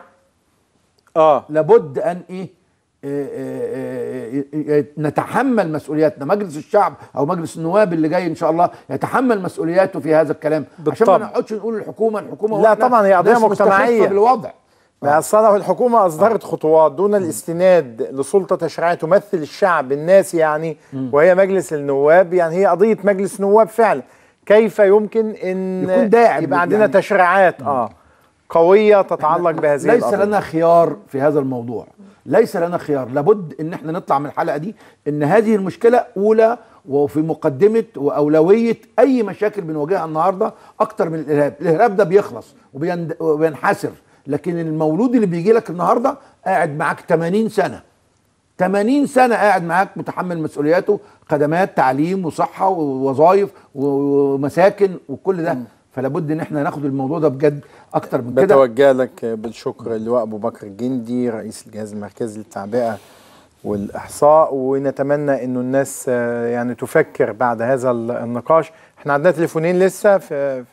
اه لابد ان ايه آه، آه، آه، آه، نتحمل مسؤولياتنا مجلس الشعب او مجلس النواب اللي جاي ان شاء الله يتحمل مسؤولياته في هذا الكلام عشان ما بالطبع. نقعدش نقول الحكومه الحكومه لا وإحنا طبعا هي قضيه ناس مستخفة مجتمعيه بالوضع ما أصلا الحكومة أصدرت خطوات دون الاستناد لسلطة تشريعية تمثل الشعب الناس يعني وهي مجلس النواب يعني هي قضية مجلس نواب فعلا كيف يمكن أن يكون داعم يبقى عندنا يعني. تشريعات اه قوية تتعلق بهذه ليس القضية. لنا خيار في هذا الموضوع ليس لنا خيار لابد ان احنا نطلع من الحلقه دي ان هذه المشكله اولى وفي مقدمه واولويه اي مشاكل بنواجهها النهارده اكتر من الارهاب الارهاب ده بيخلص وبيند- وبينحسر لكن المولود اللي بيجي لك النهارده قاعد معاك 80 سنه 80 سنه قاعد معاك متحمل مسؤولياته خدمات تعليم وصحه ووظائف ومساكن وكل ده فلا بد ان احنا ناخد الموضوع ده بجد اكتر من كده بتوجه لك بالشكر اللواء ابو بكر الجندي رئيس الجهاز المركزي للتعبئه والاحصاء ونتمنى انه الناس آه، يعني تفكر بعد هذا ال- النقاش احنا عندنا تليفونين لسه في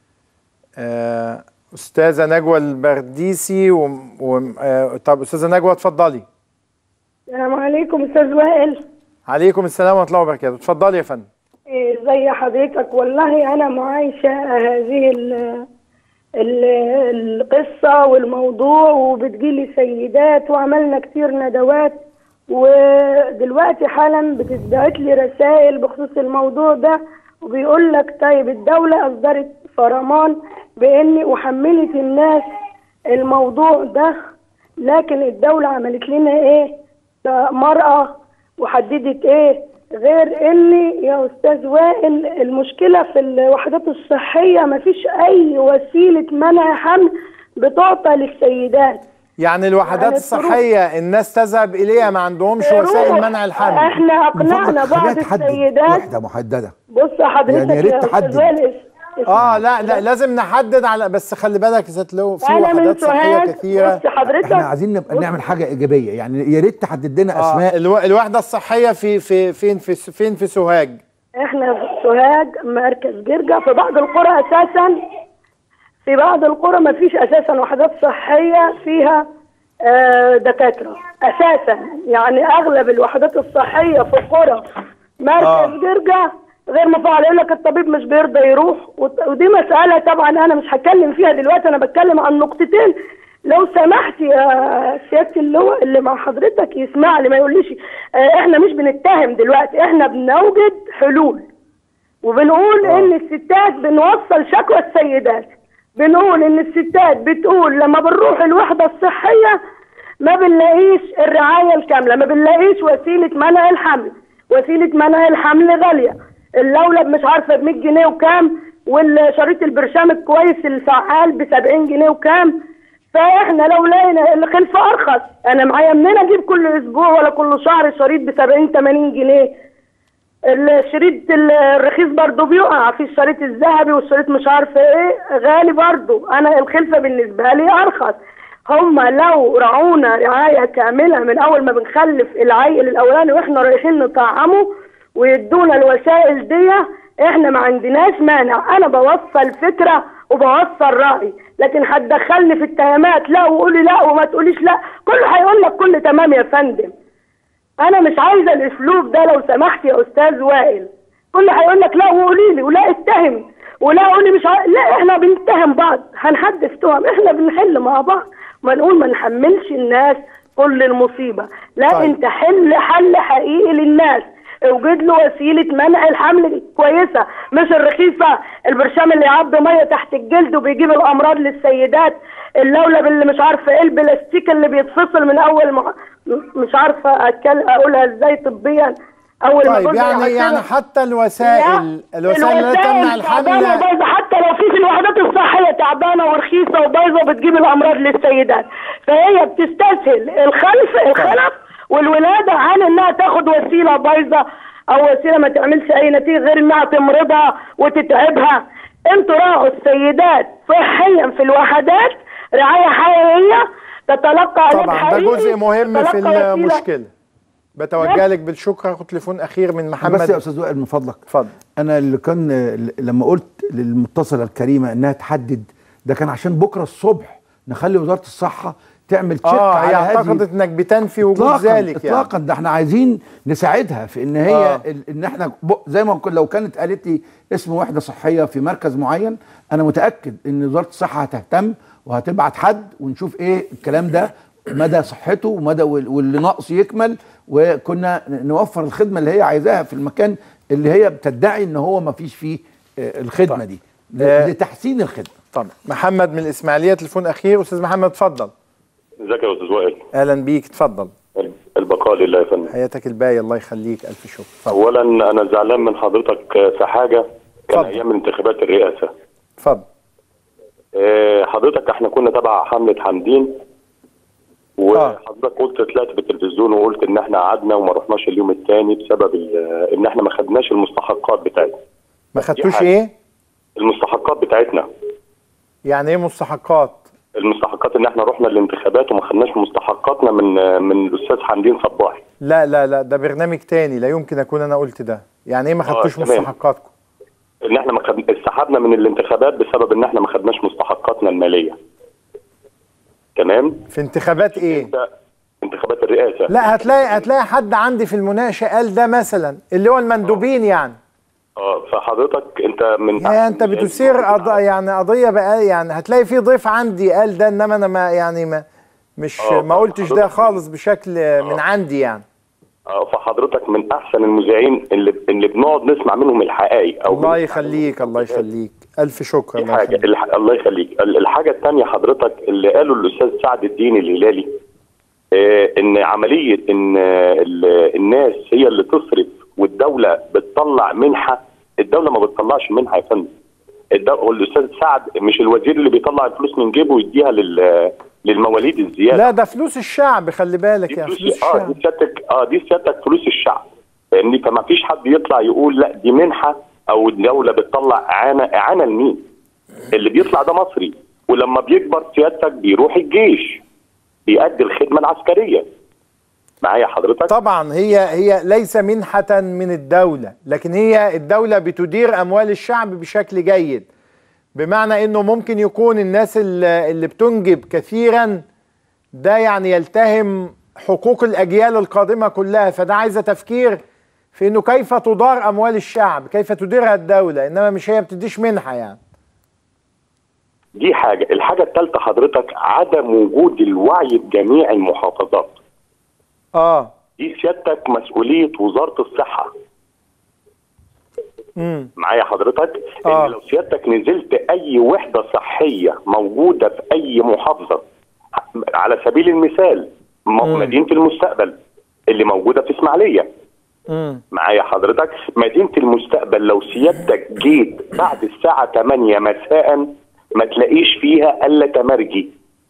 آه، استاذه نجوى البرديسي و... و... آه، طب استاذه نجوى اتفضلي السلام عليكم استاذ وائل عليكم السلام ورحمه الله وبركاته اتفضلي يا فندم إيه، ازي حضرتك والله انا معايشه هذه ال ال القصه والموضوع وبتجيلي سيدات وعملنا كتير ندوات ودلوقتي حالا بتتبعت لي رسائل بخصوص الموضوع ده وبيقول لك طيب الدوله اصدرت فرمان بان وحملت الناس الموضوع ده لكن الدوله عملت لنا ايه ده مرأة وحددت ايه غير ان يا استاذ وائل المشكله في الوحدات الصحيه مفيش اي وسيله منع حمل بتعطى للسيدات يعني الوحدات يعني الصحيه الناس تذهب اليها ما عندهمش وسائل منع الحمل احنا اقنعنا بعض السيدات وحده محدده بص حضرتك يعني يا ريت يا تحدد. استاذ وائل اس- اه لا لا لازم نحدد على بس خلي بالك يا ست لو في أنا من وحدات صحيه سوهاج. كثيره بص حضرتك احنا عايزين نبقى نعمل حاجه ايجابيه يعني يا ريت تحدد لنا آه اسماء الو... الوحده الصحيه في في فين في فين في سوهاج احنا في سوهاج مركز جرجا في بعض القرى اساسا في بعض القرى ما فيش اساسا وحدات صحيه فيها آه، دكاتره اساسا يعني اغلب الوحدات الصحيه في القرى مركز آه. جرجا غير مفعل يقول لك الطبيب مش بيرضى يروح وت- ودي مساله طبعا انا مش هتكلم فيها دلوقتي انا بتكلم عن نقطتين لو سمحت يا سياده اللواء اللي مع حضرتك يسمع لي ما يقوليش آه، احنا مش بنتهم دلوقتي احنا بنوجد حلول وبنقول ان الستات بنوصل شكوى السيدات بنقول ان الستات بتقول لما بنروح الوحده الصحيه ما بنلاقيش الرعايه الكامله ما بنلاقيش وسيله منع الحمل وسيله منع الحمل غاليه اللولب مش عارفه ب 100 جنيه وكام والشريط البرشام الكويس الفعال ب 70 جنيه وكام فاحنا لو لقينا الخلفه ارخص انا معايا منين اجيب كل اسبوع ولا كل شهر شريط ب 70 80 جنيه الشريط ال- الرخيص برضو بيقع في الشريط الذهبي والشريط مش عارفه ايه غالي برضو انا الخلفه بالنسبه لي ارخص هم لو رعونا رعايه كامله من اول ما بنخلف العيل الاولاني واحنا رايحين نطعمه ويدونا الوسائل دي احنا ما عندناش مانع انا بوصل فكره وبوصل راي لكن هتدخلني في اتهامات لا وقولي لا وما تقوليش لا كله هيقول لك كل تمام يا فندم انا مش عايزه الاسلوب ده لو سمحت يا استاذ وائل كل هيقول لك لا وقولي لي ولا اتهم ولا قولي مش عايز لا احنا بنتهم بعض هنحدث تهم احنا بنحل مع بعض ما نقول ما نحملش الناس كل المصيبه لا طيب. انت حل حل حقيقي للناس اوجد له وسيله منع الحمل كويسه مش الرخيصه البرشام اللي يعبي ميه تحت الجلد وبيجيب الامراض للسيدات اللولب اللي مش عارفه ايه البلاستيك اللي بيتفصل من اول ما مش عارفه أتكلم اقولها ازاي طبيا اول ما طيب جوزي يعني يعترف- يعني حتى الوسائل الوسائل التي تمنع تعبانه الحمل وبايظه حتى لو في في الوحدات الصحيه تعبانه ورخيصه وبايظه وبتجيب الامراض للسيدات فهي بتستسهل الخلف الخلف والولاده عن انها تاخد وسيله بايظه او وسيله ما تعملش اي نتيجه غير انها تمرضها وتتعبها انتوا راعوا السيدات صحيا في الوحدات رعايه حقيقيه تتلقى علاج طبعا ده حقيقي جزء مهم في تتلقى وسيلة- المشكله بتوجه لك بالشكر هاخد تليفون اخير من محمد بس يا استاذ وائل من فضلك اتفضل انا اللي كان لما قلت للمتصله الكريمه انها تحدد ده كان عشان بكره الصبح نخلي وزاره الصحه تعمل تشيك اه على هي هذه اعتقدت انك بتنفي وجود اطلاقا ذلك يعني اطلاقا ده احنا عايزين نساعدها في ان هي آه. آه. ان احنا ب- زي ما كن- لو كانت قالت لي اسم وحده صحيه في مركز معين انا متاكد ان وزاره الصحه هتهتم وهتبعت حد ونشوف ايه الكلام ده مدى صحته ومدى وال- واللي ناقص يكمل وكنا ن- نوفر الخدمه اللي هي عايزاها في المكان اللي هي بتدعي ان هو ما فيش فيه آه، الخدمه دي ل- آه. لتحسين الخدمه طبعا محمد من الاسماعيليه تليفون اخير استاذ محمد اتفضل ازيك يا استاذ وائل اهلا بيك اتفضل البقاء لله يا فندم حياتك الباقيه الله يخليك الف شكر اتفضل اولا انا زعلان من حضرتك في حاجه كان اتفضل. ايام انتخابات الرئاسه اتفضل آه، حضرتك احنا كنا تبع حمله حمدين وحضرتك قلت طلعت في التلفزيون وقلت ان احنا قعدنا وما رحناش اليوم الثاني بسبب ال- ان احنا ما خدناش المستحقات بتاعتنا ما خدتوش حاجة. ايه المستحقات بتاعتنا يعني ايه مستحقات المستحقات ان احنا رحنا الانتخابات وما خدناش مستحقاتنا من من الاستاذ حمدين صباحي لا لا لا ده برنامج تاني لا يمكن اكون انا قلت ده يعني ايه ما آه، خدتوش تمام. مستحقاتكم ان احنا ما خد... استحبنا من الانتخابات بسبب ان احنا ما خدناش مستحقاتنا الماليه تمام في انتخابات ايه انتخابات الرئاسه لا هتلاقي هتلاقي حد عندي في المناقشه قال ده مثلا اللي هو المندوبين يعني اه فحضرتك انت من يا انت بتثير قض... يعني قضيه بقى يعني هتلاقي في ضيف عندي قال ده انما انا ما يعني ما مش آه، ما قلتش ده حضرتك- خالص بشكل من عندي يعني اه فحضرتك من احسن المذيعين اللي اللي بنقعد نسمع منهم الحقائق او الله يخليك الله يخليك الف شكر دي الله حاجه يخليك الح... الله يخليك ال- الحاجه الثانيه حضرتك اللي قاله الاستاذ سعد الدين الهلالي آه ان عمليه ان آه، ال- الناس هي اللي تصرف والدوله بتطلع منحه الدوله ما بتطلعش منحه يا فندم الدو... الاستاذ سعد مش الوزير اللي بيطلع الفلوس من جيبه ويديها لل... للمواليد الزياده لا ده فلوس الشعب خلي بالك يا فلوس اه الشعب دي سيادتك اه دي سيادتك فلوس الشعب فاهمني فما فيش حد يطلع يقول لا دي منحه او الدوله بتطلع اعانه اعانه لمين؟ اللي بيطلع ده مصري ولما بيكبر سيادتك بيروح الجيش بيأدي الخدمه العسكريه معايا حضرتك؟ طبعا هي هي ليس منحة من الدولة لكن هي الدولة بتدير أموال الشعب بشكل جيد بمعنى أنه ممكن يكون الناس اللي اللي بتنجب كثيرا ده يعني يلتهم حقوق الأجيال القادمة كلها فده عايزة تفكير في أنه كيف تدار أموال الشعب كيف تديرها الدولة إنما مش هي بتديش منحة يعني دي حاجه، الحاجه الثالثه حضرتك عدم وجود الوعي بجميع المحافظات آه دي سيادتك مسؤوليه وزاره الصحه امم معايا حضرتك آه. ان لو سيادتك نزلت اي وحده صحيه موجوده في اي محافظه على سبيل المثال م- مدينه المستقبل اللي موجوده في اسماعيليه امم معايا حضرتك مدينه المستقبل لو سيادتك جيت بعد الساعه 8 مساء ما تلاقيش فيها الا تمرجي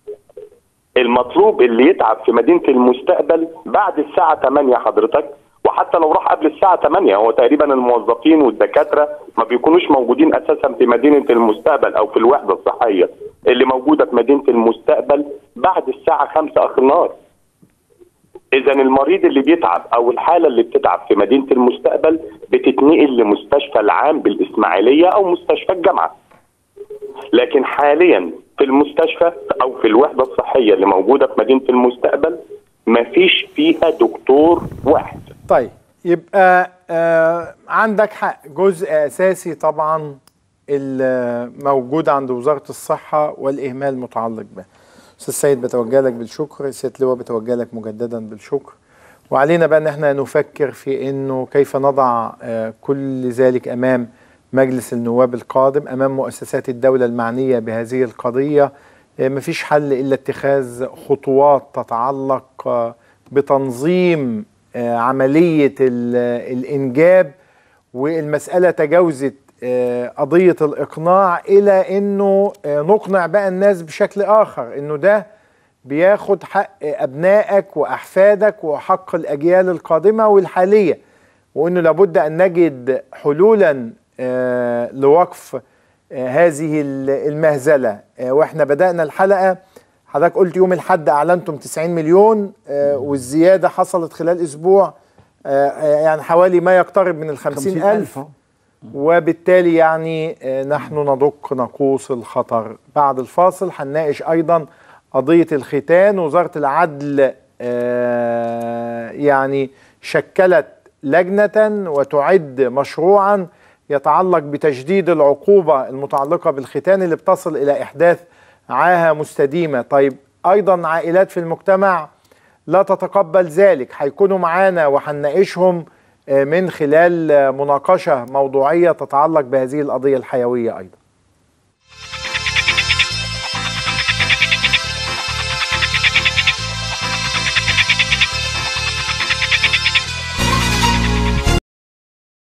المطلوب اللي يتعب في مدينه المستقبل بعد الساعه 8 حضرتك وحتى لو راح قبل الساعه 8 هو تقريبا الموظفين والدكاتره ما بيكونوش موجودين اساسا في مدينه المستقبل او في الوحده الصحيه اللي موجوده في مدينه المستقبل بعد الساعه 5 اخر النهار اذا المريض اللي بيتعب او الحاله اللي بتتعب في مدينه المستقبل بتتنقل لمستشفى العام بالاسماعيليه او مستشفى الجامعه لكن حاليا في المستشفى او في الوحده الصحيه اللي موجوده في مدينه المستقبل مفيش فيها دكتور واحد طيب يبقى آه عندك حق جزء اساسي طبعا الموجود عند وزاره الصحه والاهمال المتعلق به. استاذ سيد بتوجه لك بالشكر، سياده لواء بتوجه لك مجددا بالشكر. وعلينا بقى ان احنا نفكر في انه كيف نضع آه كل ذلك امام مجلس النواب القادم امام مؤسسات الدوله المعنيه بهذه القضيه آه مفيش حل الا اتخاذ خطوات تتعلق آه بتنظيم آه، عملية ال- الإنجاب والمسألة تجاوزت آه، قضية الإقناع إلى إنه آه، نقنع بقى الناس بشكل آخر إنه ده بياخد حق أبنائك وأحفادك وحق الأجيال القادمة والحالية وإنه لابد أن نجد حلولا آه، لوقف آه، هذه ال- المهزلة آه، وإحنا بدأنا الحلقة حضرتك قلت يوم الحد اعلنتم 90 مليون آه والزياده حصلت خلال اسبوع آه آه، يعني حوالي ما يقترب من ال 50 ألف وبالتالي يعني آه نحن ندق ناقوس الخطر بعد الفاصل هنناقش أيضا قضية الختان وزارة العدل آه يعني شكلت لجنة وتعد مشروعا يتعلق بتجديد العقوبة المتعلقة بالختان اللي بتصل إلى إحداث عاهة مستديمة طيب أيضا عائلات في المجتمع لا تتقبل ذلك هيكونوا معانا وهنناقشهم آه، من خلال آه، مناقشة موضوعية تتعلق بهذه القضية الحيوية أيضا